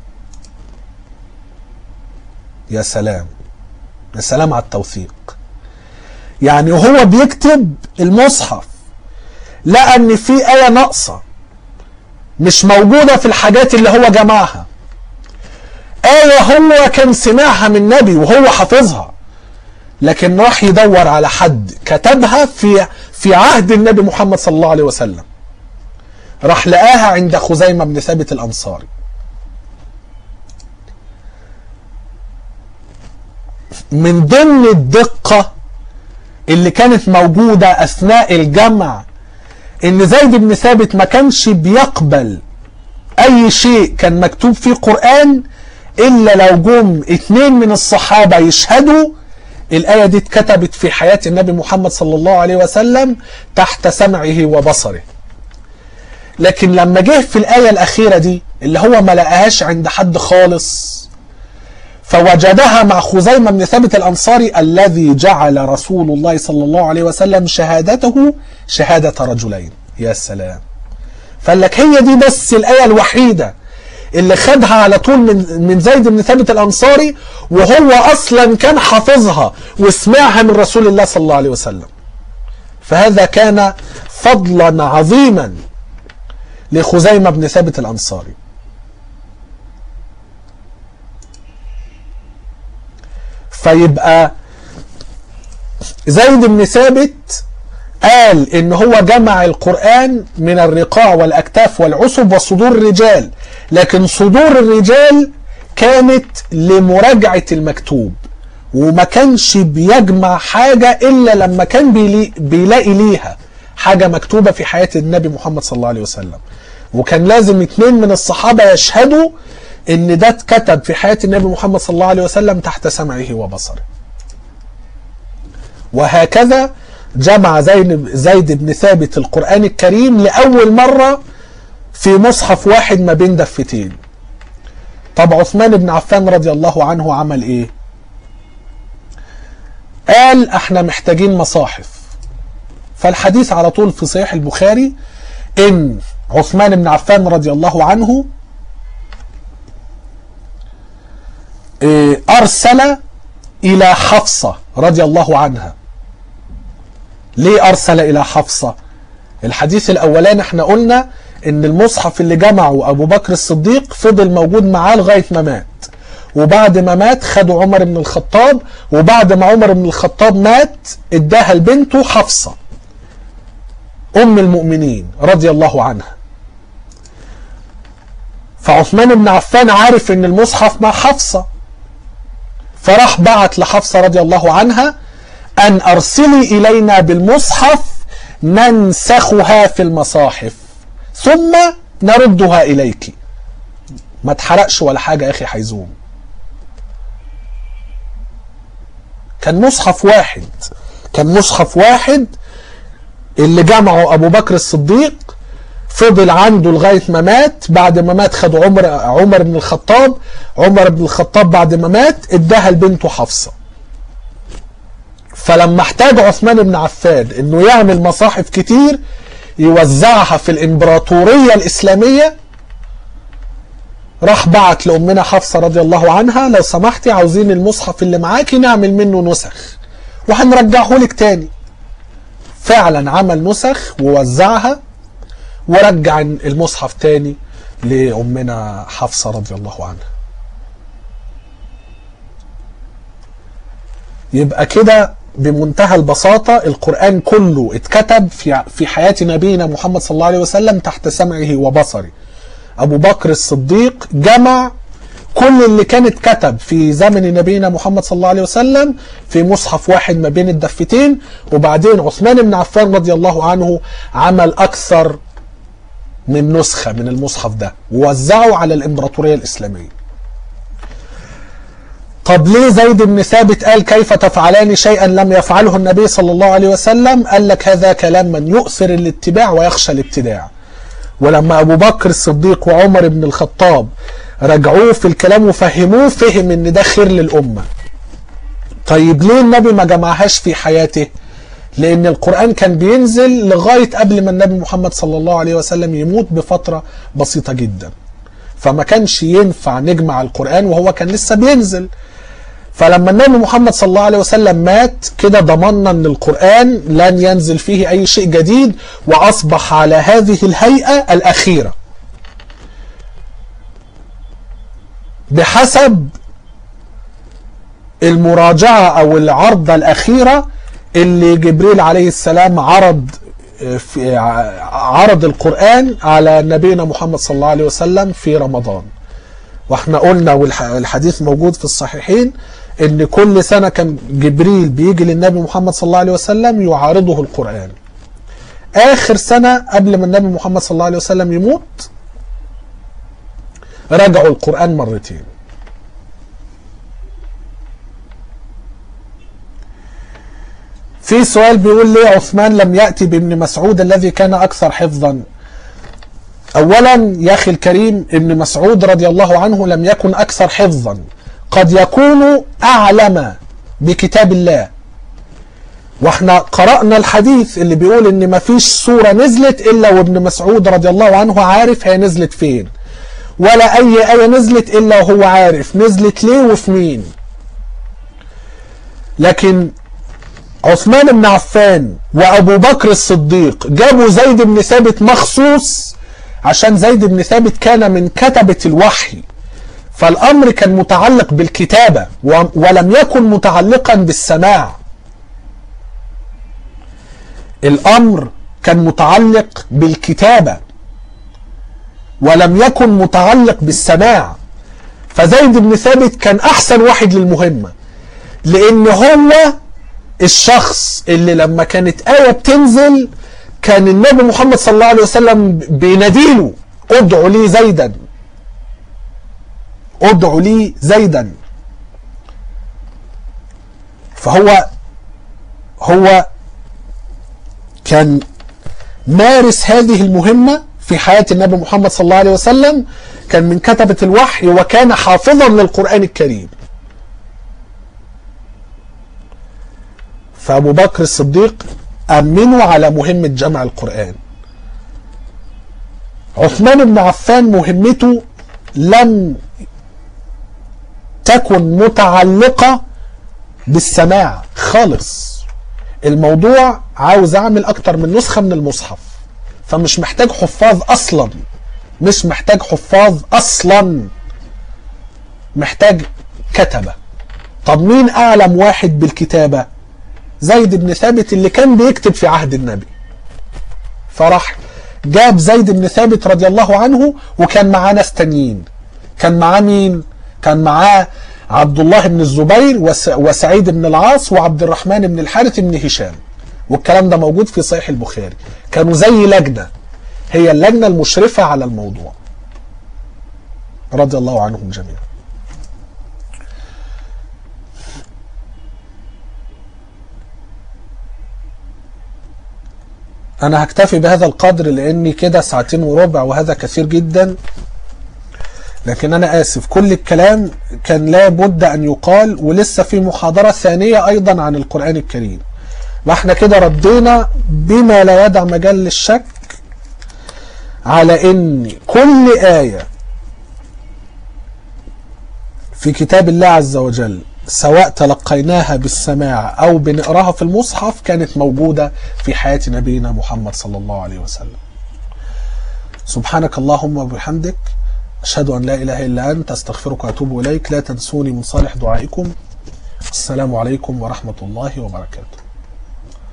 يا سلام يا سلام على التوثيق يعني وهو بيكتب المصحف لقى ان في آية ناقصة مش موجودة في الحاجات اللي هو جمعها آية هو كان سمعها من النبي وهو حافظها لكن راح يدور على حد كتبها في في عهد النبي محمد صلى الله عليه وسلم راح لقاها عند خزيمة بن ثابت الأنصاري من ضمن الدقة اللي كانت موجودة أثناء الجمع إن زيد بن ثابت ما كانش بيقبل أي شيء كان مكتوب فيه قرآن إلا لو جم اتنين من الصحابة يشهدوا الآية دي اتكتبت في حياة النبي محمد صلى الله عليه وسلم تحت سمعه وبصره لكن لما جه في الآية الأخيرة دي اللي هو ما لقاهاش عند حد خالص فوجدها مع خزيمة بن ثابت الأنصاري الذي جعل رسول الله صلى الله عليه وسلم شهادته شهادة رجلين يا سلام فقال لك هي دي بس الآية الوحيدة اللي خدها على طول من من زيد بن ثابت الأنصاري وهو أصلا كان حافظها وسمعها من رسول الله صلى الله عليه وسلم فهذا كان فضلا عظيما لخزيمة بن ثابت الأنصاري فيبقى زيد بن ثابت قال ان هو جمع القرآن من الرقاع والاكتاف والعصب وصدور الرجال لكن صدور الرجال كانت لمراجعة المكتوب وما كانش بيجمع حاجة الا لما كان بيلي بيلاقي ليها حاجة مكتوبة في حياة النبي محمد صلى الله عليه وسلم وكان لازم اتنين من الصحابة يشهدوا ان ده اتكتب في حياة النبي محمد صلى الله عليه وسلم تحت سمعه وبصره وهكذا جمع زيد, زيد بن ثابت القرآن الكريم لأول مرة في مصحف واحد ما بين دفتين طب عثمان بن عفان رضي الله عنه عمل ايه قال احنا محتاجين مصاحف فالحديث على طول في صحيح البخاري ان عثمان بن عفان رضي الله عنه ارسل الى حفصة رضي الله عنها ليه ارسل الى حفصة الحديث الاولاني احنا قلنا ان المصحف اللي جمعه ابو بكر الصديق فضل موجود معاه لغاية ما مات وبعد ما مات خدوا عمر بن الخطاب وبعد ما عمر بن الخطاب مات اداها لبنته حفصة ام المؤمنين رضي الله عنها فعثمان بن عفان عارف ان المصحف مع حفصة فراح بعت لحفصة رضي الله عنها ان ارسلي الينا بالمصحف ننسخها في المصاحف ثم نردها اليك ما اتحرقش ولا حاجة يا اخي حيزوم كان مصحف واحد كان مصحف واحد اللي جمعه ابو بكر الصديق فضل عنده لغايه ما مات بعد ما مات خد عمر عمر بن الخطاب عمر بن الخطاب بعد ما مات اداها لبنته حفصه فلما احتاج عثمان بن عفان انه يعمل مصاحف كتير يوزعها في الامبراطوريه الاسلاميه راح بعت لامنا حفصه رضي الله عنها لو سمحتي عاوزين المصحف اللي معاكي نعمل منه نسخ وهنرجعه لك تاني فعلا عمل نسخ ووزعها ورجع المصحف تاني لأمنا حفصة رضي الله عنها يبقى كده بمنتهى البساطة القرآن كله اتكتب في في حياة نبينا محمد صلى الله عليه وسلم تحت سمعه وبصره أبو بكر الصديق جمع كل اللي كان اتكتب في زمن نبينا محمد صلى الله عليه وسلم في مصحف واحد ما بين الدفتين وبعدين عثمان بن عفان رضي الله عنه عمل أكثر من نسخة من المصحف ده ووزعه على الإمبراطورية الإسلامية طب ليه زيد بن ثابت قال كيف تفعلان شيئا لم يفعله النبي صلى الله عليه وسلم قال لك هذا كلام من يؤثر الاتباع ويخشى الابتداع ولما أبو بكر الصديق وعمر بن الخطاب رجعوه في الكلام وفهموه فهم ان ده خير للأمة طيب ليه النبي ما جمعهاش في حياته لان القرآن كان بينزل لغاية قبل ما النبي محمد صلى الله عليه وسلم يموت بفترة بسيطة جدا فما كانش ينفع نجمع القرآن وهو كان لسه بينزل فلما النبي محمد صلى الله عليه وسلم مات كده ضمننا ان القرآن لن ينزل فيه اي شيء جديد واصبح على هذه الهيئة الاخيرة بحسب المراجعة او العرضة الاخيرة اللي جبريل عليه السلام عرض في عرض القرآن على نبينا محمد صلى الله عليه وسلم في رمضان واحنا قلنا والحديث موجود في الصحيحين ان كل سنة كان جبريل بيجي للنبي محمد صلى الله عليه وسلم يعارضه القرآن اخر سنة قبل ما النبي محمد صلى الله عليه وسلم يموت رجعوا القرآن مرتين في سؤال بيقول ليه عثمان لم يأتي بابن مسعود الذي كان أكثر حفظا أولا يا أخي الكريم ابن مسعود رضي الله عنه لم يكن أكثر حفظا قد يكون أعلم بكتاب الله واحنا قرأنا الحديث اللي بيقول ان ما فيش سورة نزلت الا وابن مسعود رضي الله عنه عارف هي نزلت فين ولا اي اية نزلت الا وهو عارف نزلت ليه وفي مين لكن عثمان بن عفان وابو بكر الصديق جابوا زيد بن ثابت مخصوص عشان زيد بن ثابت كان من كتبة الوحي فالامر كان متعلق بالكتابه و- ولم يكن متعلقا بالسماع الامر كان متعلق بالكتابه ولم يكن متعلق بالسماع فزيد بن ثابت كان احسن واحد للمهمه لان هو الشخص اللي لما كانت ايه بتنزل كان النبي محمد صلى الله عليه وسلم بيناديله ادعوا لي زيدا ادعوا لي زيدا فهو هو كان مارس هذه المهمة في حياة النبي محمد صلى الله عليه وسلم كان من كتبة الوحي وكان حافظا للقرآن الكريم فأبو بكر الصديق أمنوا على مهمة جمع القرآن عثمان بن عفان مهمته لم تكن متعلقة بالسماع خالص الموضوع عاوز اعمل اكتر من نسخة من المصحف فمش محتاج حفاظ اصلا مش محتاج حفاظ اصلا محتاج كتبة طب مين اعلم واحد بالكتابة زيد بن ثابت اللي كان بيكتب في عهد النبي فراح جاب زيد بن ثابت رضي الله عنه وكان معاه ناس تانيين كان معاه مين كان معاه عبد الله بن الزبير وس- وسعيد بن العاص وعبد الرحمن بن الحارث بن هشام والكلام ده موجود في صحيح البخاري كانوا زي لجنة هي اللجنة المشرفة على الموضوع رضي الله عنهم جميعا انا هكتفي بهذا القدر لاني كده ساعتين وربع وهذا كثير جدا لكن انا اسف كل الكلام كان لابد ان يقال ولسه في محاضرة ثانية ايضا عن القرآن الكريم واحنا كده ردينا بما لا يدع مجال للشك على ان كل آية في كتاب الله عز وجل سواء تلقيناها بالسماع او بنقراها في المصحف كانت موجودة في حياة نبينا محمد صلى الله عليه وسلم سبحانك اللهم وبحمدك أشهد أن لا إله إلا أنت أستغفرك وأتوب إليك لا تنسوني من صالح دعائكم السلام عليكم ورحمة الله وبركاته